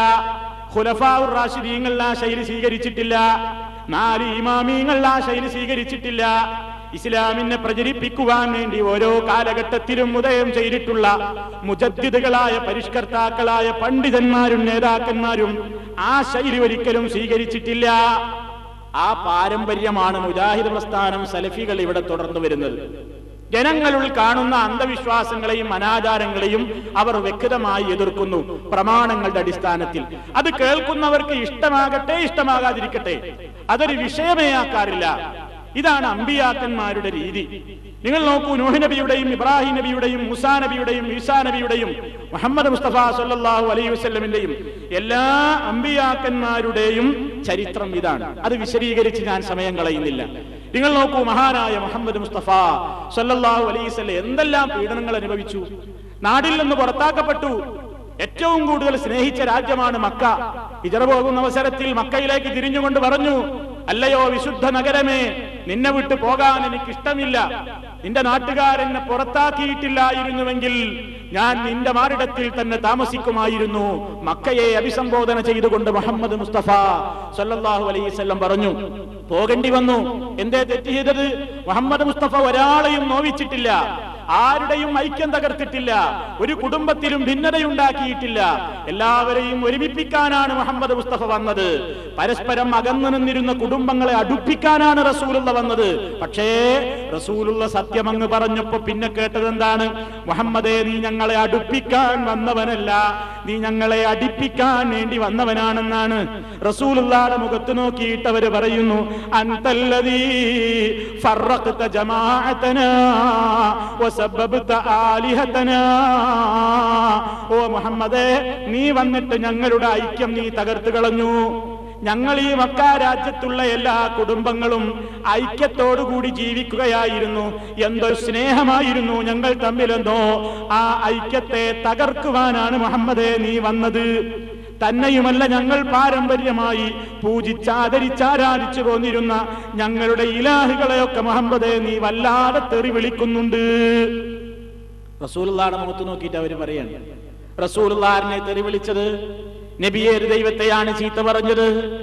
ഖുലഫാഉർ റാഷിദീങ്ങൾ ആ ശൈലി സ്വീകരിച്ചിട്ടില്ല നാല് ഇമാമീങ്ങൾ ആ ശൈലി സ്വീകരിച്ചിട്ടില്ല ഇസ്ലാമിനെ പ്രചരിപ്പിക്കുവാൻ വേണ്ടി ഓരോ കാലഘട്ടത്തിലും ഉദയം ചെയ്തിട്ടുള്ള മുജദ്ദിദുകളായ പരിഷ്കർത്താക്കളായ പണ്ഡിതന്മാരും നേതാക്കന്മാരും ആ ശൈലി ഒരിക്കലും സ്വീകരിച്ചിട്ടില്ല ആ പാരമ്പര്യമാണ് മുജാഹിദ് പ്രസ്ഥാനം സലഫികൾ ഇവിടെ തുടർന്നു വരുന്നത് ജനങ്ങളിൽ കാണുന്ന അന്ധവിശ്വാസങ്ങളെയും അനാചാരങ്ങളെയും അവർ വ്യക്തമായി എതിർക്കുന്നു പ്രമാണങ്ങളുടെ അടിസ്ഥാനത്തിൽ അത് കേൾക്കുന്നവർക്ക് ഇഷ്ടമാകട്ടെ ഇഷ്ടമാകാതിരിക്കട്ടെ അതൊരു വിഷയമേ ആക്കാറില്ല ഇതാണ് അമ്പിയാക്കന്മാരുടെ രീതി നിങ്ങൾ നോക്കൂ നൂഹ് നബിയുടെയും ഇബ്രാഹിം നബിയുടെയും മുസാ നബിയുടെയും ഈസാ നബിയുടെയും മുഹമ്മദ് മുസ്തഫ സല്ലല്ലാഹു അലൈഹി വസല്ലമിന്റെയും എല്ലാ അമ്പിയാക്കന്മാരുടെയും ചരിത്രം ഇതാണ് അത് വിശദീകരിച്ച് ഞാൻ സമയം കളയുന്നില്ല നിങ്ങൾ നോക്കൂ മഹാനായ മുഹമ്മദ് മുസ്തഫ സല്ലല്ലാഹു അലൈസ് എന്തെല്ലാം പീഡനങ്ങൾ അനുഭവിച്ചു നാടിൽ നിന്ന് പുറത്താക്കപ്പെട്ടു ഏറ്റവും കൂടുതൽ സ്നേഹിച്ച രാജ്യമാണ് മക്ക ഹിജറ പോകുന്ന അവസരത്തിൽ മക്കയിലേക്ക് തിരിഞ്ഞുകൊണ്ട് പറഞ്ഞു അല്ലയോ വിശുദ്ധ നഗരമേ നിന്നെ വിട്ടു പോകാൻ എനിക്ക് ഇഷ്ടമില്ല നിന്റെ നാട്ടുകാരെന്നെ പുറത്താക്കിയിട്ടില്ലായിരുന്നുവെങ്കിൽ ഞാൻ നിന്റെ മാറിടത്തിൽ തന്നെ താമസിക്കുമായിരുന്നു മക്കയെ അഭിസംബോധന ചെയ്തുകൊണ്ട് മുഹമ്മദ് മുസ്തഫ സല്ലല്ലാഹു അലൈവല്ലം പറഞ്ഞു പോകേണ്ടി വന്നു എന്തേ തെറ്റ് ചെയ്തത് മുഹമ്മദ് മുസ്തഫ ഒരാളെയും നോവിച്ചിട്ടില്ല ആരുടെയും ഐക്യം തകർത്തിട്ടില്ല ഒരു കുടുംബത്തിലും ഭിന്നതയുണ്ടാക്കിയിട്ടില്ല എല്ലാവരെയും ഒരുമിപ്പിക്കാനാണ് മുഹമ്മദ് മുസ്തഫ വന്നത് പരസ്പരം അകന്നു നിന്നിരുന്ന കുടുംബങ്ങളെ അടുപ്പിക്കാനാണ് റസൂലുള്ള വന്നത് പക്ഷേ റസൂലുള്ള സത്യം അങ്ങ് പറഞ്ഞപ്പോ പിന്നെ കേട്ടത് എന്താണ് മുഹമ്മദേ നീ ഞങ്ങളെ അടുപ്പിക്കാൻ വന്നവനല്ല നീ ഞങ്ങളെ അടിപ്പിക്കാൻ വേണ്ടി വന്നവനാണെന്നാണ് റസൂലുള്ളാടെ മുഖത്ത് നോക്കിയിട്ട് അവര് പറയുന്നു അന്തല്ലതീ ഫറഖ്ത ജമാഅതനാ വസബ്ബബ്ത ആലിഹതനാ ഓ മുഹമ്മദേ നീ വന്നിട്ട് ഞങ്ങളുടെ ഐക്യം നീ തകർത്തു കളഞ്ഞു ഞങ്ങൾ ഈ മക്ക രാജ്യത്തുള്ള എല്ലാ കുടുംബങ്ങളും ഐക്യത്തോടുകൂടി ജീവിക്കുകയായിരുന്നു എന്തൊരു സ്നേഹമായിരുന്നു ഞങ്ങൾ തമ്മിലെന്തോ ആ ഐക്യത്തെ തകർക്കുവാനാണ് മുഹമ്മദേ നീ വന്നത് തന്നെയുമല്ല ഞങ്ങൾ പാരമ്പര്യമായി പൂജിച്ചാദരിച്ചാരാധിച്ചു പോന്നിരുന്ന ഞങ്ങളുടെ ഇലാഹുകളെയൊക്കെ മുഹമ്മദേ നീ വല്ലാതെ തെറി വിളിക്കുന്നുണ്ട് റസൂലുള്ളാടെ മുഖത്ത് നോക്കിയിട്ട് അവര് പറയാണ് റസൂലുള്ളാറിനെ തെറി വിളിച്ചത് നബിയെ ഒരു ദൈവത്തെയാണ് ചീത്ത പറഞ്ഞത്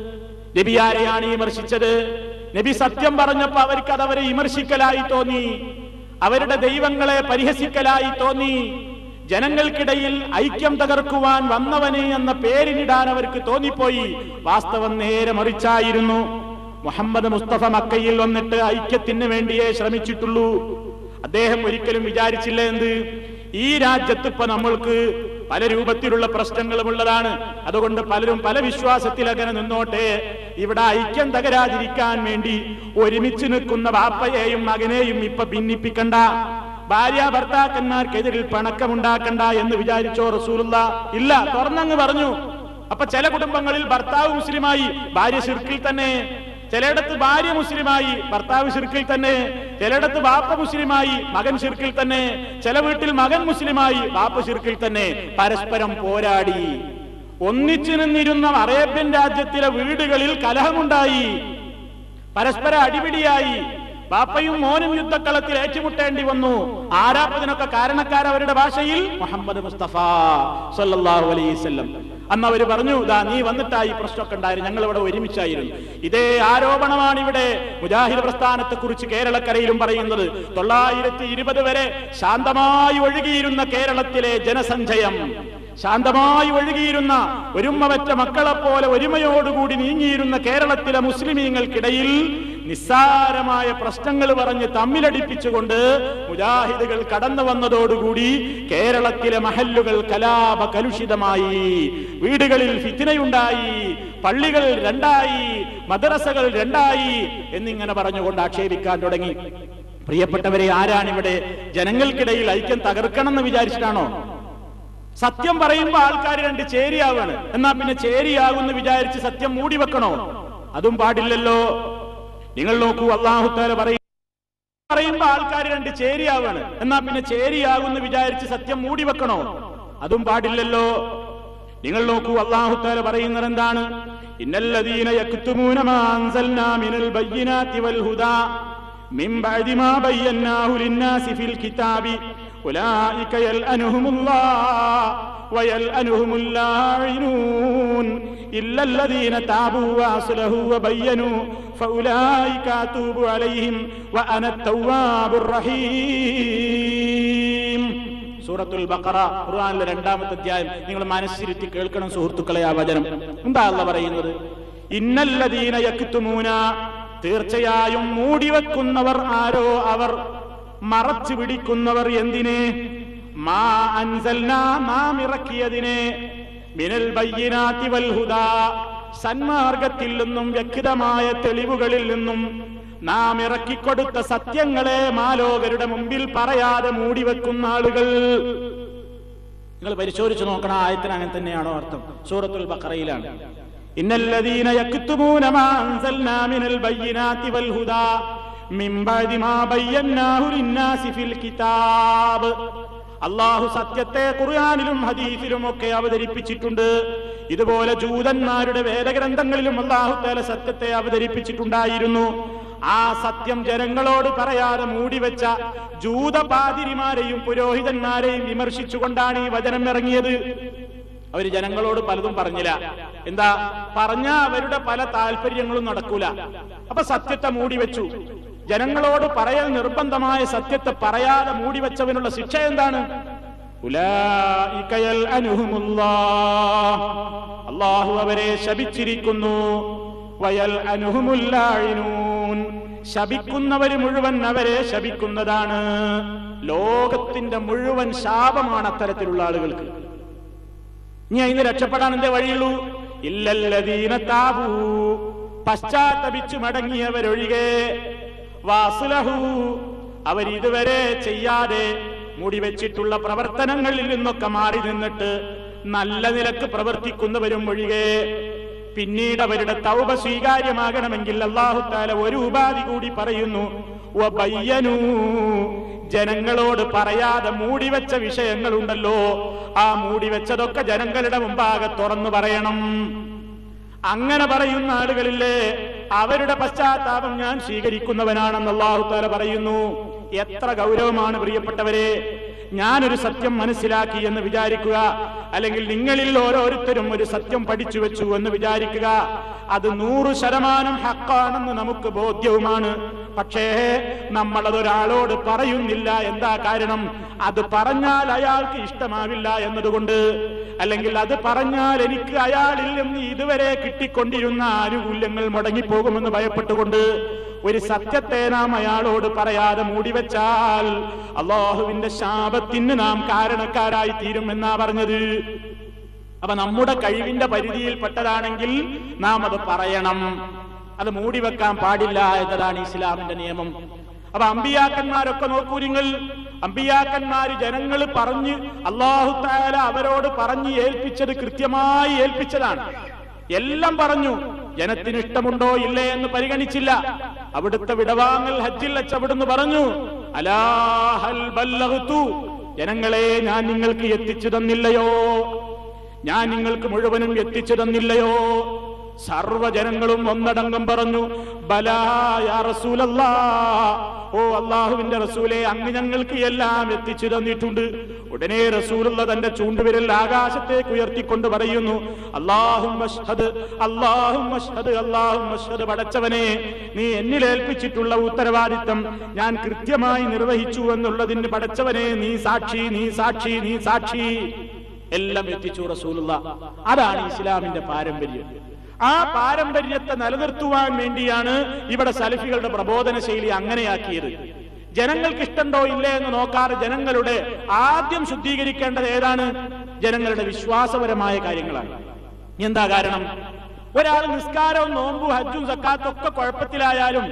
നബി ആരെയാണ് വിമർശിച്ചത് നബി സത്യം പറഞ്ഞപ്പോ അവർക്ക് അത് അവരെ വിമർശിക്കലായി തോന്നി അവരുടെ ദൈവങ്ങളെ പരിഹസിക്കലായി തോന്നി ജനങ്ങൾക്കിടയിൽ ഐക്യം തകർക്കുവാൻ വന്നവന് എന്ന പേരിനിടാൻ അവർക്ക് തോന്നിപ്പോയി വാസ്തവം നേരെ മറിച്ചായിരുന്നു മുഹമ്മദ് മുസ്തഫ മക്കയിൽ വന്നിട്ട് ഐക്യത്തിന് വേണ്ടിയേ ശ്രമിച്ചിട്ടുള്ളൂ അദ്ദേഹം ഒരിക്കലും വിചാരിച്ചില്ല എന്ത് ഈ രാജ്യത്ത് ഇപ്പൊ നമ്മൾക്ക് പല രൂപത്തിലുള്ള പ്രശ്നങ്ങളും ഉള്ളതാണ് അതുകൊണ്ട് പലരും പല വിശ്വാസത്തിൽ അങ്ങനെ നിന്നോട്ടെ ഇവിടെ ഐക്യം തകരാതിരിക്കാൻ വേണ്ടി ഒരുമിച്ച് നിൽക്കുന്ന ബാപ്പയെയും മകനെയും ഇപ്പൊ ഭിന്നിപ്പിക്കണ്ട ഭാര്യ ഭർത്താക്കന്മാർക്കെതിരിൽ പണക്കമുണ്ടാക്കണ്ട എന്ന് വിചാരിച്ചോ റസൂലുള്ള ഇല്ല തുറന്നങ്ങ് പറഞ്ഞു അപ്പൊ ചില കുടുംബങ്ങളിൽ ഭർത്താവ് മുസ്ലിമായി ഭാര്യ ശിർക്കിൽ തന്നെ ചിലയിടത്ത് ഭാര്യ മുസ്ലിമായി ഭർത്താവ് ശിർക്കിൽ തന്നെ ചിലയിടത്ത് ബാപ്പ മുസ്ലിമായി മകൻ ശിർക്കിൽ തന്നെ ചില വീട്ടിൽ മകൻ മുസ്ലിമായി ബാപ്പ ശിർക്കിൽ തന്നെ പരസ്പരം പോരാടി ഒന്നിച്ചു നിന്നിരുന്ന അറേബ്യൻ രാജ്യത്തിലെ വീടുകളിൽ കലഹമുണ്ടായി പരസ്പര അടിപിടിയായി ബാപ്പയും മോനും യുദ്ധക്കളത്തിൽ ഏറ്റുമുട്ടേണ്ടി വന്നു ആരാപ്പതിനൊക്കെ കാരണക്കാർ അവരുടെ ഭാഷയിൽ മുഹമ്മദ് മുസ്തഫ സല്ലല്ലാഹു അലൈഹി വസല്ലം അന്ന് അവര് പറഞ്ഞു ദാ നീ വന്നിട്ടായി പ്രശ്നമൊക്കെ ഉണ്ടായിരുന്നു ഞങ്ങൾ ഇവിടെ ഒരുമിച്ചായിരുന്നു ഇതേ ആരോപണമാണ് ഇവിടെ മുജാഹിദ് പ്രസ്ഥാനത്തെ കുറിച്ച് കേരളക്കരയിലും പറയുന്നത് തൊള്ളായിരത്തി ഇരുപത് വരെ ശാന്തമായി ഒഴുകിയിരുന്ന കേരളത്തിലെ ജനസഞ്ചയം ശാന്തമായി ഒഴുകിയിരുന്ന ഒരുമ്മവറ്റ മക്കളെപ്പോലെ ഒരുമയോടുകൂടി നീങ്ങിയിരുന്ന കേരളത്തിലെ മുസ്ലിമീങ്ങൾക്കിടയിൽ നിസ്സാരമായ പ്രശ്നങ്ങൾ പറഞ്ഞ് തമ്മിലടിപ്പിച്ചുകൊണ്ട് മുജാഹിദുകൾ കടന്നു വന്നതോടുകൂടി കേരളത്തിലെ മഹല്ലുകൾ കലാപ കലുഷിതമായി വീടുകളിൽ ഫിത്തിനയുണ്ടായി പള്ളികൾ രണ്ടായി മദ്രസകൾ രണ്ടായി എന്നിങ്ങനെ പറഞ്ഞുകൊണ്ട് ആക്ഷേപിക്കാൻ തുടങ്ങി പ്രിയപ്പെട്ടവരെ ആരാണിവിടെ ജനങ്ങൾക്കിടയിൽ ഐക്യം തകർക്കണം എന്ന് വിചാരിച്ചിട്ടാണോ സത്യം പറയുമ്പോ ആൾക്കാർ രണ്ട് ചേരിയാവാണ് എന്നാ പിന്നെ ചേരിയാകുമെന്ന് വിചാരിച്ച് സത്യം മൂടി വെക്കണോ അതും പാടില്ലല്ലോ നിങ്ങൾ നോക്കൂ അള്ളാഹുത്താല പറയും പറയുമ്പോ ആൾക്കാർ രണ്ട് ചേരിയാവാണ് എന്നാ പിന്നെ ചേരിയാകുമെന്ന് വിചാരിച്ച് സത്യം മൂടി വെക്കണോ അതും പാടില്ലല്ലോ നിങ്ങൾ നോക്കൂ അള്ളാഹുത്താല പറയുന്നത് എന്താണ് ഇന്നല്ലദീന യക്തുമൂന മാ അൻസൽനാ മിനൽ ബയ്യിനാതി വൽ ഹുദാ മിൻ ബഅദി മാ ബയ്യന്നാഹു ലിന്നാസി ഫിൽ കിതാബി ഉലൈക യൽഅനുഹുമുല്ലാഹ് ويلأنهم اللاعنون إلا الذين تابوا وأصلحوا وبينوا فأولئك أتوب عليهم وأنا التواب الرحيم സൂറത്തുൽ ബഖറ ഖുർആനിലെ രണ്ടാമത്തെ അധ്യായം നിങ്ങൾ മനസ്സിരുത്തി കേൾക്കണം സുഹൃത്തുക്കളെ ആ വചനം എന്താ അല്ല പറയുന്നത് ഇന്നല്ലദീന യക്തുമൂന തീർച്ചയായും മൂടിവെക്കുന്നവർ ആരോ അവർ മറച്ചു പിടിക്കുന്നവർ എന്തിനെ മാ അൻസൽനാ നാം ഇറക്കിയതിനെ മിനൽ ബയ്യിനാതി വൽ ഹുദാ സന്മാർഗത്തിൽ നിന്നും വ്യക്തമായ തെളിവുകളിൽ നിന്നും നാം ഇറക്കിക്കൊടുത്ത സത്യങ്ങളെ മാലോകരുടെ മുമ്പിൽ പറയാതെ മൂടിവെക്കുന്ന ആളുകൾ നിങ്ങൾ പരിശോധിച്ചു നോക്കണം ആയത്തിന് അങ്ങനെ തന്നെയാണോ അർത്ഥം സൂറത്തുൽ ബഖറയിലാണ് ഇന്നല്ലദീന യക്തുമൂന മാ അൻസൽനാ മിനൽ ബയ്യിനാതി വൽ ഹുദാ മിൻ ബഅദി മാ ബയ്യന്നാഹു ലിന്നാസി ഫിൽ കിതാബ് അള്ളാഹു സത്യത്തെ ഖുർആാനിലും ഹദീസിലും ഒക്കെ അവതരിപ്പിച്ചിട്ടുണ്ട് ഇതുപോലെ ജൂതന്മാരുടെ വേദഗ്രന്ഥങ്ങളിലും അള്ളാഹു തേല സത്യത്തെ അവതരിപ്പിച്ചിട്ടുണ്ടായിരുന്നു ആ സത്യം ജനങ്ങളോട് പറയാതെ മൂടിവെച്ച ജൂതപാതിരിമാരെയും പുരോഹിതന്മാരെയും വിമർശിച്ചുകൊണ്ടാണ് ഈ വചനം ഇറങ്ങിയത് അവര് ജനങ്ങളോട് പലതും പറഞ്ഞില്ല എന്താ പറഞ്ഞ അവരുടെ പല താല്പര്യങ്ങളും നടക്കൂല അപ്പൊ സത്യത്തെ മൂടിവെച്ചു ജനങ്ങളോട് പറയൽ നിർബന്ധമായ സത്യത്തെ പറയാതെ മൂടിവെച്ചവനുള്ള ശിക്ഷ എന്താണ് ഉലായിക യൽഅനുഹുമുല്ലാഹ്. അള്ളാഹു അവരെ ശപിച്ചിരിക്കുന്നു വയൽ അനുഹുമുല്ലാഴിനൂൻ ശപിക്കുന്നവര് മുഴുവൻ അവരെ ശപിക്കുന്നതാണ് ലോകത്തിന്റെ മുഴുവൻ ശാപമാണ് അത്തരത്തിലുള്ള ആളുകൾക്ക് ഇനി അതിന് രക്ഷപ്പെടാൻ എന്തേ വഴിയുള്ളൂ ഇല്ലല്ലദീന താബൂ പശ്ചാത്തപിച്ചു മടങ്ങിയവരൊഴികെ വാസുലഹു അവരിതുവരെ ചെയ്യാതെ മൂടിവെച്ചിട്ടുള്ള പ്രവർത്തനങ്ങളിൽ നിന്നൊക്കെ മാറി നിന്നിട്ട് നല്ല നിലക്ക് പ്രവർത്തിക്കുന്നവരും ഒഴികെ പിന്നീട് അവരുടെ തൗബ സ്വീകാര്യമാകണമെങ്കിൽ അള്ളാഹുത്താല ഒരു ഉപാധി കൂടി പറയുന്നു വബയ്യനൂ. ജനങ്ങളോട് പറയാതെ മൂടിവെച്ച വിഷയങ്ങളുണ്ടല്ലോ ആ മൂടിവെച്ചതൊക്കെ ജനങ്ങളുടെ മുമ്പാകെ തുറന്നു പറയണം അങ്ങനെ പറയുന്ന ആളുകളില്ലേ അവരുടെ പശ്ചാത്താപം ഞാൻ സ്വീകരിക്കുന്നവനാണെന്ന് അള്ളാഹുത്താല പറയുന്നു എത്ര ഗൗരവമാണ് പ്രിയപ്പെട്ടവരെ ഞാനൊരു സത്യം മനസ്സിലാക്കി എന്ന് വിചാരിക്കുക അല്ലെങ്കിൽ നിങ്ങളിൽ ഓരോരുത്തരും ഒരു സത്യം പഠിച്ചു വെച്ചു എന്ന് വിചാരിക്കുക അത് നൂറ് ശതമാനം ഹക്കാണെന്ന് നമുക്ക് ബോധ്യവുമാണ് പക്ഷേ നമ്മളതൊരാളോട് പറയുന്നില്ല എന്താ കാരണം അത് പറഞ്ഞാൽ അയാൾക്ക് ഇഷ്ടമാവില്ല എന്നതുകൊണ്ട് അല്ലെങ്കിൽ അത് പറഞ്ഞാൽ എനിക്ക് അയാളിൽ നിന്ന് ഇതുവരെ കിട്ടിക്കൊണ്ടിരുന്ന ആനുകൂല്യങ്ങൾ മുടങ്ങിപ്പോകുമെന്ന് ഭയപ്പെട്ടുകൊണ്ട് ഒരു സത്യത്തെ നാം അയാളോട് പറയാതെ മൂടിവെച്ചാൽ അള്ളാഹുവിന്റെ ശാപത്തിന് നാം കാരണക്കാരായി തീരും എന്നാ പറഞ്ഞത് അപ്പൊ നമ്മുടെ കഴിവിന്റെ പരിധിയിൽപ്പെട്ടതാണെങ്കിൽ നാം അത് പറയണം അത് മൂടിവെക്കാൻ പാടില്ല എന്നതാണ് ഇസ്ലാമിന്റെ നിയമം അപ്പൊ അമ്പിയാക്കന്മാരൊക്കെ നോക്കൂ നിങ്ങൾ അമ്പിയാക്കന്മാര് ജനങ്ങൾ പറഞ്ഞ് അള്ളാഹു താല അവരോട് പറഞ്ഞ് ഏൽപ്പിച്ചത് കൃത്യമായി ഏൽപ്പിച്ചതാണ് എല്ലാം പറഞ്ഞു ജനത്തിന് ഇഷ്ടമുണ്ടോ ഇല്ലേ എന്ന് പരിഗണിച്ചില്ല അവിടുത്തെ വിടവാങ്ങൽ ഹജ്ജിൽ വെച്ച് അവിടുന്ന് പറഞ്ഞു അലാഹൽ ബല്ലഗ്തു ജനങ്ങളെ ഞാൻ നിങ്ങൾക്ക് എത്തിച്ചു തന്നില്ലയോ ഞാൻ നിങ്ങൾക്ക് മുഴുവനും എത്തിച്ചു തന്നില്ലയോ സർവജനങ്ങളും ഒന്നടങ്കം പറഞ്ഞു ബലായ റസൂലല്ലാ ഓ അള്ളാഹുവിന്റെ റസൂലെ അങ്ങ് ഞങ്ങൾക്ക് എല്ലാം എത്തിച്ചു തന്നിട്ടുണ്ട് ഉടനെ റസൂലുള്ള തന്റെ ചൂണ്ടുവിരൽ ആകാശത്തേക്ക് ഉയർത്തിക്കൊണ്ട് പറയുന്നു അള്ളാഹും അള്ളാഹും അള്ളാഹും പടച്ചവനെ നീ എന്നിലേൽപ്പിച്ചിട്ടുള്ള ഉത്തരവാദിത്തം ഞാൻ കൃത്യമായി നിർവഹിച്ചു എന്നുള്ളതിന് പടച്ചവനെ നീ സാക്ഷി നീ സാക്ഷി നീ സാക്ഷി എല്ലാം എത്തിച്ചു റസൂലുള്ള അതാണ് ഇസ്ലാമിന്റെ പാരമ്പര്യം ആ പാരമ്പര്യത്തെ നിലനിർത്തുവാൻ വേണ്ടിയാണ് ഇവിടെ സലഫികളുടെ പ്രബോധന ശൈലി അങ്ങനെയാക്കിയത് ജനങ്ങൾക്ക് ഇഷ്ടണ്ടോ ഇല്ലേ എന്ന് നോക്കാതെ ജനങ്ങളുടെ ആദ്യം ശുദ്ധീകരിക്കേണ്ടത് ഏതാണ് ജനങ്ങളുടെ വിശ്വാസപരമായ കാര്യങ്ങളാണ് എന്താ കാരണം ഒരാൾ നിസ്കാരവും നോമ്പും ഹജ്ജും സക്കാത്തും ഒക്കെ കുഴപ്പത്തിലായാലും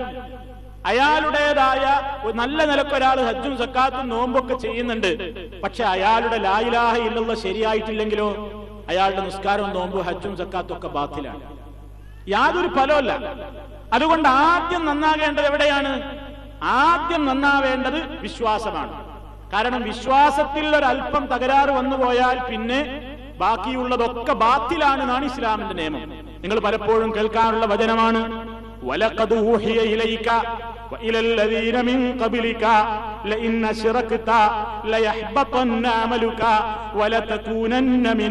അയാളുടേതായ ഒരു നല്ല നിലക്കൊരാൾ ഹജ്ജും സക്കാത്തും നോമ്പൊക്കെ ചെയ്യുന്നുണ്ട് പക്ഷെ അയാളുടെ ലായിലാഹ ഇല്ലുള്ള ശരിയായിട്ടില്ലെങ്കിലോ അയാളുടെ നിസ്കാരവും നോമ്പും ഹജ്ജും സക്കാത്തും ഒക്കെ ബാത്തിലാണ് യാതൊരു ഫലമല്ല അതുകൊണ്ട് ആദ്യം നന്നാകേണ്ടത് എവിടെയാണ് ആദ്യം നന്നാവേണ്ടത് വിശ്വാസമാണ് കാരണം വിശ്വാസത്തിൽ ഒരല്പം തകരാറ് വന്നു പോയാൽ പിന്നെ ബാക്കിയുള്ളതൊക്കെ ബാത്തിലാണെന്നാണ് ഇസ്ലാമിന്റെ നിയമം നിങ്ങൾ പലപ്പോഴും കേൾക്കാറുള്ള വചനമാണ് ولقد أوحي إليك وإلى الذين من قبلك لئن أشركت ليحبطن عملك ولتكونن من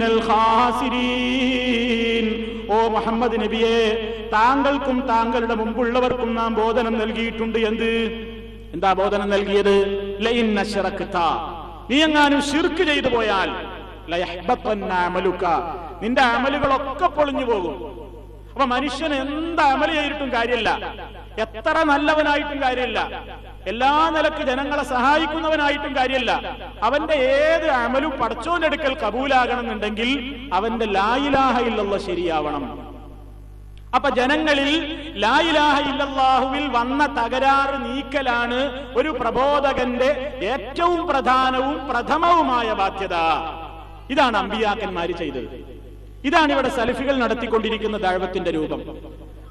الخاسرين ഓ മുഹമ്മദ് നബിയെ താങ്കൾക്കും താങ്കളുടെ മുമ്പുള്ളവർക്കും നാം ബോധനം നൽകിയിട്ടുണ്ട് എന്ത് എന്താ ബോധനം നൽകിയത് ലൈൻ അശ്റക്ത നീ എങ്ങാനും ഷിർക്ക് ചെയ്തു പോയാൽ ലയഹ്ബത്തന്ന അമലുക നിന്റെ അമലുകളൊക്കെ പൊളിഞ്ഞു പോകും അപ്പൊ മനുഷ്യൻ എന്ത് അമല് ചെയ്തിട്ടും കാര്യമില്ല എത്ര നല്ലവനായിട്ടും കാര്യമില്ല എല്ലാ നിലക്ക് ജനങ്ങളെ സഹായിക്കുന്നവനായിട്ടും കാര്യമില്ല അവന്റെ ഏത് അമലും പടച്ചോന്റെ അടുക്കൽ കബൂലാകണമെന്നുണ്ടെങ്കിൽ അവന്റെ ലായിലാഹ ഇല്ലല്ല ശരിയാവണം അപ്പൊ ജനങ്ങളിൽ ലായിലാഹ ഇല്ലല്ലാഹുവിൽ വന്ന തകരാറ് നീക്കലാണ് ഒരു പ്രബോധകന്റെ ഏറ്റവും പ്രധാനവും പ്രഥമവുമായ ബാധ്യത ഇതാണ് അമ്പിയാക്കന്മാര് ചെയ്തത് ഇതാണ് ഇവിടെ സലഫികൾ നടത്തിക്കൊണ്ടിരിക്കുന്ന ദഴവത്തിന്റെ രൂപം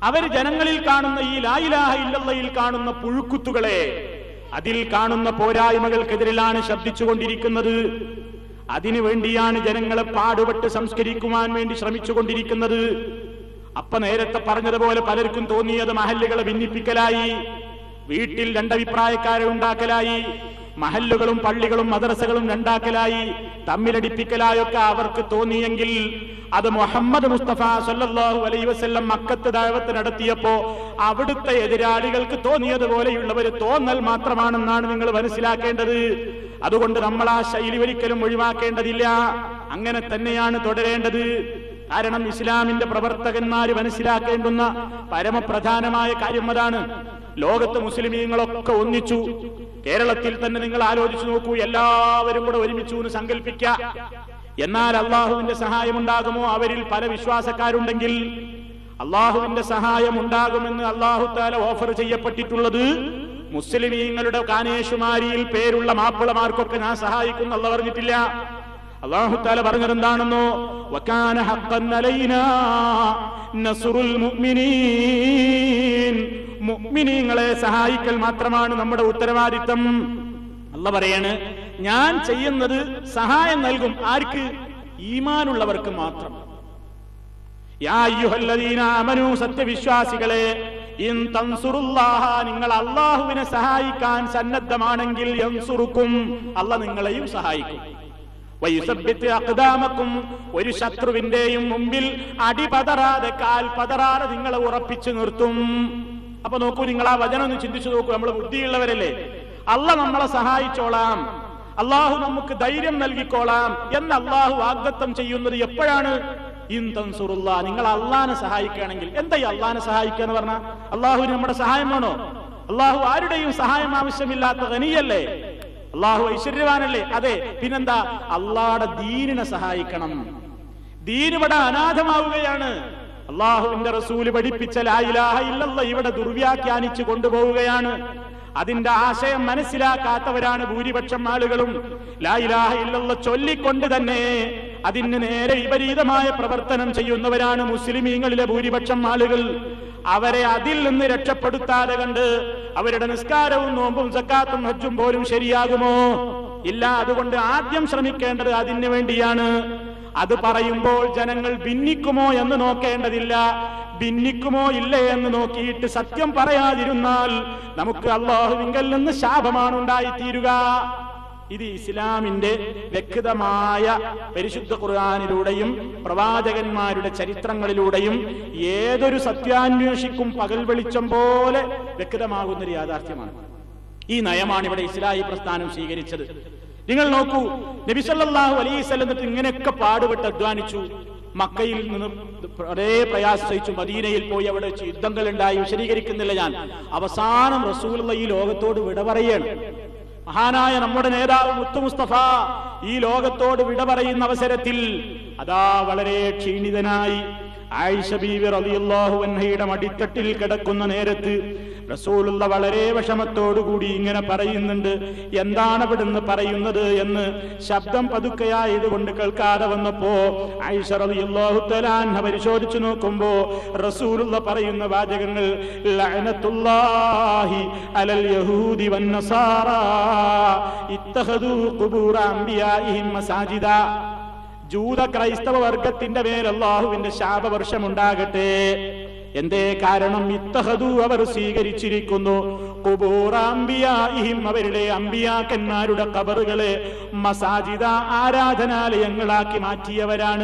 അവർ ജനങ്ങളിൽ കാണുന്ന ഈ ലായിലാഹ ഇല്ലല്ലയിൽ കാണുന്ന പുഴുക്കുത്തുകളെ അതിൽ കാണുന്ന പോരായ്മകൾക്കെതിരിലാണ് ശബ്ദിച്ചുകൊണ്ടിരിക്കുന്നത് അതിനു വേണ്ടിയാണ് ജനങ്ങളെ പാടുപെട്ട് സംസ്കരിക്കുവാൻ വേണ്ടി ശ്രമിച്ചുകൊണ്ടിരിക്കുന്നത് അപ്പ നേരത്തെ പറഞ്ഞതുപോലെ പലർക്കും തോന്നിയത് മഹല്ലുകളെ ഭിന്നിപ്പിക്കലായി വീട്ടിൽ രണ്ടഭിപ്രായക്കാരെ ഉണ്ടാക്കലായി മഹല്ലുകളും പള്ളികളും മദ്രസകളും രണ്ടാക്കലായി തമ്മിലടിപ്പിക്കലായൊക്കെ അവർക്ക് തോന്നിയെങ്കിൽ അത് മുഹമ്മദ് മുസ്തഫ സല്ലല്ലാഹു അലൈഹി വസല്ലം മക്കത്ത് ദഅവത്ത് നടത്തിയപ്പോ അവിടുത്തെ എതിരാളികൾക്ക് തോന്നിയതുപോലെയുള്ളവർ തോന്നൽ മാത്രമാണെന്നാണ് നിങ്ങൾ മനസ്സിലാക്കേണ്ടത് അതുകൊണ്ട് നമ്മൾ ആ ശൈലി ഒരിക്കലും ഒഴിവാക്കേണ്ടതില്ല അങ്ങനെ തന്നെയാണ് തുടരേണ്ടത് കാരണം ഇസ്ലാമിന്റെ പ്രവർത്തകന്മാര് മനസ്സിലാക്കേണ്ടുന്ന പരമപ്രധാനമായ കാര്യം അതാണ് ലോകത്ത് മുസ്ലിമീങ്ങളൊക്കെ ഒന്നിച്ചു കേരളത്തിൽ തന്നെ നിങ്ങൾ ആലോചിച്ചു നോക്കൂ എല്ലാവരും കൂടെ ഒരുമിച്ചു എന്ന് സങ്കല്പിക്ക എന്നാൽ അള്ളാഹുവിന്റെ സഹായം ഉണ്ടാകുമോ അവരിൽ പല വിശ്വാസക്കാരുണ്ടെങ്കിൽ അള്ളാഹുവിന്റെ സഹായം ഉണ്ടാകുമെന്ന് അള്ളാഹു താല ഓഫർ ചെയ്യപ്പെട്ടിട്ടുള്ളത് മുസ്ലിമീങ്ങളുടെ കാനേഷുമാരിയിൽ പേരുള്ള മാപ്പിളമാർക്കൊക്കെ ഞാൻ സഹായിക്കും അല്ല പറഞ്ഞിട്ടില്ല അള്ളാഹു താല പറഞ്ഞത് എന്താണെന്നോ വക്കാന ഹഖ്ഖൻ അലൈനാ നസ്റുൽ മുഅ്മിനീൻ മുഅ്മിനീങ്ങളെ സഹായിക്കൽ മാത്രമാണ് നമ്മുടെ ഉത്തരവാദിത്തം അല്ല പറയാണ് ഞാൻ ചെയ്യുന്നത് സഹായം നൽകും ആർക്ക് ഈമാനുള്ളവർക്ക് മാത്രം യാ അയ്യുഹല്ലദീന ആമനൂ സത്യവിശ്വാസികളെ ഇൻ തൻസുറുല്ലാഹ നിങ്ങൾ അള്ളാഹുവിനെ സഹായിക്കാൻ സന്നദ്ധമാണെങ്കിൽ യൻസുറുക്കും അല്ല നിങ്ങളെയും സഹായിക്കും വയുസബ്ബിത്ത് അഖ്ദാമക്കും ഒരു ശത്രുവിന്റെയും മുമ്പിൽ അടിപതറാതെ കാൽ പതറാതെ നിങ്ങളെ ഉറപ്പിച്ചു നിർത്തും അപ്പൊ നോക്കൂ നിങ്ങൾ ആ വചനം ഒന്ന് ചിന്തിച്ചു നോക്കൂ നമ്മൾ ബുദ്ധിയുള്ളവരല്ലേ അല്ല നമ്മളെ സഹായിച്ചോളാം അള്ളാഹു നമുക്ക് ധൈര്യം നൽകിക്കോളാം എന്ന് അള്ളാഹു വാഗ്ദത്തം ചെയ്യുന്നത് എപ്പോഴാണ് ഇൻ തൻസുറുള്ള നിങ്ങൾ അള്ളാനെ സഹായിക്കുകയാണെങ്കിൽ എന്താ ഈ അള്ളാനെ സഹായിക്കുക എന്ന് പറഞ്ഞാൽ അള്ളാഹുവിന് നമ്മുടെ സഹായം വേണോ അള്ളാഹു ആരുടെയും സഹായം ആവശ്യമില്ലാത്ത ഖനിയല്ലേ അള്ളാഹു ഐശ്വര്യവാനല്ലേ അതെ പിന്നെന്താ അള്ളാടെ ദീനിനെ സഹായിക്കണം ദീൻ ഇവിടെ അനാഥമാവുകയാണ് അള്ളാഹുവിന്റെ റസൂല് പഠിപ്പിച്ച ലായിലാഹ ഇല്ലല്ല ഇവിടെ ദുർവ്യാഖ്യാനിച്ചു കൊണ്ടുപോവുകയാണ് അതിന്റെ ആശയം മനസ്സിലാക്കാത്തവരാണ് ഭൂരിപക്ഷം ആളുകളും ലായിലാഹ ഇല്ലല്ല ചൊല്ലിക്കൊണ്ട് തന്നെ അതിന് നേരെ വിപരീതമായ പ്രവർത്തനം ചെയ്യുന്നവരാണ് മുസ്ലിമീങ്ങളിലെ ഭൂരിപക്ഷം ആളുകൾ അവരെ അതിൽ നിന്ന് രക്ഷപ്പെടുത്താതെ കണ്ട് അവരുടെ നിസ്കാരവും നോമ്പും സക്കാത്തും ഹജ്ജും പോലും ശരിയാകുമോ ഇല്ല അതുകൊണ്ട് ആദ്യം ശ്രമിക്കേണ്ടത് അതിനു വേണ്ടിയാണ് അത് പറയുമ്പോൾ ജനങ്ങൾ ഭിന്നിക്കുമോ എന്ന് നോക്കേണ്ടതില്ല ഭിന്നിക്കുമോ ഇല്ലേ എന്ന് നോക്കിയിട്ട് സത്യം പറയാതിരുന്നാൽ നമുക്ക് അള്ളാഹുവിങ്കൽ നിന്ന് ശാപമാണ് ഉണ്ടായിത്തീരുക ഇത് ഇസ്ലാമിന്റെ വ്യക്തമായ പരിശുദ്ധ ഖുർആാനിലൂടെയും പ്രവാചകന്മാരുടെ ചരിത്രങ്ങളിലൂടെയും ഏതൊരു സത്യാന്വേഷിക്കും പകൽ വെളിച്ചം പോലെ വ്യക്തമാകുന്ന ഒരു യാഥാർത്ഥ്യമാണ് ഈ നയമാണ് ഇവിടെ ഇസ്ലാഹി പ്രസ്ഥാനം സ്വീകരിച്ചത് നിങ്ങൾ നോക്കൂ നബിസല്ലാഹു അലൈസ് എന്നിട്ട് ഇങ്ങനെയൊക്കെ പാടുപെട്ട് അധ്വാനിച്ചു മക്കയിൽ നിന്ന് വളരെ പ്രയാസം സഹിച്ചു മദീനയിൽ പോയി അവിടെ വെച്ച് യുദ്ധങ്ങൾ ഉണ്ടായി വിശദീകരിക്കുന്നില്ല ഞാൻ അവസാനം റസൂലുള്ള ഈ ലോകത്തോട് വിട പറയാണ് മഹാനായ നമ്മുടെ നേതാവ് മുത്തു മുസ്തഫ ഈ ലോകത്തോട് വിട പറയുന്ന അവസരത്തിൽ അതാ വളരെ ക്ഷീണിതനായി ആയിഷ ബീവി റളിയല്ലാഹു അൻഹയുടെ മടിത്തട്ടിൽ കിടക്കുന്ന നേരത്ത് റസൂലുള്ള വളരെ വിഷമത്തോടുകൂടി ഇങ്ങനെ പറയുന്നുണ്ട് എന്താണ് അവിടുന്ന് പറയുന്നത് എന്ന് ശബ്ദം പതുക്കെയായതുകൊണ്ട് കേൾക്കാതെ വന്നപ്പോ ആയിഷ റളിയല്ലാഹു തആല പരിശോധിച്ചു നോക്കുമ്പോ റസൂലുള്ള പറയുന്ന വാചകങ്ങൾ ലഅനത്തുല്ലാഹി അലൽ യഹൂദി വന്നസാറാ ഇത്തഖദൂ ഖുബൂറ അംബിയാഇഹിം മസാജിദ ജൂത ക്രൈസ്തവ വർഗത്തിന്റെ മേൽ അള്ളാഹുവിന്റെ ശാപവർഷമുണ്ടാകട്ടെ എന്തേ കാരണം ഇത്തഹദു അവർ സ്വീകരിച്ചിരിക്കുന്നു കുബൂറാംബിയായിഹിം അവരുടെ അമ്പിയാക്കന്മാരുടെ കബറുകളെ മസാജിദ ആരാധനാലയങ്ങളാക്കി മാറ്റിയവരാണ്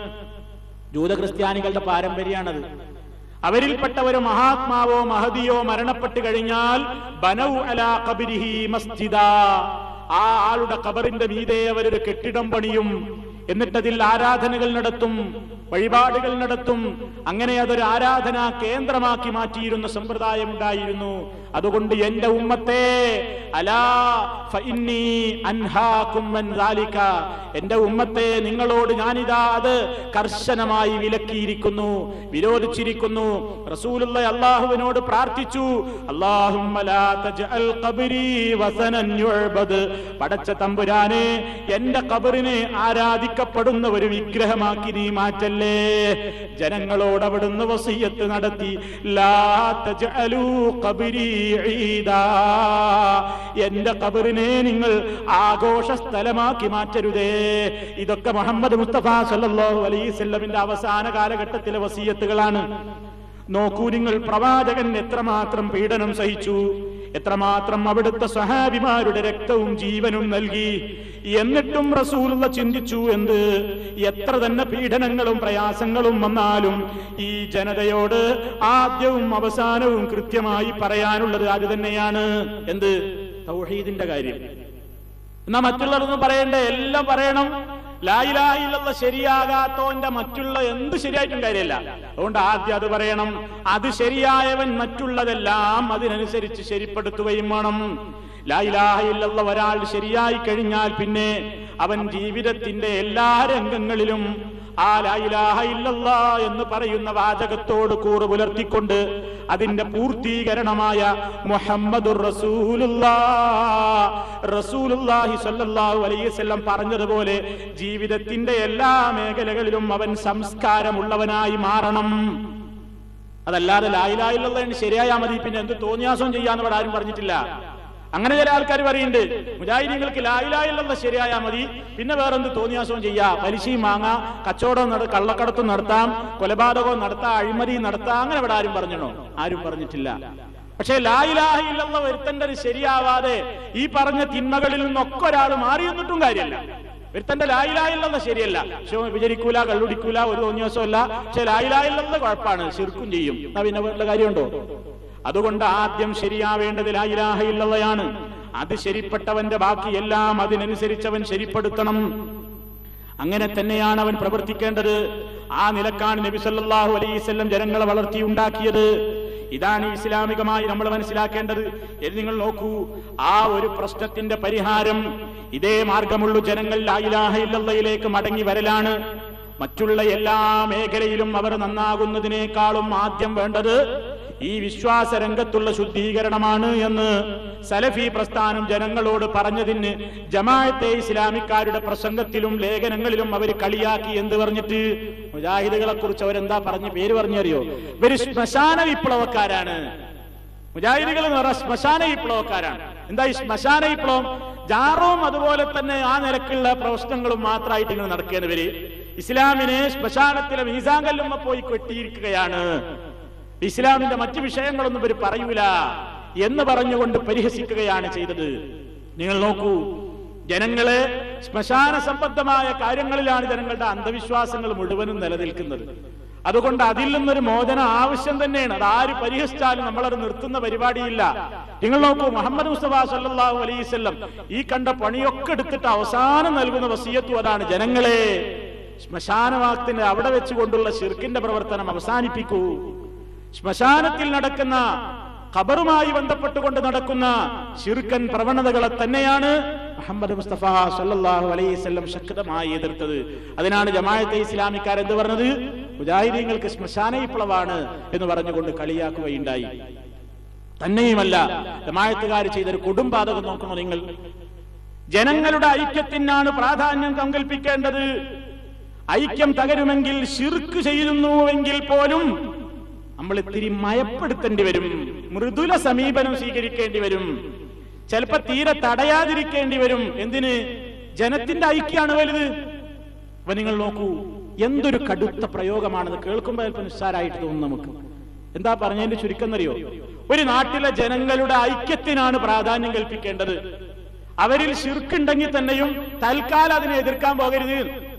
ജൂത ക്രിസ്ത്യാനികളുടെ പാരമ്പര്യമാണത് അവരിൽപ്പെട്ട ഒരു മഹാത്മാവോ മഹതിയോ മരണപ്പെട്ടു കഴിഞ്ഞാൽ ബനൗ അലാ ഖബരിഹി മസ്ജിദ ആ ആളുടെ കബറിന്റെ മീതെ അവരൊരു കെട്ടിടം പണിയും എന്നിട്ടതിൽ ആരാധനകൾ നടത്തും വഴിപാടുകൾ നടത്തും അങ്ങനെ അതൊരു ആരാധനാ കേന്ദ്രമാക്കി മാറ്റിയിരുന്ന സമ്പ്രദായം ഉണ്ടായിരുന്നു അതുകൊണ്ട് എന്റെ ഉമ്മത്തെ അലാ ഫഇന്നി അൻഹാകും മൻ ദാലിക എന്റെ ഉമ്മത്തെ നിങ്ങളോട് ഞാനിതാ അത് കർശനമായി വിലക്കിയിരിക്കുന്നു വിരോധിച്ചിരിക്കുന്നു റസൂലുള്ള അള്ളാഹുവിനോട് പ്രാർത്ഥിച്ചു അല്ലാഹുമ്മ ലാ തജ്അൽ ഖബ്രി വസനൻ യുഅബദ് പടച്ച തമ്പുരാനെ എന്റെ ഖബറിനെ ആരാധിക്കപ്പെടുന്ന ഒരു വിഗ്രഹമാക്കി നീ മാറ്റല്ലേ ജനങ്ങളോട് അവിടുന്ന് വസിയത്ത് നടത്തി ലാ തജ്അലൂ ഖബ്രി ഈദാ എന്റെ ഖബറിനെ നിങ്ങൾ ആഘോഷ സ്ഥലമാക്കി മാറ്റരുതേ ഇതൊക്കെ മുഹമ്മദ് മുസ്തഫ സല്ലല്ലാഹു അലൈഹി വസല്ലമിന്റെ അവസാന കാലഘട്ടത്തിലെ വസീയത്തുകളാണ് നോക്കൂ നിങ്ങൾ പ്രവാചകൻ എത്രമാത്രം പീഡനം സഹിച്ചു എത്രമാത്രം അവിടുത്തെ സഹാബിമാരുടെ രക്തവും ജീവനും നൽകി എന്നിട്ടും റസൂലുള്ള ചിന്തിച്ചു എന്ത് എത്ര തന്നെ പീഡനങ്ങളും പ്രയാസങ്ങളും വന്നാലും ഈ ജനതയോട് ആദ്യവും അവസാനവും കൃത്യമായി പറയാനുള്ളത് അത് തന്നെയാണ് എന്ത് തൗഹീദിന്റെ കാര്യം എന്നാ മറ്റുള്ളവരൊന്നും പറയണ്ടേ എല്ലാം പറയണം ലായിലായിലുള്ള ശരിയാകാത്തോന്റെ മറ്റുള്ള എന്ത് ശരിയായിട്ടും കാര്യമില്ല അതുകൊണ്ട് ആദ്യം അത് പറയണം അത് ശരിയായവൻ മറ്റുള്ളതെല്ലാം അതിനനുസരിച്ച് ശരിപ്പെടുത്തുകയും വേണം ലായിലാഹിലുള്ള ഒരാൾ ശരിയായി കഴിഞ്ഞാൽ പിന്നെ അവൻ ജീവിതത്തിന്റെ എല്ലാ രംഗങ്ങളിലും ആ ലായിലാഹ ഇല്ലല്ല എന്ന് പറയുന്ന വാചകത്തോട് കൂറ് പുലർത്തിക്കൊണ്ട് അതിന്റെ പൂർത്തീകരണമായ മുഹമ്മദുർ റസൂലുള്ളാ റസൂലുള്ളാഹി സ്വല്ലല്ലാഹു അലൈഹി വസല്ലം പറഞ്ഞതുപോലെ ജീവിതത്തിന്റെ എല്ലാ മേഖലകളിലും അവൻ സംസ്കാരമുള്ളവനായി മാറണം അതല്ലാതെ ലായിലായില്ല ശരിയായാ മതി പിന്നെ എന്ത് തോന്നിയാസം ചെയ്യാന്ന് ഇവിടെ ആരും പറഞ്ഞിട്ടില്ല അങ്ങനെ ചില ആൾക്കാർ പറയുന്നുണ്ട് മുജാഹിദീങ്ങൾക്ക് ലായിലായില്ല ശരിയായാ മതി പിന്നെ വേറെന്ത് തോന്നിയാസവും ചെയ്യാം പലിശയും വാങ്ങാം കച്ചവടം നട കള്ളക്കടത്തും നടത്താം കൊലപാതകവും നടത്താം അഴിമതി നടത്താം അങ്ങനെ ഇവിടെ ആരും പറഞ്ഞണോ ആരും പറഞ്ഞിട്ടില്ല പക്ഷേ ലായിലാഹില്ലെന്ന ഒരുത്തന്റെ ഒരു ശരിയാവാതെ ഈ പറഞ്ഞ തിന്മകളിൽ നിന്നൊക്കെ ഒരാൾ മാറി നിന്നിട്ടും കാര്യമല്ല ഒരുത്തന്റെ ലായിലായില്ലെന്ന ശരിയല്ല പക്ഷെ വിചരിക്കൂല കള്ളുടിക്കൂല ഒരു തോന്നിയാസമല്ല പക്ഷെ ലായിലായില്ലെന്ന കുഴപ്പമാണ് ശിർക്കും ചെയ്യും എന്നാ പിന്നെ വേറെ കാര്യമുണ്ടോ അതുകൊണ്ട് ആദ്യം ശരിയാവേണ്ടത് ലായിലാഹയില്ലവയാണ് അത് ശരിപ്പെട്ടവന്റെ ബാക്കിയെല്ലാം അതിനനുസരിച്ച് അവൻ ശരിപ്പെടുത്തണം അങ്ങനെ തന്നെയാണ് അവൻ പ്രവർത്തിക്കേണ്ടത് ആ നിലക്കാണ് നബി സല്ലല്ലാഹു അലൈഹി വസല്ലം ജനങ്ങളെ വളർത്തിയുണ്ടാക്കിയത് ഇതാണ് ഇസ്ലാമികമായി നമ്മൾ മനസ്സിലാക്കേണ്ടത് ഇത് നിങ്ങൾ നോക്കൂ ആ ഒരു പ്രശ്നത്തിന്റെ പരിഹാരം ഇതേ മാർഗമുള്ളൂ ജനങ്ങൾ ലായിലാഹയില്ലയിലേക്ക് മടങ്ങി വരലാണ് മറ്റുള്ള എല്ലാ മേഖലയിലും അവർ നന്നാകുന്നതിനേക്കാളും ആദ്യം വേണ്ടത് ഈ വിശ്വാസ രംഗത്തുള്ള ശുദ്ധീകരണമാണ് എന്ന് സലഫി പ്രസ്ഥാനം ജനങ്ങളോട് പറഞ്ഞതിന് ജമാഅത്തെ ഇസ്ലാമിക്കാരുടെ പ്രസംഗത്തിലും ലേഖനങ്ങളിലും അവർ കളിയാക്കി എന്ത് പറഞ്ഞിട്ട് മുജാഹിദുകളെ കുറിച്ച് അവരെന്താ പറഞ്ഞ പേര് പറഞ്ഞറിയോ ഇവര് ശ്മശാന വിപ്ലവക്കാരാണ് മുജാഹിദുകൾ എന്ന് പറഞ്ഞാൽ ശ്മശാന വിപ്ലവക്കാരാണ് എന്താ ഈ ശ്മശാന വിപ്ലവം ജാറവും അതുപോലെ തന്നെ ആ നിലക്കുള്ള പ്രശ്നങ്ങളും മാത്രമായിട്ട് ഇങ്ങനെ നടക്കുന്നവര് ഇസ്ലാമിനെ ശ്മശാനത്തിലെ മീസാങ്കല്ലുമ്മ പോയി കെട്ടിയിരിക്കുകയാണ് ഇസ്ലാമിന്റെ മറ്റു വിഷയങ്ങളൊന്നും ഇവർ പറയൂല എന്ന് പറഞ്ഞുകൊണ്ട് പരിഹസിക്കുകയാണ് ചെയ്തത് നിങ്ങൾ നോക്കൂ ജനങ്ങളെ ശ്മശാന സംബന്ധമായ കാര്യങ്ങളിലാണ് ജനങ്ങളുടെ അന്ധവിശ്വാസങ്ങൾ മുഴുവനും നിലനിൽക്കുന്നത് അതുകൊണ്ട് അതിൽ നിന്നൊരു മോചനം ആവശ്യം തന്നെയാണ് അത് ആര് പരിഹസിച്ചാലും നമ്മളത് നിർത്തുന്ന പരിപാടിയില്ല നിങ്ങൾ നോക്കൂ മുഹമ്മദ് മുസ്തഫ സല്ലല്ലാഹു അലൈഹി വസല്ലം ഈ കണ്ട പണിയൊക്കെ എടുത്തിട്ട് അവസാനം നൽകുന്ന വസീയത്തും അതാണ് ജനങ്ങളെ ശ്മശാനവാക്തിന് അവിടെ വെച്ചുകൊണ്ടുള്ള ഷിർക്കിന്റെ പ്രവർത്തനം അവസാനിപ്പിക്കൂ ശ്മശാനത്തിൽ നടക്കുന്ന ഖബറുമായി ബന്ധപ്പെട്ടുകൊണ്ട് നടക്കുന്ന ശിർക്കൻ പ്രവണതകളെ തന്നെയാണ് മുഹമ്മദ് മുസ്തഫ സല്ലല്ലാഹു അലൈഹി വസല്ലം ശക്തമായി എതിർത്തത് അതിനാണ് ജമാഅത്തെ ഇസ്ലാമിക്കാർ എന്ത് പറഞ്ഞത് മുജാഹിദീങ്ങൾക്ക് ശ്മശാന വിപ്ലവാണ് എന്ന് പറഞ്ഞുകൊണ്ട് കളിയാക്കുകയുണ്ടായി തന്നെയുമല്ല ജമാഅത്തുകാർ ചെയ്തൊരു കൊടുംപാതകം നോക്കണോ നിങ്ങൾ ജനങ്ങളുടെ ഐക്യത്തിനാണ് പ്രാധാന്യം സങ്കല്പിക്കേണ്ടത് ഐക്യം തകരുമെങ്കിൽ ശിർക്ക് ചെയ്യുന്നുവെങ്കിൽ പോലും നമ്മൾ ഇത്തിരി മയപ്പെടുത്തേണ്ടി വരും മൃദുല സമീപനം സ്വീകരിക്കേണ്ടി വരും ചിലപ്പോ തീരെ തടയാതിരിക്കേണ്ടി വരും എന്തിന് ജനത്തിന്റെ ഐക്യാണ് വലുത് അപ്പൊ നിങ്ങൾ നോക്കൂ എന്തൊരു കടുത്ത പ്രയോഗമാണത് കേൾക്കുമ്പോൾ അല്പം നിസ്സാരായിട്ട് തോന്നും നമുക്ക് എന്താ പറഞ്ഞതിന്റെ ചുരുക്കം എന്നറിയോ ഒരു നാട്ടിലെ ജനങ്ങളുടെ ഐക്യത്തിനാണ് പ്രാധാന്യം കൽപ്പിക്കേണ്ടത് അവരിൽ ശിർക്കുണ്ടെങ്കിൽ തന്നെയും തൽക്കാലം അതിനെ എതിർക്കാൻ പോകരുത്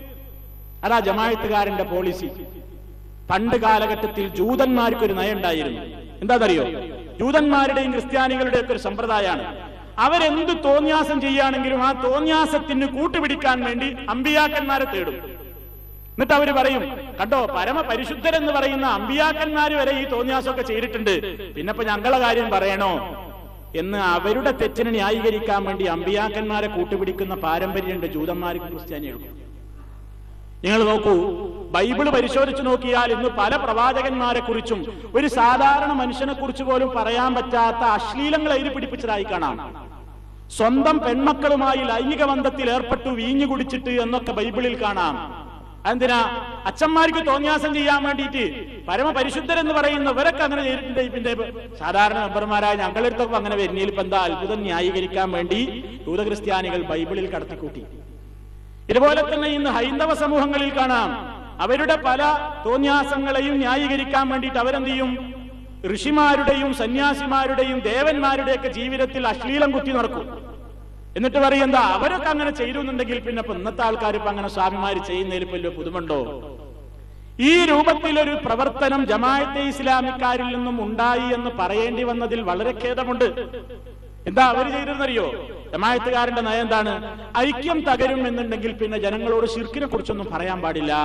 അതാ ജമായത്തുകാരന്റെ പോളിസി പണ്ട് കാലഘട്ടത്തിൽ ജൂതന്മാർക്ക് ഒരു നയം ഉണ്ടായിരുന്നു എന്താണെന്നറിയോ ജൂതന്മാരുടെയും ക്രിസ്ത്യാനികളുടെയും ഒക്കെ ഒരു സമ്പ്രദായമാണ് അവരെന്ത് തോന്യാസം ചെയ്യുകയാണെങ്കിലും ആ തോന്യാസത്തിന് കൂട്ടുപിടിക്കാൻ വേണ്ടി അമ്പിയാക്കന്മാരെ തേടും എന്നിട്ട് അവര് പറയും കണ്ടോ പരമ പരിശുദ്ധരെന്ന് പറയുന്ന അമ്പിയാക്കന്മാര് വരെ ഈ തോന്യാസമൊക്കെ ചെയ്തിട്ടുണ്ട് പിന്നെ ഇപ്പൊ ഞങ്ങളെ കാര്യം പറയണോ എന്ന് അവരുടെ തെറ്റിനെ ന്യായീകരിക്കാൻ വേണ്ടി അമ്പിയാക്കന്മാരെ കൂട്ടുപിടിക്കുന്ന പാരമ്പര്യമുണ്ട് ജൂതന്മാർക്കും ക്രിസ്ത്യാനികൾക്കും നിങ്ങൾ നോക്കൂ ബൈബിള് പരിശോധിച്ചു നോക്കിയാൽ ഇന്ന് പല പ്രവാചകന്മാരെ കുറിച്ചും ഒരു സാധാരണ മനുഷ്യനെ കുറിച്ച് പോലും പറയാൻ പറ്റാത്ത അശ്ലീലങ്ങൾ അതിൽ പിടിപ്പിച്ചതായി കാണാം സ്വന്തം പെൺമക്കളുമായി ലൈംഗിക ബന്ധത്തിൽ ഏർപ്പെട്ടു വീഞ്ഞു കുടിച്ചിട്ട് എന്നൊക്കെ ബൈബിളിൽ കാണാം എന്തിനാ അച്ഛന്മാർക്ക് തോന്നിയാസം ചെയ്യാൻ വേണ്ടിയിട്ട് പരമപരിശുദ്ധരെന്ന് പറയുന്നവരൊക്കെ അങ്ങനെ ചെയ്തിട്ടുണ്ട് ഇതിന്റെ സാധാരണ മെമ്പർമാരായ ഞങ്ങളെടുത്തൊക്കെ അങ്ങനെ വരുന്നതിൽ ഇപ്പൊ എന്താ അത്ഭുതം ന്യായീകരിക്കാൻ വേണ്ടി യൂതക്രിസ്ത്യാനികൾ ബൈബിളിൽ കടത്തിക്കൂട്ടി ഇതുപോലെ തന്നെ ഇന്ന് ഹൈന്ദവ സമൂഹങ്ങളിൽ കാണാം അവരുടെ പല തോന്യാസങ്ങളെയും ന്യായീകരിക്കാൻ വേണ്ടിയിട്ട് അവരെന്ത് ചെയ്യും ഋഷിമാരുടെയും സന്യാസിമാരുടെയും ദേവന്മാരുടെയൊക്കെ ജീവിതത്തിൽ അശ്ലീലം കുത്തി നടക്കും എന്നിട്ട് പറയും എന്താ അവരൊക്കെ അങ്ങനെ ചെയ്തിരുന്നുണ്ടെങ്കിൽ പിന്നെ ഇപ്പൊ ഇന്നത്തെ ആൾക്കാർ ഇപ്പൊ അങ്ങനെ സ്വാമിമാര് ചെയ്യുന്നതിൽ ഇപ്പൊ വലിയ പുതുമുണ്ടോ ഈ രൂപത്തിലൊരു പ്രവർത്തനം ജമാഅത്തെ ഇസ്ലാമിക്കാരിൽ നിന്നും ഉണ്ടായി എന്ന് പറയേണ്ടി വന്നതിൽ വളരെ ഖേദമുണ്ട് എന്താ അവർ ചെയ്തിരുന്നറിയോ ജമായത്തുകാരന്റെ നയം എന്താണ് ഐക്യം തകരും എന്നുണ്ടെങ്കിൽ പിന്നെ ജനങ്ങളോട് ശിർക്കിനെ കുറിച്ചൊന്നും പറയാൻ പാടില്ല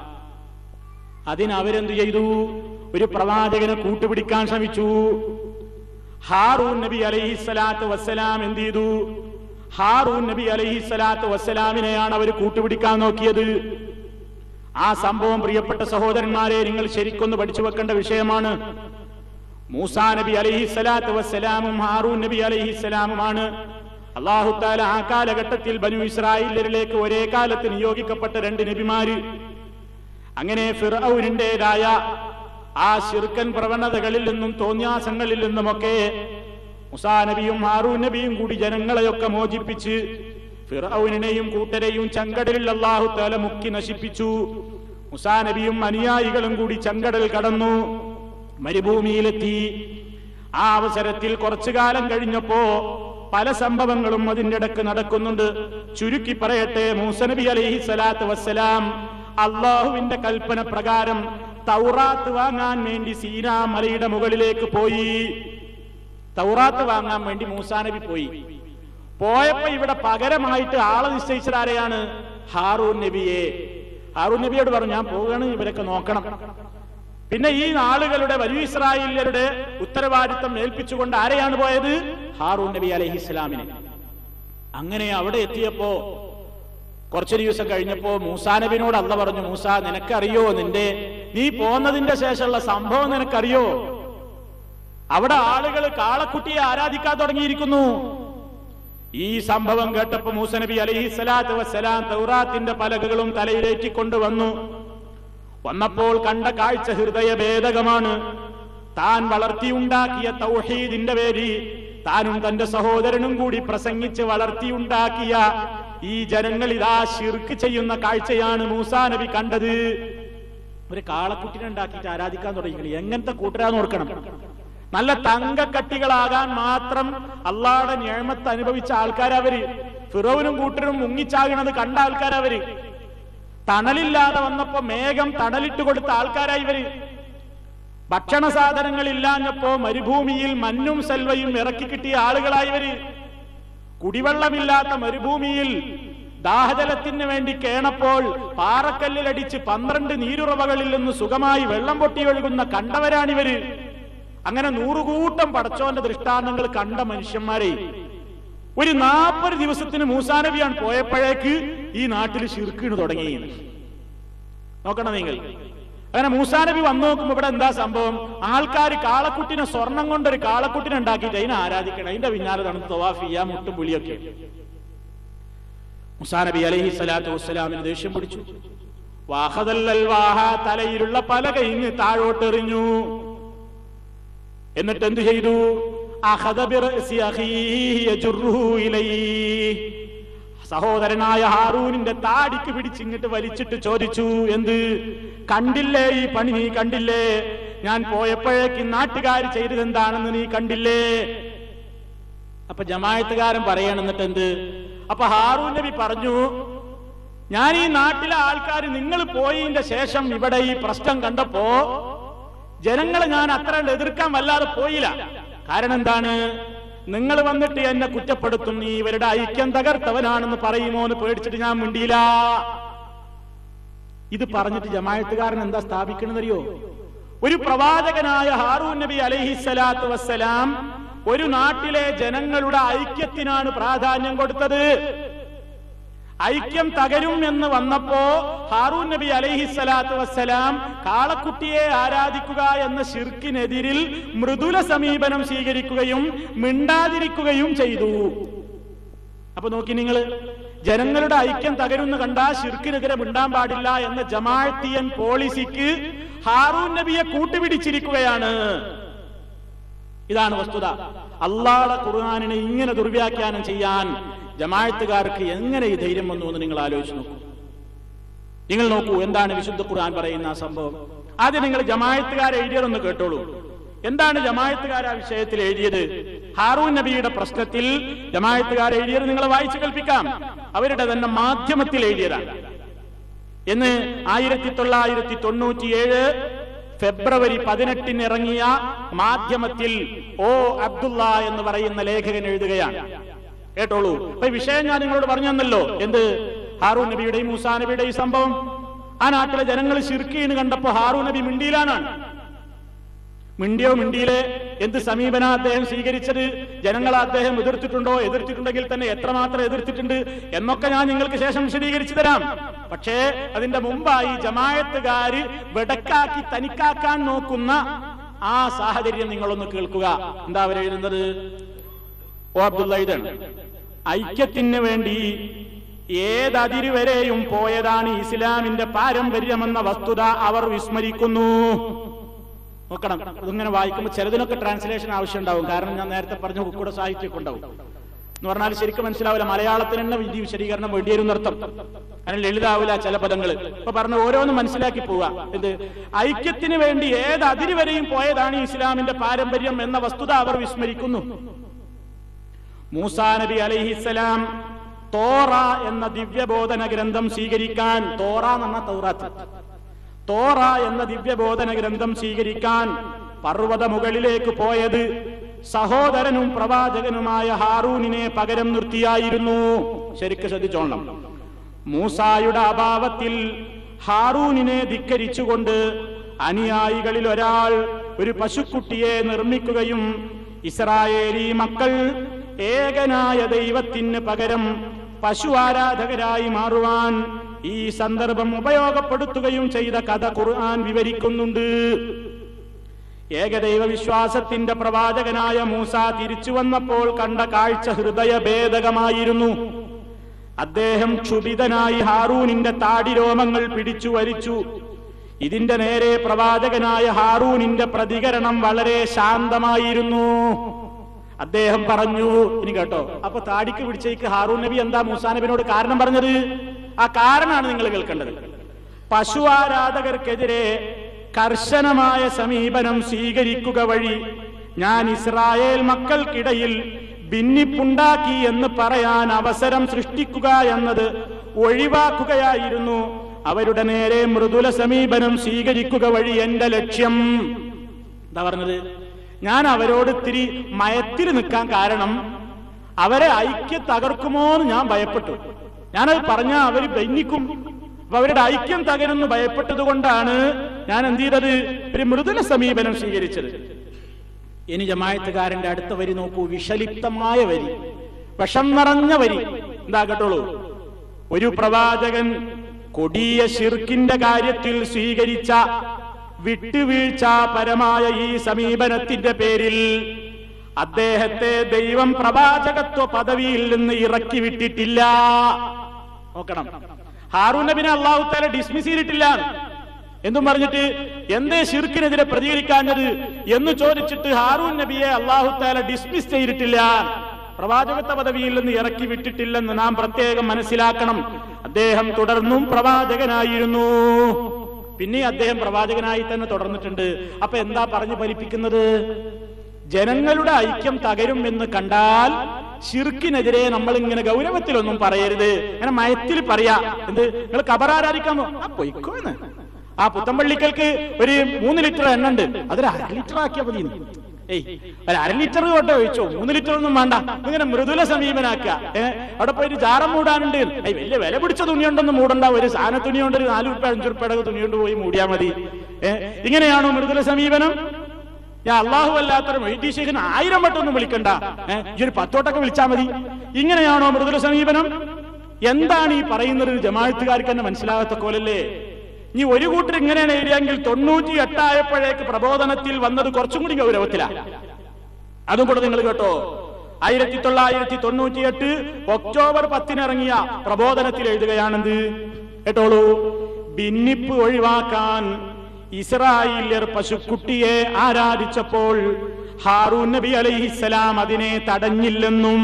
അതിന് അവരെന്ത് ചെയ്തു ഒരു പ്രവാചകനെ കൂട്ടുപിടിക്കാൻ ശ്രമിച്ചു ഹാറൂൻ നബി അലൈഹി സ്വലാത്ത് വസ്സലാം എന്ത് ചെയ്തു ഹാറൂൻ നബി അലൈഹി സ്വലാത്ത് വസ്സലാമിനെയാണ് അവർ കൂട്ടുപിടിക്കാൻ നോക്കിയത് ആ സംഭവം പ്രിയപ്പെട്ട സഹോദരന്മാരെ നിങ്ങൾ ശരിക്കൊന്ന് പഠിച്ചു വെക്കേണ്ട വിഷയമാണ് മൂസാ നബി അലൈഹി സ്വലാത്ത് വസ്സലാമും ഹാറൂൻ നബി അലൈഹി സ്വലാമുമാണ് അള്ളാഹുത്താല ആ കാലഘട്ടത്തിൽ ബനു ഇസ്രായേലരിലേക്ക് ഒരേ കാലത്ത് നിയോഗിക്കപ്പെട്ട രണ്ട് നബിമാര് അങ്ങനെ ഫിറൌനിന്റേതായ ആ ശിർക്കൻ പ്രവണതകളിൽ നിന്നും തോന്യാസങ്ങളിൽ നിന്നുമൊക്കെ മുസാ നബിയും ഹാറൂൻ നബിയും കൂടി ജനങ്ങളെയൊക്കെ മോചിപ്പിച്ച് ഫിറൌനെയും കൂട്ടരെയും ചങ്കടലിൽ അള്ളാഹു താല മുക്കി നശിപ്പിച്ചു മുസാ നബിയും അനുയായികളും കൂടി ചങ്കടൽ കടന്നു മരുഭൂമിയിലെത്തി ആ അവസരത്തിൽ കുറച്ചു കാലം കഴിഞ്ഞപ്പോ പല സംഭവങ്ങളും അതിന്റെ ഇടക്ക് നടക്കുന്നുണ്ട് ചുരുക്കി പറയട്ടെ മൂസനബി അലൈഹി സ്വലാത്ത് വസ്സലാം അള്ളാഹുവിന്റെ കൽപ്പന പ്രകാരം തൗറാത്ത് വാങ്ങാൻ വേണ്ടി സീനാ മലയുടെ മുകളിലേക്ക് പോയി തൗറാത്ത് വാങ്ങാൻ വേണ്ടി മൂസാ നബി പോയി പോയപ്പോ ഇവിടെ പകരമായിട്ട് ആളെ നിശ്ചയിച്ചത് ആരെയാണ് ഹാറൂൻ നബിയെ ഹാറൂൻ നബിയോട് പറഞ്ഞു ഞാൻ പോവുകയാണ് ഇവരൊക്കെ നോക്കണം പിന്നെ ഈ നാളുകളുടെ വലിയ ഇസ്രായേലിയരുടെ ഉത്തരവാദിത്തം ഏൽപ്പിച്ചുകൊണ്ട് ആരെയാണ് പോയത് ഹാറൂൻ നബി അലൈഹി ഇസ്ലാമിനെ അങ്ങനെ അവിടെ എത്തിയപ്പോ കുറച്ചു ദിവസം കഴിഞ്ഞപ്പോ മൂസാ നബിനോട് അല്ല പറഞ്ഞു മൂസ നിനക്കറിയോ നിന്റെ നീ പോന്നതിന്റെ ശേഷമുള്ള സംഭവം നിനക്കറിയോ അവിടെ ആളുകൾ കാളക്കുട്ടിയെ ആരാധിക്കാൻ തുടങ്ങിയിരിക്കുന്നു ഈ സംഭവം കേട്ടപ്പോ മൂസ നബി അലൈഹി സ്വലാത്തു വസ്സലാം തൗറാത്തിന്റെ പലകകളും തലയിലേറ്റിക്കൊണ്ട് വന്നു വന്നപ്പോൾ കണ്ട കാഴ്ച ഹൃദയഭേദകമാണ് താൻ വളർത്തിയുണ്ടാക്കിയ തൗഹീദിന്റെ പേരിൽ താനും തന്റെ സഹോദരനും കൂടി പ്രസംഗിച്ച് വളർത്തിയുണ്ടാക്കിയ ഈ ജനങ്ങൾ ഇതാ ശിർക്ക് ചെയ്യുന്ന കാഴ്ചയാണ് മൂസാ നബി കണ്ടത് ഒരു കാളക്കുട്ടിനെ ഉണ്ടാക്കിയിട്ട് ആരാധിക്കാൻ തുടങ്ങി എങ്ങനത്തെ കൂട്ടരാന്ന് ഓർക്കണം നല്ല തങ്കക്കട്ടികളാകാൻ മാത്രം അള്ളാടെ ഞാമത്ത് അനുഭവിച്ച ആൾക്കാരവര് ഫിറോവിനും കൂട്ടരും മുങ്ങിച്ചാകണത് കണ്ട ആൾക്കാരവര് തണലില്ലാതെ വന്നപ്പോ മേഘം തണലിട്ട് കൊടുത്ത ആൾക്കാരായി ഇവര് ഭക്ഷണ സാധനങ്ങൾ ഇല്ലാഞ്ഞപ്പോ മരുഭൂമിയിൽ മഞ്ഞും സെൽവയും ഇറക്കി കിട്ടിയ ആളുകളായി ഇവര് കുടിവെള്ളമില്ലാത്ത മരുഭൂമിയിൽ ദാഹജലത്തിന് വേണ്ടി കേണപ്പോൾ പാറക്കല്ലിലടിച്ച് പന്ത്രണ്ട് നീരുറവകളിൽ നിന്ന് സുഖമായി വെള്ളം പൊട്ടി ഒഴുകുന്ന കണ്ടവരാണിവര് അങ്ങനെ നൂറുകൂട്ടം പടച്ചോന്റെ ദൃഷ്ടാന്തങ്ങൾ കണ്ട മനുഷ്യന്മാരെ ഒരു നാൽപ്പത് ദിവസത്തിന് മൂസാനബിയാണ് പോയപ്പോഴേക്ക് ഈ നാട്ടിൽ ശിർക്കീണ് തുടങ്ങി നോക്കണം നിങ്ങൾ അങ്ങനെ മൂസാനബി വന്നു നോക്കുമ്പോ ഇവിടെ എന്താ സംഭവം ആൾക്കാർ കാളക്കുട്ടിനെ സ്വർണം കൊണ്ടൊരു കാളക്കുട്ടിനെ ഉണ്ടാക്കിയിട്ട് അതിനെ ആരാധിക്കണം അതിന്റെ പിന്നാലെ നടന്ന് തവാഫ് ചെയ്യാ മുട്ടും പുളിയൊക്കെ മുസാനബി അലൈഹി സ്വലാത്തു വസ്സലാമിന് ദേഷ്യം പിടിച്ചു വാഹതല്ലൽ വാഹ തലയിലുള്ള പല കഴിഞ്ഞ് താഴോട്ട് എറിഞ്ഞു എന്നിട്ട് എന്തു ചെയ്തു അഖദ ബിറഅസി അഖീഹി യജുറുഹു ഇലൈഹി. സഹോദരനായ ഹാറൂനിന്റെ താടിക്ക് പിടിച്ചിങ്ങിട്ട് വലിച്ചിട്ട് ചോദിച്ചു എന്ത് കണ്ടില്ലേ ഈ പണി നീ കണ്ടില്ലേ ഞാൻ പോയപ്പോഴേക്ക് നാട്ടുകാർ ചെയ്തത് എന്താണെന്ന് നീ കണ്ടില്ലേ അപ്പൊ ജമായത്തുകാരൻ പറയണം എന്നിട്ട് എന്ത് അപ്പൊ ഹാറൂൻ നബി പറഞ്ഞു ഞാൻ ഈ നാട്ടിലെ ആൾക്കാർ നിങ്ങൾ പോയതിന്റെ ശേഷം ഇവിടെ ഈ പ്രശ്നം കണ്ടപ്പോ ജനങ്ങളെ ഞാൻ അത്ര എതിർക്കാൻ വല്ലാതെ പോയില്ല കാരണം എന്താണ് നിങ്ങൾ വന്നിട്ട് എന്നെ കുറ്റപ്പെടുത്തും നീ ഇവരുടെ ഐക്യം തകർത്തവനാണെന്ന് പറയുമോ എന്ന് പേടിച്ചിട്ട് ഞാൻ മിണ്ടിയില്ല ഇത് പറഞ്ഞിട്ട് ജമായത്തുകാരൻ എന്താ സ്ഥാപിക്കണമെന്നറിയോ ഒരു പ്രവാചകനായ ഹാറൂൻ നബി അലൈഹി സ്വലാത്തു വസ്സലാം ഒരു നാട്ടിലെ ജനങ്ങളുടെ ഐക്യത്തിനാണ് പ്രാധാന്യം കൊടുത്തത് ഐക്യം തകരും എന്ന് വന്നപ്പോ ഹാറൂൻ നബി അലൈഹിസ്സലാത്തു വസ്സലാം കാളക്കുട്ടിയെ ആരാധിക്കുക എന്ന ശിർക്കിനെതിരിൽ മൃദുല സമീപനം സ്വീകരിക്കുകയും മിണ്ടാതിരിക്കുകയും ചെയ്തു അപ്പൊ നോക്കി നിങ്ങൾ ജനങ്ങളുടെ ഐക്യം തകരുന്ന കണ്ടാ ശിർക്കിനെതിരെ മിണ്ടാൻ പാടില്ല എന്ന ജമാഅത്തിയൻ പോളിസിക്ക് ഹാറൂൻ നബിയെ കൂട്ടുപിടിച്ചിരിക്കുകയാണ് ഇതാണ് വസ്തുത അള്ളാഹുടെ ഖുർആാനിനെ ഇങ്ങനെ ദുർവ്യാഖ്യാനം ചെയ്യാൻ ജമാഅത്തുകാർക്ക് എങ്ങനെ ഈ ധൈര്യം വന്നു എന്ന് നിങ്ങൾ ആലോചിച്ച് നോക്കൂ നിങ്ങൾ നോക്കൂ എന്താണ് വിശുദ്ധ ഖുർആൻ പറയുന്ന ആ സംഭവം ആദ്യം നിങ്ങൾ ജമാഅത്തുകാർ എഴുതിയതൊന്ന് കേട്ടോളൂ എന്താണ് ജമാഅത്തുകാർ ആ വിഷയത്തിൽ എഴുതിയത് ഹാറൂൻ നബിയുടെ പ്രശ്നത്തിൽ ജമാഅത്തുകാർ എഴുതിയത് നിങ്ങളെ വായിച്ചു കേൾപ്പിക്കാം അവരുടെ തന്നെ മാധ്യമത്തിൽ എഴുതിയതാണ് എന്ന് ആയിരത്തി തൊള്ളായിരത്തി തൊണ്ണൂറ്റിയേഴ് ഫെബ്രുവരി പതിനെട്ടിന് ഇറങ്ങിയ മാധ്യമത്തിൽ ഓ അബ്ദുള്ള എന്ന് പറയുന്ന ലേഖകൻ എഴുതുകയാണ് കേട്ടോളൂ അപ്പൊ ഈ വിഷയം ഞാൻ നിങ്ങളോട് പറഞ്ഞു തന്നല്ലോ എന്ത് ഹാറൂൻ നബിയുടെയും മൂസാ നബിയുടെയും സംഭവം ആ നാട്ടിലെ ജനങ്ങൾ ശിർക്കീന് കണ്ടപ്പോ ഹാറൂൻ നബി മിണ്ടിയിലാണ് മിണ്ടിയോ മിണ്ടിയിലെ എന്ത് സമീപന അദ്ദേഹം സ്വീകരിച്ചത് ജനങ്ങൾ അദ്ദേഹം എതിർത്തിട്ടുണ്ടോ എതിർത്തിട്ടുണ്ടെങ്കിൽ തന്നെ എത്രമാത്രം എതിർത്തിട്ടുണ്ട് എന്നൊക്കെ ഞാൻ നിങ്ങൾക്ക് ശേഷം വിശദീകരിച്ചു തരാം പക്ഷേ അതിന്റെ മുമ്പായി ജമായത്തുകാര് വെടക്കാക്കി തനിക്കാക്കാൻ നോക്കുന്ന ആ സാഹചര്യം നിങ്ങളൊന്ന് കേൾക്കുക എന്താ അവരെഴുതുന്നത് ഓ അബ്ദുള്ള ഇതാണ് ഐക്യത്തിന് വേണ്ടി ഏതതിര് വരെയും പോയതാണ് ഇസ്ലാമിന്റെ പാരമ്പര്യമെന്ന വസ്തുത അവർ വിസ്മരിക്കുന്നു നോക്കണം ഇതിങ്ങനെ വായിക്കുമ്പോൾ ചിലതിനൊക്കെ ട്രാൻസ്ലേഷൻ ആവശ്യം ഉണ്ടാവും കാരണം ഞാൻ നേരത്തെ പറഞ്ഞ കുക്കുടെ സാഹിത്യമൊക്കെ ഉണ്ടാവും എന്ന് പറഞ്ഞാൽ ശരിക്കും മനസ്സിലാവില്ല മലയാളത്തിന് തന്നെ വിധി വിശദീകരണം വേണ്ടിയൊരു നൃത്തം അതിന് ലളിതാവില്ല ചില പദങ്ങൾ ഇപ്പൊ പറഞ്ഞ ഓരോന്നും മനസ്സിലാക്കി പോവുക ഇത് ഐക്യത്തിന് വേണ്ടി ഏത് അതിര് വരെയും പോയതാണ് ഇസ്ലാമിന്റെ പാരമ്പര്യം എന്ന വസ്തുത അവർ വിസ്മരിക്കുന്നു മൂസാ നബി അലൈഹിസ്സലാം തോറ എന്ന ദിവ്യബോധന ഗ്രന്ഥം സ്വീകരിക്കാൻ തോറ എന്ന് പറഞ്ഞ തൗറാത്ത് തോറ എന്ന ദിവ്യബോധന ഗ്രന്ഥം സ്വീകരിക്കാൻ പർവ്വത മുകളിലേക്ക് പോയത് സഹോദരനും പ്രവാചകനുമായ ഹാറൂനിനെ പകരം നിർത്തിയായിരുന്നു ശരിക്ക് ശ്രദ്ധിച്ചോളണം മൂസായുടെ അഭാവത്തിൽ ഹാറൂനിനെ ധിക്കരിച്ചുകൊണ്ട് അനുയായികളിൽ ഒരാൾ ഒരു പശുക്കുട്ടിയെ നിർമ്മിക്കുകയും ഇസ്രായേലി മക്കൾ ഏകനായ ദൈവത്തിന് പകരം പശു ആരാധകരായി മാറുവാൻ ഈ സന്ദർഭം ഉപയോഗപ്പെടുത്തുകയും ചെയ്ത കഥ ഖുർആൻ വിവരിക്കുന്നുണ്ട് ഏകദൈവ വിശ്വാസത്തിന്റെ പ്രവാചകനായ മൂസ തിരിച്ചു വന്നപ്പോൾ കണ്ട കാഴ്ച ഹൃദയഭേദകമായിരുന്നു അദ്ദേഹം ക്ഷുഭിതനായി ഹാറൂനിന്റെ താടിരോമങ്ങൾ പിടിച്ചു വലിച്ചു ഇതിന്റെ നേരെ പ്രവാചകനായ ഹാറൂനിന്റെ പ്രതികരണം വളരെ ശാന്തമായിരുന്നു അദ്ദേഹം പറഞ്ഞു ഇനി കേട്ടോ അപ്പൊ താടിക്ക് പിടിച്ചേക്ക് ഹാറൂൻ നബി എന്താ മൂസാ നബിനോട് കാരണം പറഞ്ഞത് ആ കാരണമാണ് നിങ്ങൾ കേൾക്കേണ്ടത് പശു ആരാധകർക്കെതിരെ കർശനമായ സമീപനം സ്വീകരിക്കുക വഴി ഞാൻ ഇസ്രായേൽ മക്കൾക്കിടയിൽ ഭിന്നിപ്പുണ്ടാക്കി എന്ന് പറയാൻ അവസരം സൃഷ്ടിക്കുക എന്നത് ഒഴിവാക്കുകയായിരുന്നു അവരുടെ നേരെ മൃദുല സമീപനം സ്വീകരിക്കുക വഴി എന്റെ ലക്ഷ്യം എന്താ പറഞ്ഞത് ഞാൻ അവരോട് ഇത്തിരി മയത്തിൽ നിൽക്കാൻ കാരണം അവരെ ഐക്യം തകർക്കുമോ എന്ന് ഞാൻ ഭയപ്പെട്ടു ഞാനത് പറഞ്ഞാൽ അവർ ഭിന്നിക്കും അപ്പൊ അവരുടെ ഐക്യം തകരുന്നു ഭയപ്പെട്ടത് കൊണ്ടാണ് ഞാൻ എന്ത് ചെയ്തത് ഒരു മൃദുല സമീപനം സ്വീകരിച്ചത് ഇനി ജമായത്തുകാരന്റെ അടുത്ത വരി നോക്കൂ വിഷലിപ്തമായ വരി വിഷം നിറഞ്ഞ വരി എന്താ കേട്ടോളൂ ഒരു പ്രവാചകൻ കൊടിയ ഷിർക്കിന്റെ കാര്യത്തിൽ സ്വീകരിച്ച വിട്ടുവീഴ്ച പരമായ ഈ സമീപനത്തിന്റെ പേരിൽ അദ്ദേഹത്തെ ദൈവം പ്രവാചകത്വ പദവിയിൽ നിന്ന് ഇറക്കി വിട്ടിട്ടില്ല നോക്കണം ഹാറൂൻ നബിനെ അള്ളാഹു താല ഡിസ്മിസ് ചെയ്തിട്ടില്ല എന്നും പറഞ്ഞിട്ട് എന്തേ ഷിർക്കിനെതിരെ പ്രതികരിക്കാഞ്ഞത് എന്ന് ചോദിച്ചിട്ട് ഹാറൂൻ നബിയെ അള്ളാഹു താല ഡിസ്മിസ് ചെയ്തിട്ടില്ല പ്രവാചകത്വ പദവിയിൽ നിന്ന് ഇറക്കി വിട്ടിട്ടില്ലെന്ന് നാം പ്രത്യേകം മനസ്സിലാക്കണം അദ്ദേഹം തുടർന്നും പ്രവാചകനായിരുന്നു പിന്നെ അദ്ദേഹം പ്രവാചകനായി തന്നെ തുടർന്നിട്ടുണ്ട് അപ്പൊ എന്താ പറഞ്ഞു ഫലിപ്പിക്കുന്നത് ജനങ്ങളുടെ ഐക്യം തകരും എന്ന് കണ്ടാൽ ഷിർക്കിനെതിരെ നമ്മൾ ഇങ്ങനെ ഗൗരവത്തിലൊന്നും പറയരുത് അങ്ങനെ മയത്തിൽ പറയാ എന്ത് നിങ്ങൾ കബറാരാധിക്കാമോ ആ പൊയ്ക്കോന്ന് ആ പുത്തമ്പള്ളിക്കൽക്ക് ഒരു മൂന്ന് ലിറ്റർ എണ്ണ ഉണ്ട് അതൊരു അര ലിറ്റർ ആക്കിയാ മതി ഏയ് ഒരു അര ലിറ്റർ കൊണ്ട് ഒഴിച്ചോ മൂന്ന് ലിറ്റർ ഒന്നും വേണ്ട ഇങ്ങനെ മൃദുല സമീപനാക്കുക ഏഹ് അവിടെ പോയിട്ട് ജാറം മൂടാനുണ്ട് ഏയ് വലിയ വില പിടിച്ച തുണിയുണ്ടൊന്നും മൂടണ്ട ഒരു സാധന തുണി കൊണ്ട് ഒരു നാല് ഉറുപ്പ അഞ്ചു ഉറുപ്പയുടെ തുണി കൊണ്ട് പോയി മൂടിയാ മതി ഏഹ് ഇങ്ങനെയാണോ മൃദുല സമീപനം ഞാൻ അള്ളാഹു അല്ലാത്തൊരു മൊയ്തീ ശേഖരൻ ആയിരം വട്ടമൊന്നും വിളിക്കണ്ട ഏഹ് ഈ ഒരു പത്തോട്ടൊക്കെ വിളിച്ചാൽ മതി ഇങ്ങനെയാണോ മൃദുല സമീപനം എന്താണ് ഈ പറയുന്നത് ജമാഅത്തുകാർക്ക് തന്നെ മനസ്സിലാകാത്ത കോലല്ലേ ഇനി ഒരു കൂട്ടർ ഇങ്ങനെയാണ് എഴുതിയെങ്കിൽ തൊണ്ണൂറ്റി എട്ടായപ്പോഴേക്ക് പ്രബോധനത്തിൽ വന്നത് കുറച്ചും കൂടി ഗൗരവത്തിലാണ് അതും കൂടെ നിങ്ങൾ കേട്ടോ ആയിരത്തി തൊള്ളായിരത്തി തൊണ്ണൂറ്റിയെട്ട് ഒക്ടോബർ പത്തിനിറങ്ങിയ പ്രബോധനത്തിൽ എഴുതുകയാണെന്ത് കേട്ടോളൂ ഭിന്നിപ്പ് ഒഴിവാക്കാൻ ഇസ്രായേല്യർ പശുക്കുട്ടിയെ ആരാധിച്ചപ്പോൾ ഹാറൂൻ നബി അലൈഹിസ്സലാം അതിനെ തടഞ്ഞില്ലെന്നും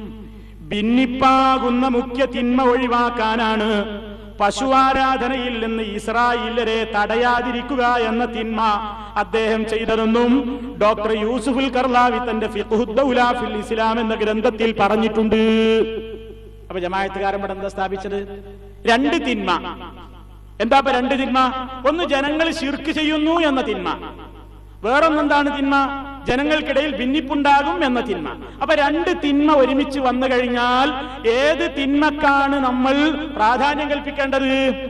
ഭിന്നിപ്പാകുന്ന മുഖ്യ തിന്മ ഒഴിവാക്കാനാണ് പശു ആരാധനയിൽ നിന്ന് ഇസ്രായേലരെ തടയാതിരിക്കുക എന്ന തിന്മ അദ്ദേഹം ചെയ്തതെന്നും ഡോക്ടർ യൂസുഫുൽ കർലാവി തന്റെ ഫിഖ്ഹുദ്ദൗല ഫിൽ ഇസ്ലാം എന്ന ഗ്രന്ഥത്തിൽ പറഞ്ഞിട്ടുണ്ട് അപ്പൊ ജമായത്തുകാരൻ ഇവിടെ എന്താ സ്ഥാപിച്ചത് രണ്ട് തിന്മ എന്താ ഇപ്പൊ രണ്ട് തിന്മ ഒന്ന് ജനങ്ങൾ ശിർക്ക് ചെയ്യുന്നു എന്ന തിന്മ വേറൊന്നെന്താണ് തിന്മ ജനങ്ങൾക്കിടയിൽ ഭിന്നിപ്പുണ്ടാകും എന്ന തിന്മ അപ്പൊ രണ്ട് തിന്മ ഒരുമിച്ച് വന്നു കഴിഞ്ഞാൽ ഏത് തിന്മക്കാണ് നമ്മൾ പ്രാധാന്യം കൽപ്പിക്കേണ്ടത്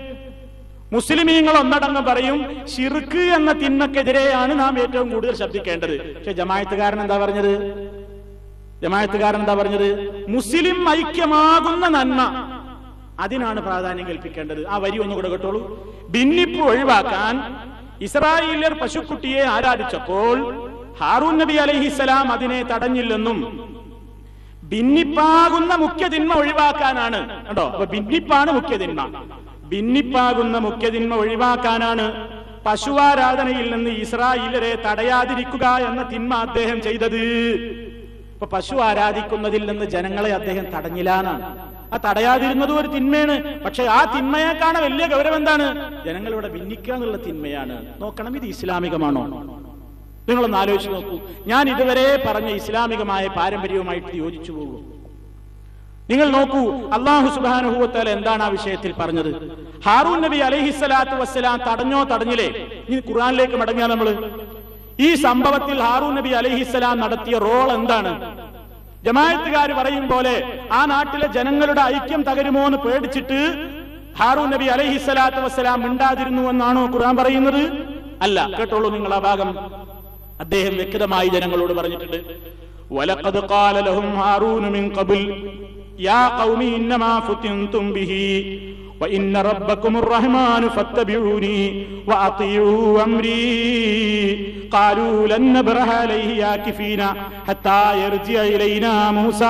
മുസ്ലിമീങ്ങൾ ഒന്നടങ്കം പറയും ഷിർക്ക് എന്ന തിന്മക്കെതിരെയാണ് നാം ഏറ്റവും കൂടുതൽ ശബ്ദിക്കേണ്ടത് പക്ഷെ ജമായത്തുകാരൻ എന്താ പറഞ്ഞത് ജമായത്തുകാരൻ എന്താ പറഞ്ഞത് മുസ്ലിം ഐക്യമാകുന്ന നന്മ അതിനാണ് പ്രാധാന്യം കൽപ്പിക്കേണ്ടത് ആ വരി ഒന്നുകൂടെ കേട്ടോളൂ ഭിന്നിപ്പ് ഒഴിവാക്കാൻ ഇസ്രായേലിയർ പശുക്കുട്ടിയെ ആരാധിച്ചപ്പോൾ ഹാറൂൻ നബി അലൈഹിസലാം അതിനെ തടഞ്ഞില്ലെന്നും ഭിന്നിപ്പാകുന്ന മുഖ്യ തിന്മ ഒഴിവാക്കാനാണ് കേട്ടോ അപ്പൊ ഭിന്നിപ്പാണ് മുഖ്യ തിന്മ ഭിന്നിപ്പാകുന്ന മുഖ്യ തിന്മ ഒഴിവാക്കാനാണ് പശുവാരാധനയിൽ നിന്ന് ഇസ്രായേലരെ തടയാതിരിക്കുക എന്ന തിന്മ അദ്ദേഹം ചെയ്തത് ഇപ്പൊ പശു ആരാധിക്കുന്നതിൽ നിന്ന് ജനങ്ങളെ അദ്ദേഹം തടഞ്ഞില്ലാന്നാണ് ആ തടയാതിരുന്നതും ഒരു തിന്മയാണ് പക്ഷെ ആ തിന്മയെക്കാണ് വലിയ ഗൗരവം എന്താണ് ജനങ്ങളിവിടെ ഭിന്നിക്കുക എന്നുള്ള തിന്മയാണ് നോക്കണം ഇത് ഇസ്ലാമികമാണോ നിങ്ങളൊന്ന് ആലോചിച്ച് നോക്കൂ ഞാൻ ഇതുവരെ പറഞ്ഞ ഇസ്ലാമികമായ പാരമ്പര്യവുമായിട്ട് യോജിച്ചു പോകും നിങ്ങൾ നോക്കൂ അള്ളാഹു സുബാനുഭവത്താൽ എന്താണ് ആ വിഷയത്തിൽ പറഞ്ഞത് ഹാറൂൻ നബി അലഹിസ്സലാത്തു വസ്സലാം തടഞ്ഞോ തടഞ്ഞില്ലേ ഇനി ഖുർആനിലേക്ക് മടങ്ങിയ നമ്മള് ഈ സംഭവത്തിൽ ഹാറൂൻ നബി അലഹിസ്സലാം നടത്തിയ റോൾ എന്താണ് ജമായത്തുകാർ പറയും പോലെ ആ നാട്ടിലെ ജനങ്ങളുടെ ഐക്യം തകരുമോ എന്ന് പേടിച്ചിട്ട് ഹാറൂൻ നബി അലഹിസ്സലാത്തു വസ്സലാം മിണ്ടാതിരുന്നു എന്നാണോ ഖുർആൻ പറയുന്നത് അല്ല കേട്ടോളൂ നിങ്ങൾ ആ ഭാഗം അദ്ദേഹം വ്യക്തമായി ജനങ്ങളോട് പറഞ്ഞിട്ടുണ്ട് വലഖദ് ഖാല ലഹും ഹാറൂൻ മിൻ ഖബൽ യാ ഖൗമി ഇന്നമാ ഫുതിൻതും ബിഹി وإن ربكم الرحمن فاتبعوني وأطيعوا أمري قالوا لن نبرح عليه عاكفين حتى يرجع إلينا موسى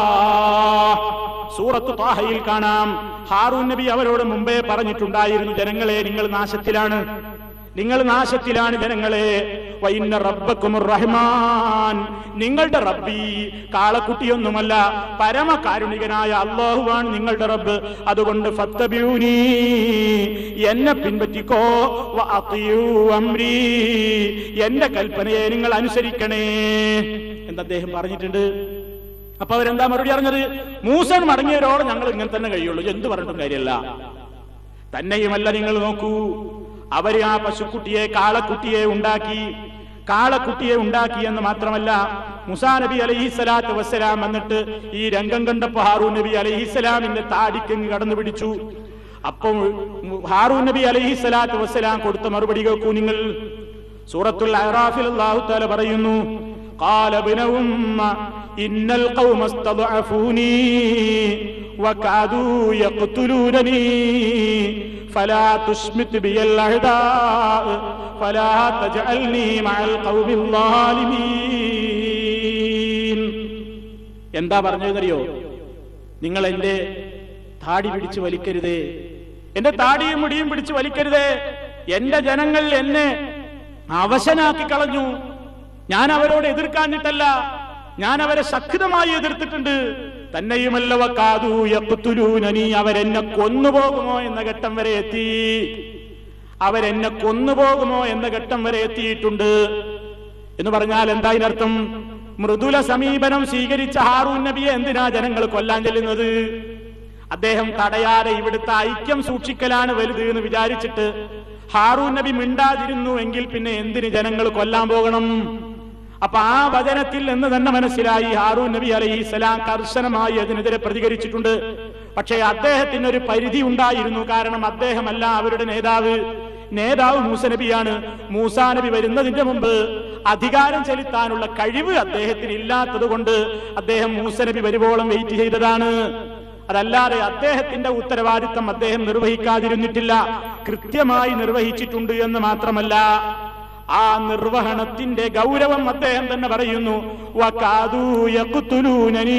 സൂറത്ത് താഹയിൽ കാണാം ഹാറൂൻ നബി അവരോട് മുമ്പേ പറഞ്ഞിട്ടുണ്ടായിരുന്നു ജനങ്ങളെ നിങ്ങൾ നാശത്തിലാണ് നിങ്ങൾ നാശത്തിലാണ് ജനങ്ങളെ വൈന്ന റബ്ബക്കും റഹ്മാൻ നിങ്ങളുടെ റബ്ബി കാളക്കുട്ടിയൊന്നുമല്ല പരമകാരുണികനായ അള്ളാഹുവാണ് നിങ്ങളുടെ റബ്ബ് അതുകൊണ്ട് ഫത്തബ്യൂനി എന്നെ പിൻപറ്റിക്കോ വ അത്തിയൂ അംരീ എന്റെ കൽപ്പനയെ നിങ്ങൾ അനുസരിക്കണേ എന്ന് അദ്ദേഹം പറഞ്ഞിട്ടുണ്ട് അപ്പൊ അവരെന്താ മറുപടി അറിഞ്ഞത് മൂസൻ മടങ്ങിയവരോട് ഞങ്ങൾ ഇങ്ങനെ തന്നെ കഴിയുള്ളൂ എന്ത് പറഞ്ഞിട്ടും കാര്യമല്ല തന്നെയുമല്ല നിങ്ങൾ നോക്കൂ അവര് ആ പശുക്കുട്ടിയെ കാളക്കുട്ടിയെ ഉണ്ടാക്കി കാളക്കുട്ടിയെ ഉണ്ടാക്കി എന്ന് മാത്രമല്ല മുസാ നബി അലൈഹി സ്വലാത്ത് വസ്സലാം വന്നിട്ട് ഈ രംഗം കണ്ടപ്പോ ഹാറൂൻ നബി അലൈഹി സ്വലാമിന്റെ താടിക്കങ്ങ് കടന്നു പിടിച്ചു അപ്പം ഹാറൂൻ നബി അലൈഹി സ്വലാത്ത് വസ്സലാം കൊടുത്ത മറുപടി കേൾക്കൂ നിങ്ങൾ സൂറത്തുൽ അറാഫിൽ അല്ലാഹു തആല പറയുന്നു قال ابن أم إن القوم استضعفوني وكادوا يقتلونني فلا تشمت بي الأعداء فلا تجعلني مع القوم الظالمين എന്താ പറഞ്ഞതെന്നറിയോ നിങ്ങൾ എന്റെ താടി പിടിച്ച് വലിക്കരുതേ എന്റെ താടിയും മുടിയും പിടിച്ച് വലിക്കരുതേ എന്റെ ജനങ്ങൾ എന്നെ അവശനാക്കി കളഞ്ഞു ഞാൻ അവരോട് എതിർക്കാഞ്ഞിട്ടല്ല ഞാൻ അവരെ ശക്തമായി എതിർത്തിട്ടുണ്ട് തന്നെയുമല്ല വക്കാതു യഖ്തുലൂനനി അവരെന്നെ കൊന്നുപോകുമോ എന്ന ഘട്ടം വരെ എത്തി അവരെന്നെ കൊന്നുപോകുമോ എന്ന ഘട്ടം വരെ എത്തിയിട്ടുണ്ട് എന്ന് പറഞ്ഞാൽ എന്താ ഇതിനർത്ഥം മൃദുല സമീപനം സ്വീകരിച്ച ഹാറൂൻ നബിയെ എന്തിനാ ജനങ്ങൾ കൊല്ലാൻ ചെല്ലുന്നത് അദ്ദേഹം തടയാതെ ഇവിടുത്തെ ഐക്യം സൂക്ഷിക്കലാണ് വലുത് എന്ന് വിചാരിച്ചിട്ട് ഹാറൂൻ നബി മിണ്ടാതിരുന്നു എങ്കിൽ പിന്നെ എന്തിന് ജനങ്ങൾ കൊല്ലാൻ പോകണം അപ്പൊ ആ വചനത്തിൽ എന്ന് തന്നെ മനസ്സിലായി ഹാറൂൻ നബി അലൈഹി സ്വലാം കർശനമായി അതിനെതിരെ പ്രതികരിച്ചിട്ടുണ്ട് പക്ഷേ അദ്ദേഹത്തിന് ഒരു പരിധി ഉണ്ടായിരുന്നു കാരണം അദ്ദേഹമല്ല അവരുടെ നേതാവ് നേതാവ് മൂസ നബിയാണ് മൂസാ നബി വരുന്നതിന്റെ മുമ്പ് അധികാരം ചെലുത്താനുള്ള കഴിവ് അദ്ദേഹത്തിന് ഇല്ലാത്തത് കൊണ്ട് അദ്ദേഹം മൂസ നബി വരുവോളം വെയിറ്റ് ചെയ്തതാണ് അതല്ലാതെ അദ്ദേഹത്തിന്റെ ഉത്തരവാദിത്തം അദ്ദേഹം നിർവഹിക്കാതിരുന്നിട്ടില്ല കൃത്യമായി നിർവഹിച്ചിട്ടുണ്ട് എന്ന് മാത്രമല്ല ആ നിർവഹണത്തിന്റെ ഗൗരവം അദ്ദേഹം തന്നെ പറയുന്നു വകാദൂ യഖ്തുലൂനനീ.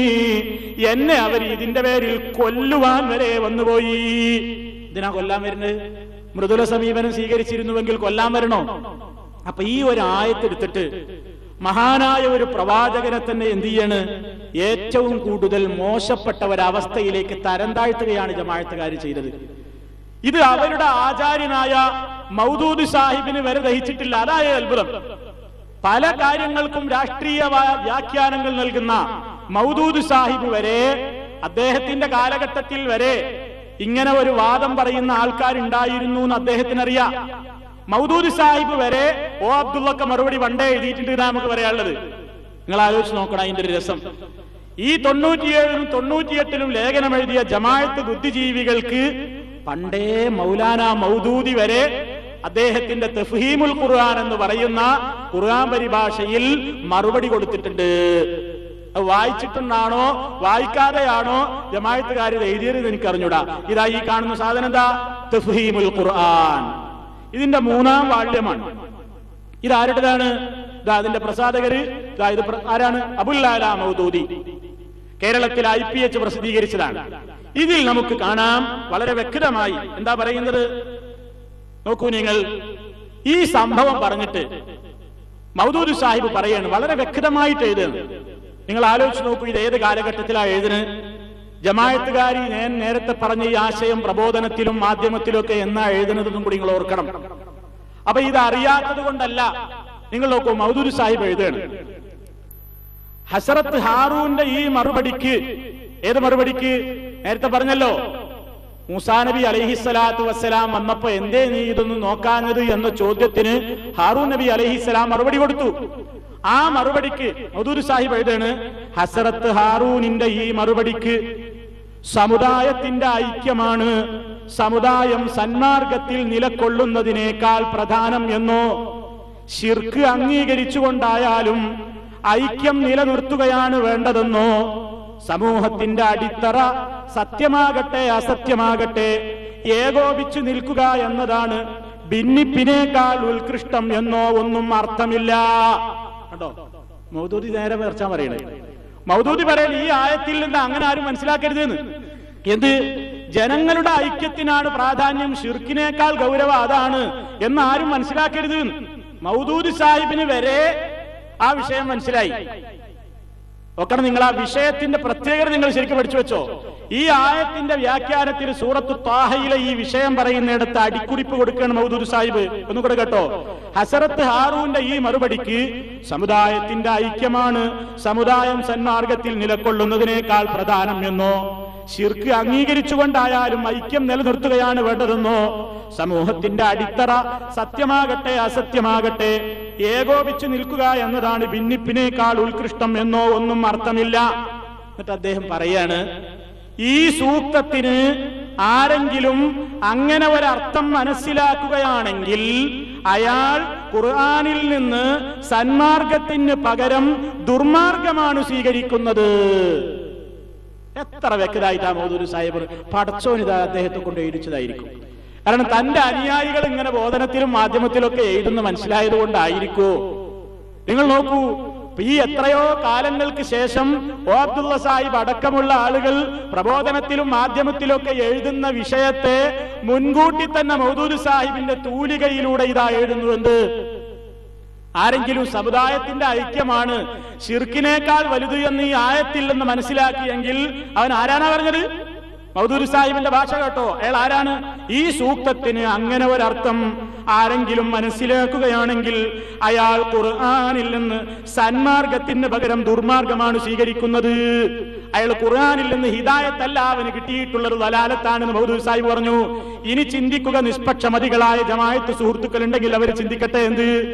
എന്നെ അവർ ഇതിന്റെ പേരിൽ കൊല്ലുവാൻ വരെ വന്നുപോയി ഇതിനാ കൊല്ലാൻ വരുന്നത് മൃദുല സമീപനം സ്വീകരിച്ചിരുന്നുവെങ്കിൽ കൊല്ലാൻ വരണോ അപ്പൊ ഈ ഒരു ആയത്തെടുത്തിട്ട് മഹാനായ ഒരു പ്രവാചകനെ തന്നെ എന്ത് ചെയ്യാണ് ഏറ്റവും കൂടുതൽ മോശപ്പെട്ട ഒരവസ്ഥയിലേക്ക് തരം താഴ്ത്തുകയാണ് ജമാഴത്തുകാർ ചെയ്തത് ഇത് അവരുടെ ആചാര്യനായ മൗദൂദ് സാഹിബിന് വരെ ദഹിച്ചിട്ടില്ല അതായ അത്ഭുതം പല കാര്യങ്ങൾക്കും രാഷ്ട്രീയ വാ- വ്യാഖ്യാനങ്ങൾ നൽകുന്ന മൗദൂദ് സാഹിബ് വരെ അദ്ദേഹത്തിന്റെ കാലഘട്ടത്തിൽ വരെ ഇങ്ങനെ ഒരു വാദം പറയുന്ന ആൾക്കാരുണ്ടായിരുന്നു എന്ന് അദ്ദേഹത്തിന് അറിയാം മൗദൂദ് സാഹിബ് വരെ ഓ അബ്ദുള്ളക്ക് മറുപടി പണ്ടേ എഴുതിയിട്ടുണ്ട് എന്നാ നമുക്ക് പറയാനുള്ളത് നിങ്ങൾ ആലോചിച്ച് നോക്കണം അതിന്റെ ഒരു രസം ഈ തൊണ്ണൂറ്റിയേഴിലും തൊണ്ണൂറ്റിയെട്ടിലും ലേഖനം എഴുതിയ ജമാഅത്ത് ബുദ്ധിജീവികൾക്ക് പണ്ടേ മൗലാന മൗദൂദി വരെ അദ്ദേഹത്തിന്റെ തഫ്ഹീമുൽ ഖുർആൻ എന്ന് പറയുന്ന ഖുർആൻ പരിഭാഷയിൽ മറുപടി കൊടുത്തിട്ടുണ്ട് അത് വായിച്ചിട്ടുണ്ടാണോ വായിക്കാതെയാണോ ജമാഅത്തുകാർ ഇത് എഴുതിയത് എനിക്ക് അറിഞ്ഞൂടാ ഇതാ ഈ കാണുന്ന സാധനം എന്താ തഫ്ഹീമുൽ ഖുർആൻ ഇതിന്റെ മൂന്നാം വാള്യമാണ് ഇത് ആരുടേതാണ് ഇതാ അതിന്റെ പ്രസാധകര് ഇതാ ഇത് പ്ര- ആരാണ് അബുല്ലാല മൗദൂദി കേരളത്തിൽ ഐ പി എച്ച് പ്രസിദ്ധീകരിച്ചതാണ് ഇതിൽ നമുക്ക് കാണാം വളരെ വ്യക്തമായി എന്താ പറയുന്നത് നോക്കൂ നിങ്ങൾ ഈ സംഭവം പറഞ്ഞിട്ട് മൗദൂദ് സാഹിബ് പറയാണ് വളരെ വ്യക്തമായിട്ട് എഴുതുന്നു നിങ്ങൾ ആലോചിച്ച് നോക്കൂ ഇത് ഏത് കാലഘട്ടത്തിലാണ് എഴുതുന്നത് ജമായത്തുകാരി ഞാൻ നേരത്തെ പറഞ്ഞ ഈ ആശയം പ്രബോധനത്തിലും മാധ്യമത്തിലും ഒക്കെ എന്നാ എഴുതുന്നതെന്നും കൂടി നിങ്ങൾ ഓർക്കണം അപ്പൊ ഇത് അറിയാത്തത് കൊണ്ടല്ല നിങ്ങൾ നോക്കൂ മൗദൂദ് സാഹിബ് എഴുതുകയാണ് ഹസറത്ത് ഹാറൂന്റെ ഈ മറുപടിക്ക് ഏത് മറുപടിക്ക് നേരത്തെ പറഞ്ഞല്ലോ മൂസാ നബി അലഹിസ്സലാത്തു വസ്സലാം വന്നപ്പോ എന്തേ നീ ഇതൊന്നും നോക്കാഞ്ഞത് എന്ന ചോദ്യത്തിന് ഹാറൂൻ നബി അലഹിസ്സലാം മറുപടി കൊടുത്തു ആ മറുപടിക്ക് മധുർ സാഹിബ് എഴുതാണ് ഹസറത്ത് ഹാറൂനിന്റെ ഈ മറുപടിക്ക് സമുദായത്തിന്റെ ഐക്യമാണ് സമുദായം സന്മാർഗത്തിൽ നിലകൊള്ളുന്നതിനേക്കാൾ പ്രധാനം എന്നോ ശിർക്ക് അംഗീകരിച്ചുകൊണ്ടായാലും ഐക്യം നിലനിർത്തുകയാണ് വേണ്ടതെന്നോ സമൂഹത്തിന്റെ അടിത്തറ സത്യമാകട്ടെ അസത്യമാകട്ടെ ഏകോപിച്ചു നിൽക്കുക എന്നതാണ് ഭിന്നിപ്പിനേക്കാൾ ഉത്കൃഷ്ടം എന്നോ ഒന്നും അർത്ഥമില്ല കണ്ടോ മൗദൂദി നേരെ മേർച്ചാൻ പറയണേ മൗദൂദി പറയൽ ഈ ആയത്തിൽ നിന്ന് അങ്ങനെ ആരും മനസ്സിലാക്കരുതെന്ന് എന്ത് ജനങ്ങളുടെ ഐക്യത്തിനാണ് പ്രാധാന്യം ഷിർക്കിനേക്കാൾ ഗൗരവം അതാണ് എന്ന് ആരും മനസ്സിലാക്കരുത് മൗദൂദി സാഹിബിന് വരെ ആ വിഷയം മനസ്സിലായി നോക്കണം നിങ്ങൾ ആ വിഷയത്തിന്റെ പ്രത്യേകത നിങ്ങൾ ശരിക്കും പഠിച്ചു വെച്ചോ ഈ ആയത്തിന്റെ വ്യാഖ്യാനത്തിൽ സൂറത്ത് താഹയിലെ ഈ വിഷയം പറയുന്നിടത്ത് അടിക്കുറിപ്പ് കൊടുക്കുകയാണ് മൗദൂദ് സാഹിബ് ഒന്നുകൂടെ കേട്ടോ ഹസരത്ത് ഹാറൂന്റെ ഈ മറുപടിക്ക് സമുദായത്തിന്റെ ഐക്യമാണ് സമുദായം സന്മാർഗത്തിൽ നിലകൊള്ളുന്നതിനേക്കാൾ പ്രധാനം എന്നോ ശിർക്ക് അംഗീകരിച്ചുകൊണ്ടായാലും ഐക്യം നിലനിർത്തുകയാണ് വേണ്ടതെന്നോ സമൂഹത്തിന്റെ അടിത്തറ സത്യമാകട്ടെ അസത്യമാകട്ടെ ഏകോപിച്ചു നിൽക്കുക എന്നതാണ് ഭിന്നിപ്പിനേക്കാൾ ഉത്കൃഷ്ടം എന്നോ ഒന്നും അർത്ഥമില്ല എന്നിട്ട് അദ്ദേഹം പറയാണ് ഈ സൂക്തത്തിന് ആരെങ്കിലും അങ്ങനെ ഒരർത്ഥം മനസ്സിലാക്കുകയാണെങ്കിൽ അയാൾ ഖുർആനിൽ നിന്ന് സന്മാർഗത്തിന് പകരം ദുർമാർഗമാണ് സ്വീകരിക്കുന്നത് എത്ര വ്യക്തമായിട്ടാ മോദൂര് സാഹിബ് പടച്ചോനിത അദ്ദേഹത്തെ കൊണ്ട് എഴുതിച്ചതായിരിക്കും കാരണം തന്റെ അനുയായികൾ ഇങ്ങനെ ബോധനത്തിലും മാധ്യമത്തിലൊക്കെ എഴുതുന്ന മനസ്സിലായത് കൊണ്ടായിരിക്കോ നിങ്ങൾ നോക്കൂ ഇപ്പൊ ഈ എത്രയോ കാലങ്ങൾക്ക് ശേഷം ഓ അബ്ദുള്ള സാഹിബ് അടക്കമുള്ള ആളുകൾ പ്രബോധനത്തിലും മാധ്യമത്തിലൊക്കെ എഴുതുന്ന വിഷയത്തെ മുൻകൂട്ടി തന്നെ മൗദൂദ് സാഹിബിന്റെ തൂലികയിലൂടെ ഇതാ എഴുതുന്നുവെന്ത് ആരെങ്കിലും സമുദായത്തിന്റെ ഐക്യമാണ് ഷിർക്കിനേക്കാൾ വലുത് എന്ന് ഈ ആയത്തിൽ നിന്ന് മനസ്സിലാക്കിയെങ്കിൽ അവൻ ആരാനാ പറഞ്ഞത് മൗദൂർ സാഹിബിന്റെ ഭാഷ കേട്ടോ അയാൾ ആരാണ് ഈ സൂക്തത്തിന് അങ്ങനെ ഒരർത്ഥം ആരെങ്കിലും മനസ്സിലാക്കുകയാണെങ്കിൽ അയാൾ ഖുർആാനിൽ നിന്ന് സന്മാർഗത്തിന് പകരം ദുർമാർഗമാണ് സ്വീകരിക്കുന്നത് അയാൾ ഖുർആാനിൽ നിന്ന് ഹിദായത്തല്ല അവന് കിട്ടിയിട്ടുള്ളത് ദലാലത്താണെന്ന് മൗദൂർ സാഹിബ് പറഞ്ഞു ഇനി ചിന്തിക്കുക നിഷ്പക്ഷമതികളായ ജമായത്ത് സുഹൃത്തുക്കൾ ഉണ്ടെങ്കിൽ അവർ ചിന്തിക്കട്ടെ എന്ത്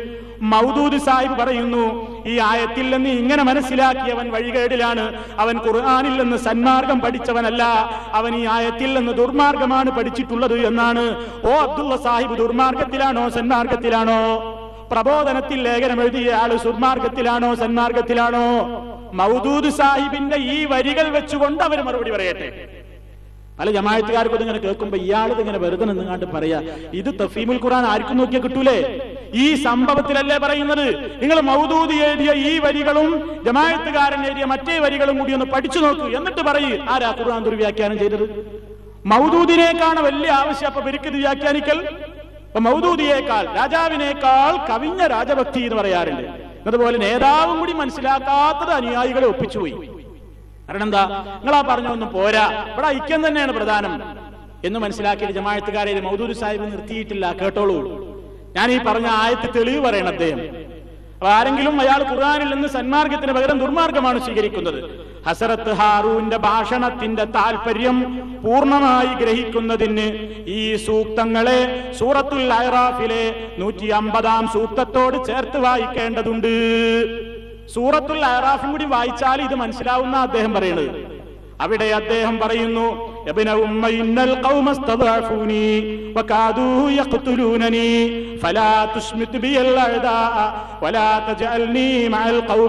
മൗദൂദ് സാഹിബ് പറയുന്നു ഈ ആയത്തിൽ നിന്ന് ഇങ്ങനെ മനസ്സിലാക്കിയവൻ വഴികേടിലാണ് അവൻ ഖുർആാനിൽ നിന്ന് സന്മാർഗം പഠിച്ചവനല്ല അവൻ ഈ ആയത്തിൽ നിന്ന് ദുർമാർഗമാണ് പഠിച്ചിട്ടുള്ളത് എന്നാണ് ഓ അബ്ദുള്ള സാഹിബ് ദുർമാർഗത്തിലാണോ സന്മാർഗത്തിലാണോ പ്രബോധനത്തിൽ ലേഖനം എഴുതിയ ആള് സുർമാർഗത്തിലാണോ സന്മാർഗത്തിലാണോ മൗദൂദ് സാഹിബിന്റെ ഈ വരികൾ വെച്ചുകൊണ്ട് അവർ മറുപടി പറയട്ടെ പല ജമായത്തുകാർക്കും ഇതിങ്ങനെ കേൾക്കുമ്പോ ഇയാൾ ഇതിങ്ങനെ വെറുതെ നിന്നുകാണ്ട് പറയാ ഇത് തഫീമുൽ ഖുർആൻ ആർക്കും നോക്കിയാൽ കിട്ടൂലേ ഈ സംഭവത്തിലല്ലേ പറയുന്നത് നിങ്ങൾ മൗദൂദി എഴുതിയ ഈ വരികളും ജമായത്തുകാരൻ എഴുതിയ മറ്റേ വരികളും കൂടി ഒന്ന് പഠിച്ചു നോക്കൂ എന്നിട്ട് പറയൂ ആരാ ഖുർആൻ ദുർവ്യാഖ്യാനം ചെയ്തത് മൗദൂദിനേക്കാണ് വലിയ ആവശ്യം അപ്പൊ പെരുക്കത് വ്യാഖ്യാനിക്കൽ അപ്പൊ മൗദൂദിയേക്കാൾ രാജാവിനേക്കാൾ കവിഞ്ഞ രാജഭക്തി എന്ന് പറയാറുണ്ട് അതുപോലെ നേതാവും കൂടി മനസ്സിലാക്കാത്തത് അനുയായികളെ ഒപ്പിച്ചുപോയി കാരണം എന്താ നിങ്ങളാ പറഞ്ഞൊന്നും പോരാ ഇവിടെ ഐക്യം തന്നെയാണ് പ്രധാനം എന്ന് മനസ്സിലാക്കിയിട്ട് ജമാഴത്തുകാരെ മൗദൂദ് സാഹിബ് നിർത്തിയിട്ടില്ല കേട്ടോളൂ ഞാൻ ഈ പറഞ്ഞ ആയത്ത് തെളിവ് പറയണം അദ്ദേഹം അപ്പൊ ആരെങ്കിലും അയാൾ ഖുർആാനിൽ നിന്ന് സന്മാർഗത്തിന് പകരം ദുർമാർഗമാണ് സ്വീകരിക്കുന്നത് ഹസരത്ത് ഹാറൂന്റെ ഭാഷണത്തിന്റെ താല്പര്യം പൂർണ്ണമായി ഗ്രഹിക്കുന്നതിന് ഈ സൂക്തങ്ങളെ സൂറത്തുൽ അയറാഫിലെ നൂറ്റി അമ്പതാം സൂക്തത്തോട് ചേർത്ത് വായിക്കേണ്ടതുണ്ട് സൂറത്തുൽ അയറാഫും കൂടി വായിച്ചാൽ ഇത് മനസ്സിലാവുന്ന അദ്ദേഹം പറയുന്നത് അവിടെ അദ്ദേഹം പറയുന്നു ابن أم إن القوم استضعفوني وكادوا يقتلونني فلا تشمت بي الأعداء ولا تجعلني مع القوم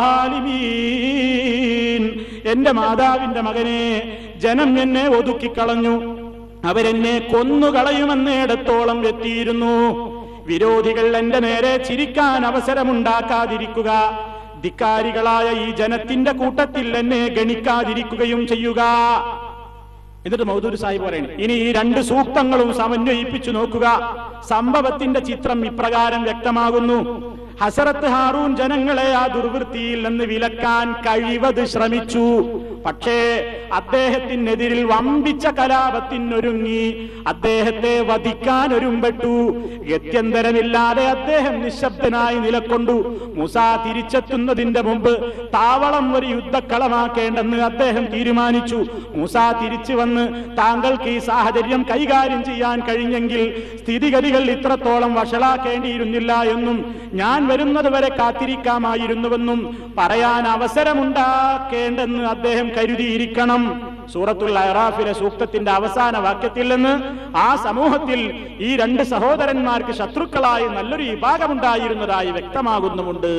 الظالمين എന്റെ മാതാവിന്റെ മകനെ ജനം എന്നെ ഒതുക്കിക്കളഞ്ഞു അവരെന്നെ കൊന്നുകളയുമെന്നിടത്തോളം എത്തിയിരുന്നു വിരോധികൾ എന്റെ നേരെ ചിരിക്കാൻ അവസരമുണ്ടാക്കാതിരിക്കുക ധിക്കാരികളായ ഈ ജനത്തിന്റെ കൂട്ടത്തിൽ എന്നെ ഗണിക്കാതിരിക്കുകയും ചെയ്യുക എന്നിട്ട് മൗദൂർ സാഹിബ് പറയുന്നു ഇനി ഈ രണ്ട് സൂക്തങ്ങളും സമന്വയിപ്പിച്ചു നോക്കുക സംഭവത്തിന്റെ ചിത്രം ഇപ്രകാരം വ്യക്തമാകുന്നു ഹസരത്ത് ഹാറൂൻ ജനങ്ങളെ ആ ദുർവൃത്തിയിൽ നിന്ന് വിലക്കാൻ കഴിവത് ശ്രമിച്ചു പക്ഷേ അദ്ദേഹത്തിനെതിരിൽ വമ്പിച്ച കലാപത്തിനൊരുങ്ങി അദ്ദേഹത്തെ വധിക്കാൻ ഒരുമ്പെട്ടു ഗത്യന്തരമില്ലാതെ അദ്ദേഹം നിശബ്ദനായി നിലക്കൊണ്ടു മുസ തിരിച്ചെത്തുന്നതിന്റെ മുമ്പ് താവളം ഒരു യുദ്ധക്കളമാക്കേണ്ടെന്ന് അദ്ദേഹം തീരുമാനിച്ചു മുസ തിരിച്ചു വന്ന് താങ്കൾക്ക് ഈ സാഹചര്യം കൈകാര്യം ചെയ്യാൻ കഴിഞ്ഞെങ്കിൽ സ്ഥിതിഗതികൾ ഇത്രത്തോളം വഷളാക്കേണ്ടിയിരുന്നില്ല എന്നും ഞാൻ വരുന്നത് വരെ കാത്തിരിക്കാമായിരുന്നുവെന്നും പറയാൻ അവസരമുണ്ടാക്കേണ്ടെന്ന് അദ്ദേഹം കരുതിയിരിക്കണം സൂറത്തുൽ അറാഫിലെ സൂക്തത്തിന്റെ അവസാന വാക്യത്തിൽ നിന്ന് ആ സമൂഹത്തിൽ ഈ രണ്ട് സഹോദരന്മാർക്ക് ശത്രുക്കളായി നല്ലൊരു വിഭാഗമുണ്ടായിരുന്നതായി വ്യക്തമാകുന്നുമുണ്ട്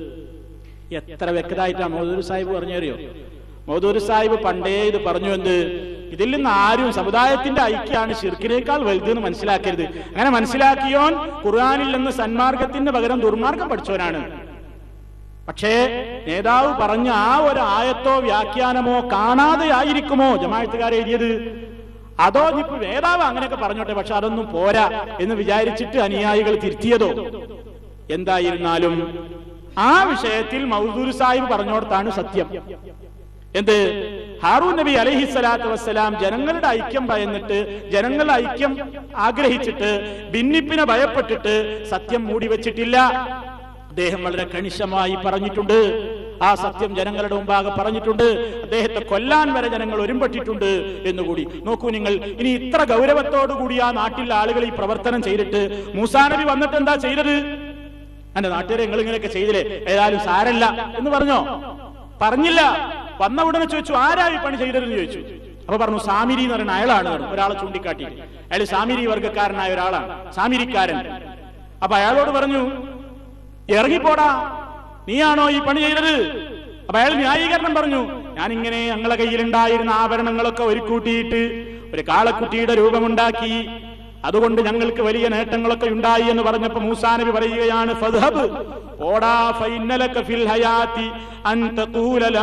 എത്ര വ്യക്തമായിട്ടാണ് മൗദൂർ സാഹിബ് പറഞ്ഞറിയോ മൗദൂർ സാഹിബ് പണ്ടേ ഇത് പറഞ്ഞു എന്ത് ഇതിൽ നിന്ന് ആരും സമുദായത്തിന്റെ ഐക്യാണ് ഷിർക്കിനേക്കാൾ വലുത് എന്ന് മനസ്സിലാക്കരുത് അങ്ങനെ മനസ്സിലാക്കിയോൻ ഖുർആാനിൽ നിന്ന് സന്മാർഗത്തിന് പകരം ദുർമാർഗം പഠിച്ചവനാണ് പക്ഷേ നേതാവ് പറഞ്ഞ ആ ഒരു ആയത്തോ വ്യാഖ്യാനമോ കാണാതെ ആയിരിക്കുമോ ജമാഴത്തുകാരെ എഴുതിയത് അതോ ഇപ്പൊ നേതാവ് അങ്ങനെയൊക്കെ പറഞ്ഞോട്ടെ പക്ഷെ അതൊന്നും പോരാ എന്ന് വിചാരിച്ചിട്ട് അനുയായികൾ തിരുത്തിയതോ എന്തായിരുന്നാലും ആ വിഷയത്തിൽ മൗദൂർ സാഹിബ് പറഞ്ഞോടത്താണ് സത്യം എന്ത് ഹാറൂൻ നബി അലഹി സ്വലാത്തു വസ്സലാം ജനങ്ങളുടെ ഐക്യം ഭയന്നിട്ട് ജനങ്ങളുടെ ഐക്യം ആഗ്രഹിച്ചിട്ട് ഭിന്നിപ്പിനെ ഭയപ്പെട്ടിട്ട് സത്യം മൂടി വെച്ചിട്ടില്ല അദ്ദേഹം വളരെ കണിശമായി പറഞ്ഞിട്ടുണ്ട് ആ സത്യം ജനങ്ങളുടെ മുമ്പാകെ പറഞ്ഞിട്ടുണ്ട് അദ്ദേഹത്തെ കൊല്ലാൻ വരെ ജനങ്ങൾ ഒരുമ്പെട്ടിട്ടുണ്ട് എന്നുകൂടി നോക്കൂ നിങ്ങൾ ഇനി ഇത്ര ഗൗരവത്തോടു കൂടി ആ നാട്ടിലെ ആളുകൾ ഈ പ്രവർത്തനം ചെയ്തിട്ട് മൂസാ നബി വന്നിട്ട് എന്താ ചെയ്തത് എന്റെ നാട്ടുകാരെ നിങ്ങൾ ഇങ്ങനെയൊക്കെ ചെയ്തില്ലേ ഏതായാലും സാരല്ല എന്ന് പറഞ്ഞോ പറഞ്ഞില്ല വന്ന ഉടനെ ചോദിച്ചു ആരാ ഈ പണി ചെയ്തതെന്ന് ചോദിച്ചു അപ്പൊ പറഞ്ഞു സാമിരി എന്ന് പറയുന്ന അയാളാണ് പറഞ്ഞു. ഒരാളെ ചൂണ്ടിക്കാട്ടി അയാൾ സാമിരി വർഗക്കാരനായ ഒരാളാണ് സാമിരിക്കാരൻ അപ്പൊ അയാളോട് പറഞ്ഞു ഇറങ്ങിപ്പോടാ നീയാണോ ഈ പണി ചെയ്തത് അപ്പൊ അയാൾ ന്യായീകരണം പറഞ്ഞു ഞാൻ ഇങ്ങനെ ഞങ്ങളെ കയ്യിലുണ്ടായിരുന്ന ആഭരണങ്ങളൊക്കെ ഒരുക്കൂട്ടിയിട്ട് ഒരു കാളക്കുട്ടിയുടെ രൂപമുണ്ടാക്കി അതുകൊണ്ട് ഞങ്ങൾക്ക് വലിയ നേട്ടങ്ങളൊക്കെ ഉണ്ടായി എന്ന് പറഞ്ഞപ്പോ മൂസാ നബി പറയുകയാണ് ഫദ്ഹബ് ഓടാ ഫൈനലക ഫിൽ ഹയാത്തി അൻ തഖൂല ലാ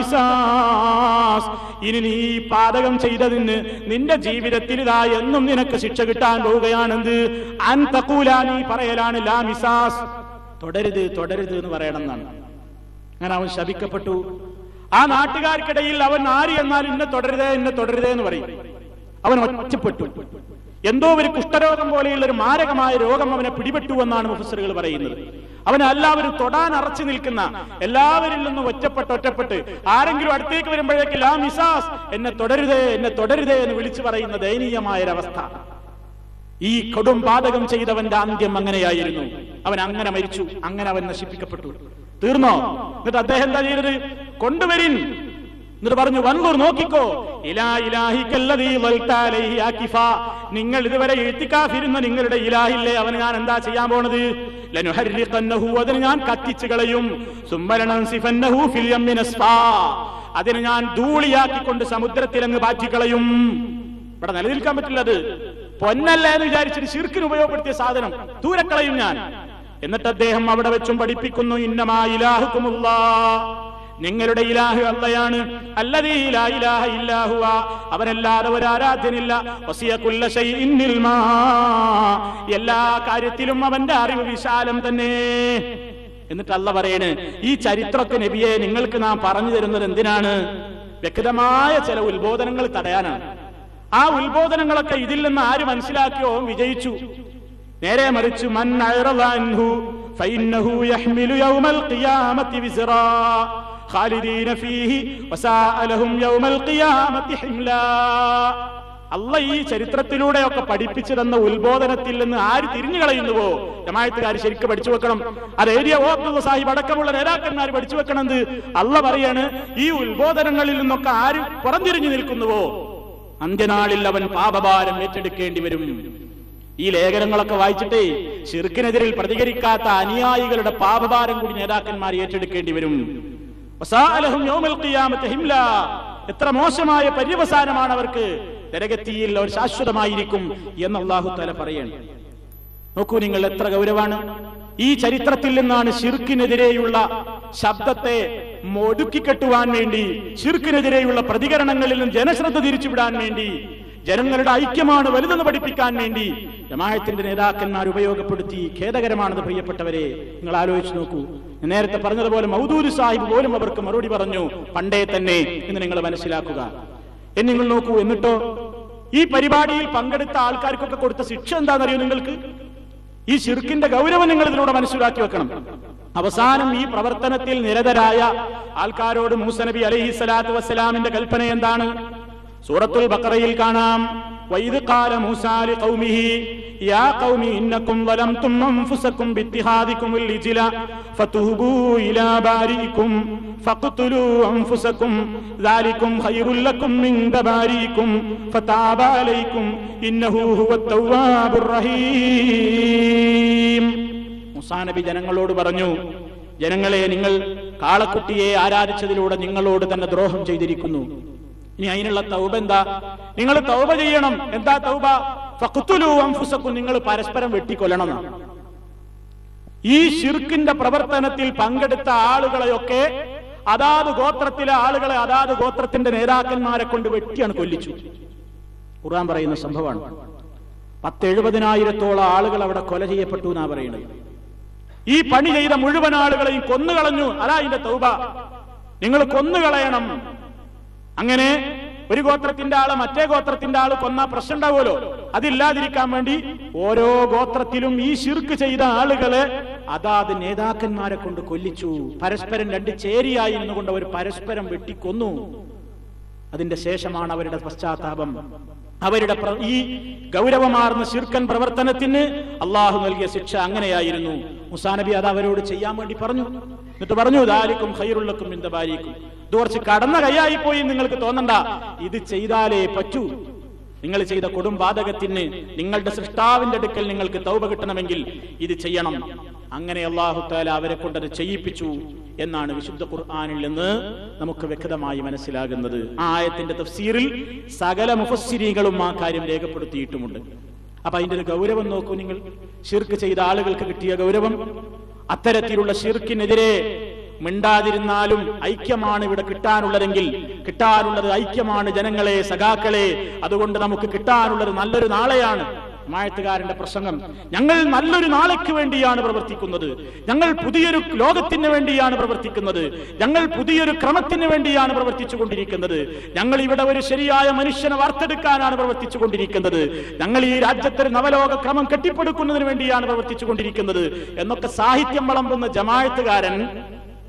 മിസാസ് ഇനി നീ ഈ പാതകം ചെയ്തതിന് നിന്റെ ജീവിതത്തിൽ ഇതാ എന്നും നിനക്ക് ശിക്ഷ കിട്ടാൻ പോവുകയാണെന്ത് അൻ തഖൂല നീ പറയലാണ് ലാ മിസാസ് തുടരുത് തുടരുത് എന്ന് പറയണം എന്നാണ് അങ്ങനെ അവൻ ശപിക്കപ്പെട്ടു ആ നാട്ടുകാർക്കിടയിൽ അവൻ ആര് എന്നാൽ ഇന്നെ തുടരുതേ എന്നെ തുടരുതേ എന്ന് പറയും അവൻ ഒറ്റപ്പെട്ടു എന്തോ ഒരു കുഷ്ഠരോഗം പോലെയുള്ള ഒരു മാരകമായ രോഗം അവനെ പിടിപെട്ടു എന്നാണ് മുഫസറുകൾ പറയുന്നത് അവനെ എല്ലാവരും തൊടാൻ അറച്ചു നിൽക്കുന്ന എല്ലാവരിൽ നിന്നും ഒറ്റപ്പെട്ട് ഒറ്റപ്പെട്ട് ആരെങ്കിലും അടുത്തേക്ക് വരുമ്പോഴേക്ക് ലാ മിസാസ് എന്നെ തുടരുതേ എന്നെ തുടരുതേ എന്ന് വിളിച്ചു പറയുന്ന ദയനീയമായ ഒരവസ്ഥ ഈ കൊടും പാതകം ചെയ്തവന്റെ അന്ത്യം അങ്ങനെയായിരുന്നു അവൻ അങ്ങനെ മരിച്ചു അങ്ങനെ അവൻ നശിപ്പിക്കപ്പെട്ടു തീർന്നോ എന്നിട്ട് അദ്ദേഹം എന്താ ചെയ്തത് കൊണ്ടുവരിൻ എന്നിട്ട് പറഞ്ഞു വൻകൂർ നോക്കിക്കോ ഇലാ ഇലാഹിക്കല്ലതീ വൽത്താലൈഹി ആക്കിഫ. നിങ്ങൾ ഇതുവരെ എഴുത്തിക്കാഫിരുന്ന നിങ്ങളുടെ ഇലാഹില്ലേ അവന് ഞാൻ എന്താ ചെയ്യാൻ പോണത് ലനുഹർരിഖന്നഹു അതിന് ഞാൻ കത്തിച്ചു കളയും സുമ്മലനൻസിഫന്നഹു ഫിൽ യമ്മി നസ്ഫാ. അതിന് ഞാൻ ധൂളിയാക്കിക്കൊണ്ട് സമുദ്രത്തിൽ അങ്ങ് പാറ്റിക്കളയും ഇവിടെ നിലനിൽക്കാൻ പറ്റില്ലത് പൊന്നല്ല എന്ന് വിചാരിച്ചിട്ട് ശിർക്കിന് ഉപയോഗപ്പെടുത്തിയ സാധനം ദൂരക്കളയും ഞാൻ എന്നിട്ട് അദ്ദേഹം അവിടെ വെച്ചും പഠിപ്പിക്കുന്നു ഇന്നമാ ഇലാഹുക്കുമുല്ലാ നിങ്ങളുടെ ഇലാഹു അല്ലയാണ് അല്ലതീ ലാ ഇലാഹ ഇല്ലാഹുവ അവനല്ലാതെ ഒരു ആരാധ്യനില്ല വസിയ കുല്ല ശൈഇൻ ഇൽമാ. എല്ലാ കാര്യത്തിലും അവന്റെ അറിവ് വിശാലം തന്നെ എന്നിട്ട് അല്ല പറയണ് ഈ ചരിത്രത്തെ നബിയെ നിങ്ങൾക്ക് നാം പറഞ്ഞു തരുന്നത് എന്തിനാണ് വ്യക്തമായ ചില ഉത്ബോധനങ്ങൾ തടയാനാണ് ആ ഉത്ബോധനങ്ങളൊക്കെ ഇതിൽ നിന്ന് ആര് മനസ്സിലാക്കിയോ അവൻ വിജയിച്ചു നേരെ മറിച്ച് മൻ അഅറള അൻഹു ഫഇന്നഹു യഹ്മിലു യൗമൽ ഖിയാമത്തി വിസ്റാ ഖാലിദീന ഫീഹി വസാഅ ലഹും യൗമൽ ഖിയാമത്തി ഹിംലാ അല്ല ഈ ചരിത്രത്തിലൂടെയൊക്കെ പഠിപ്പിച്ചു തന്ന ഉത്ബോധനത്തിൽ നിന്ന് ആര് തിരിഞ്ഞു കളയുന്നുവോ ജമായത്തുകാർ ശരിക്കും പഠിച്ചു വെക്കണം അത് ഏരിയ ഓത്തുള്ള സാഹിബ് അടക്കമുള്ള നേതാക്കന്മാർ പഠിച്ചു വെക്കണമെന്ന് അല്ല പറയാണ് ഈ ഉത്ബോധനങ്ങളിൽ നിന്നൊക്കെ ആര് പുറംതിരിഞ്ഞു നിൽക്കുന്നുവോ അന്ത്യനാളിൽ അവൻ പാപഭാരം ഏറ്റെടുക്കേണ്ടി വരും ഈ ലേഖനങ്ങളൊക്കെ വായിച്ചിട്ടേ ഷിർക്കിനെതിരിൽ പ്രതികരിക്കാത്ത അനുയായികളുടെ പാപഭാരം കൂടി നേതാക്കന്മാർ ഏറ്റെടുക്കേണ്ടി വരും വസാഅലഹും യൗമൽ ഖിയാമത്തി ഹിംലാ. എത്ര മോശമായ പര്യവസാനമാണ് അവർക്ക് നരകത്തിയിൽ അവർ ശാശ്വതമായിരിക്കും എന്ന് അള്ളാഹു തല പറയണം നോക്കൂ നിങ്ങൾ എത്ര ഗൗരവാണ് ഈ ചരിത്രത്തിൽ നിന്നാണ് ഷിർക്കിനെതിരെയുള്ള ശബ്ദത്തെ ഒടുക്കിക്കെട്ടുവാൻ വേണ്ടി ഷിർക്കിനെതിരെയുള്ള പ്രതികരണങ്ങളിൽ നിന്ന് ജനശ്രദ്ധ തിരിച്ചുവിടാൻ വേണ്ടി ജനങ്ങളുടെ ഐക്യമാണ് വലുതെന്ന് പഠിപ്പിക്കാൻ വേണ്ടി ജമായത്തിന്റെ നേതാക്കന്മാർ ഉപയോഗപ്പെടുത്തി ഖേദകരമാണത് പ്രിയപ്പെട്ടവരെ നിങ്ങൾ ആലോചിച്ച് നോക്കൂ ഞാൻ നേരത്തെ പറഞ്ഞതുപോലെ മൗദൂദ് സാഹിബ് പോലും അവർക്ക് മറുപടി പറഞ്ഞു പണ്ടേ തന്നെ എന്ന് നിങ്ങൾ മനസ്സിലാക്കുക എന്ന് നിങ്ങൾ നോക്കൂ എന്നിട്ടോ ഈ പരിപാടിയിൽ പങ്കെടുത്ത ആൾക്കാർക്കൊക്കെ കൊടുത്ത ശിക്ഷ എന്താണെന്നറിയോ നിങ്ങൾക്ക് ഈ ശിർക്കിന്റെ ഗൗരവം നിങ്ങൾ ഇതിലൂടെ മനസ്സിലാക്കി വെക്കണം അവസാനം ഈ പ്രവർത്തനത്തിൽ നിരതരായ ആൾക്കാരോട് മൂസനബി അലൈഹി സ്വലാത്തു വസ്സലാമിന്റെ കൽപ്പന എന്താണ് സൂറത്തുൽ ബക്കറയിൽ കാണാം وإذ قال موسى لقومه يا قوم إنكم ظلمتم أنفسكم باتخاذكم الإجل فتوبوا إلى بارئكم فاقتلوا أنفسكم ذلكم خير لكم عند بارئكم فتاب عليكم إنه هو التواب الرحيم മുസാ നബി ജനങ്ങളോട് പറഞ്ഞു ജനങ്ങളെ നിങ്ങൾ കാളക്കുട്ടിയെ ആരാധിച്ചതിലൂടെ നിങ്ങളോട് തന്നെ ദ്രോഹം ചെയ്തിരിക്കുന്നു ഇനി അതിനുള്ള തൗബ എന്താ നിങ്ങൾ തൗബ ചെയ്യണം എന്താ തൗബ ഫഖ്തുലു അൻഫുസക്കും നിങ്ങൾ പരസ്പരം വെട്ടിക്കൊല്ലണം എന്നാണ്. ഈ ഷിർക്കിന്റെ പ്രവർത്തനത്തിൽ പങ്കെടുത്ത ആളുകളെയൊക്കെ അതാത് ഗോത്രത്തിലെ ആളുകളെ അതാത് ഗോത്രത്തിന്റെ നേതാക്കന്മാരെ കൊണ്ട് വെട്ടിയാണ് കൊല്ലിച്ചു ഖുർആൻ പറയുന്ന സംഭവമാണ് പത്തെഴുപതിനായിരത്തോളം ആളുകൾ അവിടെ കൊല ചെയ്യപ്പെട്ടു എന്നാ പറയുന്നത് ഈ പണി ചെയ്ത മുഴുവൻ ആളുകളെയും കൊന്നുകളഞ്ഞു അതാ ഇതിന്റെ തൗബ നിങ്ങൾ കൊന്നുകളയണം അങ്ങനെ ഒരു ഗോത്രത്തിന്റെ ആള് മറ്റേ ഗോത്രത്തിന്റെ ആള് കൊന്ന പ്രശ്നം ഉണ്ടാവുമല്ലോ അതില്ലാതിരിക്കാൻ വേണ്ടി ഓരോ ഗോത്രത്തിലും ഈ ശിർക്ക് ചെയ്ത ആളുകളെ അതാത് നേതാക്കന്മാരെ കൊണ്ട് കൊല്ലിച്ചു പരസ്പരം രണ്ട് ചേരിയായി നിന്നുകൊണ്ട് അവർ പരസ്പരം വെട്ടിക്കൊന്നു അതിന്റെ ശേഷമാണ് അവരുടെ പശ്ചാത്താപം അവരുടെ പ്ര- ഈ ഗൗരവമാർന്ന ശിർക്കൻ പ്രവർത്തനത്തിന് അള്ളാഹു നൽകിയ ശിക്ഷ അങ്ങനെയായിരുന്നു മുസാനബി അത് അവരോട് ചെയ്യാൻ വേണ്ടി പറഞ്ഞു എന്നിട്ട് പറഞ്ഞു ദാലിക്കും ഹൈറുള്ളക്കും ഇന്ത ബാരിക്കും ഇത് കുറച്ച് കടന്ന കൈയായി പോയി നിങ്ങൾക്ക് തോന്നണ്ട ഇത് ചെയ്താലേ പറ്റൂ നിങ്ങൾ ചെയ്ത കൊടുംപാതകത്തിന് നിങ്ങളുടെ സൃഷ്ടാവിന്റെ അടുക്കൽ നിങ്ങൾക്ക് തൗബ കിട്ടണമെങ്കിൽ ഇത് ചെയ്യണം അങ്ങനെ അള്ളാഹു താല അവരെ കൊണ്ടത് ചെയ്യിപ്പിച്ചു എന്നാണ് വിശുദ്ധ ഖുർആാനിൽ നിന്ന് നമുക്ക് വ്യക്തമായി മനസ്സിലാകുന്നത് ആ ആയത്തിന്റെ തഫ്സീറിൽ സകല മുഫസ്സിരികളും ആ കാര്യം രേഖപ്പെടുത്തിയിട്ടുമുണ്ട് അപ്പൊ അതിന്റെ ഒരു ഗൗരവം നോക്കൂ നിങ്ങൾ ഷിർക്ക് ചെയ്ത ആളുകൾക്ക് കിട്ടിയ ഗൗരവം അത്തരത്തിലുള്ള ഷിർക്കിനെതിരെ മിണ്ടാതിരുന്നാലും ഐക്യമാണ് ഇവിടെ കിട്ടാനുള്ളതെങ്കിൽ കിട്ടാനുള്ളത് ഐക്യമാണ് ജനങ്ങളെ സഖാക്കളെ അതുകൊണ്ട് നമുക്ക് കിട്ടാനുള്ളത് നല്ലൊരു നാളെയാണ് മായത്തുകാരന്റെ പ്രസംഗം ഞങ്ങൾ നല്ലൊരു നാളേക്ക് വേണ്ടിയാണ് പ്രവർത്തിക്കുന്നത് ഞങ്ങൾ പുതിയൊരു ലോകത്തിന് വേണ്ടിയാണ് പ്രവർത്തിക്കുന്നത് ഞങ്ങൾ പുതിയൊരു ക്രമത്തിന് വേണ്ടിയാണ് പ്രവർത്തിച്ചു കൊണ്ടിരിക്കുന്നത് ഞങ്ങൾ ഇവിടെ ഒരു ശരിയായ മനുഷ്യനെ വാർത്തെടുക്കാനാണ് പ്രവർത്തിച്ചു കൊണ്ടിരിക്കുന്നത് ഞങ്ങൾ ഈ രാജ്യത്തൊരു നവലോക ക്രമം കെട്ടിപ്പടുക്കുന്നതിന് വേണ്ടിയാണ് പ്രവർത്തിച്ചു കൊണ്ടിരിക്കുന്നത് എന്നൊക്കെ സാഹിത്യം വളമ്പുന്ന ജമായത്തുകാരൻ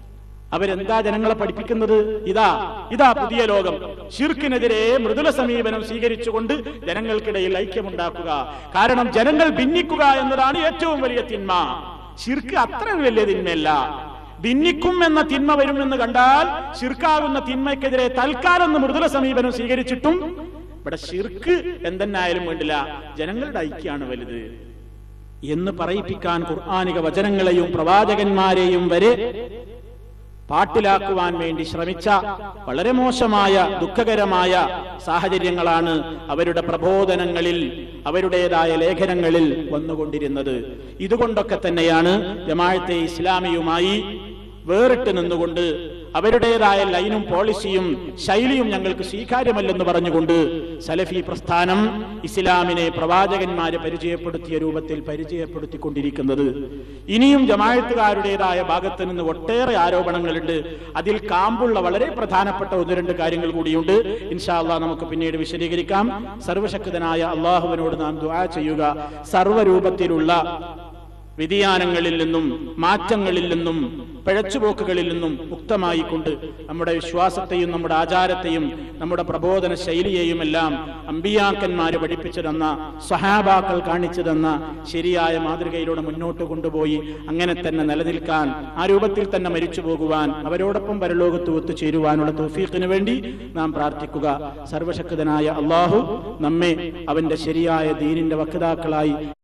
അവരെന്താ ജനങ്ങളെ പഠിപ്പിക്കുന്നത് ഇതാ ഇതാ പുതിയ ലോകം ഷിർക്കിനെതിരെ മൃദുല സമീപനം സ്വീകരിച്ചുകൊണ്ട് ജനങ്ങൾക്കിടയിൽ ഐക്യമുണ്ടാക്കുക കാരണം ജനങ്ങൾ ഭിന്നിക്കുക എന്നതാണ് ഏറ്റവും വലിയ തിന്മ ഷിർക്ക് അത്ര വലിയ തിന്മയല്ല ഭിന്നിക്കും എന്ന തിന്മ വരുമെന്ന് കണ്ടാൽ ഷിർക്കാകുന്ന തിന്മയ്ക്കെതിരെ തൽക്കാലം ഒന്ന് മൃദുല സമീപനം സ്വീകരിച്ചിട്ടും ഇവിടെ ഷിർക്ക് എന്തെന്നായാലും വേണ്ടില്ല ജനങ്ങളുടെ ഐക്യാണ് വലുത് എന്ന് പറയിപ്പിക്കാൻ ഖുർആാനിക വചനങ്ങളെയും പ്രവാചകന്മാരെയും വരെ പാട്ടിലാക്കുവാൻ വേണ്ടി ശ്രമിച്ച വളരെ മോശമായ ദുഃഖകരമായ സാഹചര്യങ്ങളാണ് അവരുടെ പ്രബോധനങ്ങളിൽ അവരുടേതായ ലേഖനങ്ങളിൽ വന്നുകൊണ്ടിരുന്നത് ഇതുകൊണ്ടൊക്കെ തന്നെയാണ് ജമാഅത്തെ ഇസ്ലാമിയുമായി വേറിട്ട് നിന്നുകൊണ്ട് അവരുടേതായ ലൈനും പോളിസിയും ശൈലിയും ഞങ്ങൾക്ക് സ്വീകാര്യമല്ലെന്ന് പറഞ്ഞുകൊണ്ട് സലഫി പ്രസ്ഥാനം ഇസ്ലാമിനെ പ്രവാചകന്മാരെ പരിചയപ്പെടുത്തിയ രൂപത്തിൽ പരിചയപ്പെടുത്തിക്കൊണ്ടിരിക്കുന്നത് ഇനിയും ജമായത്തുകാരുടേതായ ഭാഗത്ത് നിന്ന് ഒട്ടേറെ ആരോപണങ്ങളുണ്ട് അതിൽ കാമ്പുള്ള വളരെ പ്രധാനപ്പെട്ട ഒന്ന് രണ്ട് കാര്യങ്ങൾ കൂടിയുണ്ട് ഇൻഷാ അള്ളാഹ് നമുക്ക് പിന്നീട് വിശദീകരിക്കാം സർവശക്തനായ അള്ളാഹുവിനോട് നാം ദുആ ചെയ്യുക സർവ്വരൂപത്തിലുള്ള വ്യതിയാനങ്ങളിൽ നിന്നും മാറ്റങ്ങളിൽ നിന്നും പിഴച്ചുപോക്കുകളിൽ നിന്നും മുക്തമായി കൊണ്ട് നമ്മുടെ വിശ്വാസത്തെയും നമ്മുടെ ആചാരത്തെയും നമ്മുടെ പ്രബോധന ശൈലിയെയും എല്ലാം അമ്പിയാക്കന്മാര് പഠിപ്പിച്ചു തന്ന സഹാബാക്കൾ കാണിച്ചു തന്ന ശരിയായ മാതൃകയിലൂടെ മുന്നോട്ട് കൊണ്ടുപോയി അങ്ങനെ തന്നെ നിലനിൽക്കാൻ ആ രൂപത്തിൽ തന്നെ മരിച്ചു പോകുവാൻ അവരോടൊപ്പം പരലോകത്ത് ഒത്തുചേരുവാനുള്ള തൗഫീഖിന് വേണ്ടി നാം പ്രാർത്ഥിക്കുക സർവശക്തനായ അള്ളാഹു നമ്മെ അവന്റെ ശരിയായ ദീനിന്റെ വക്താക്കളായി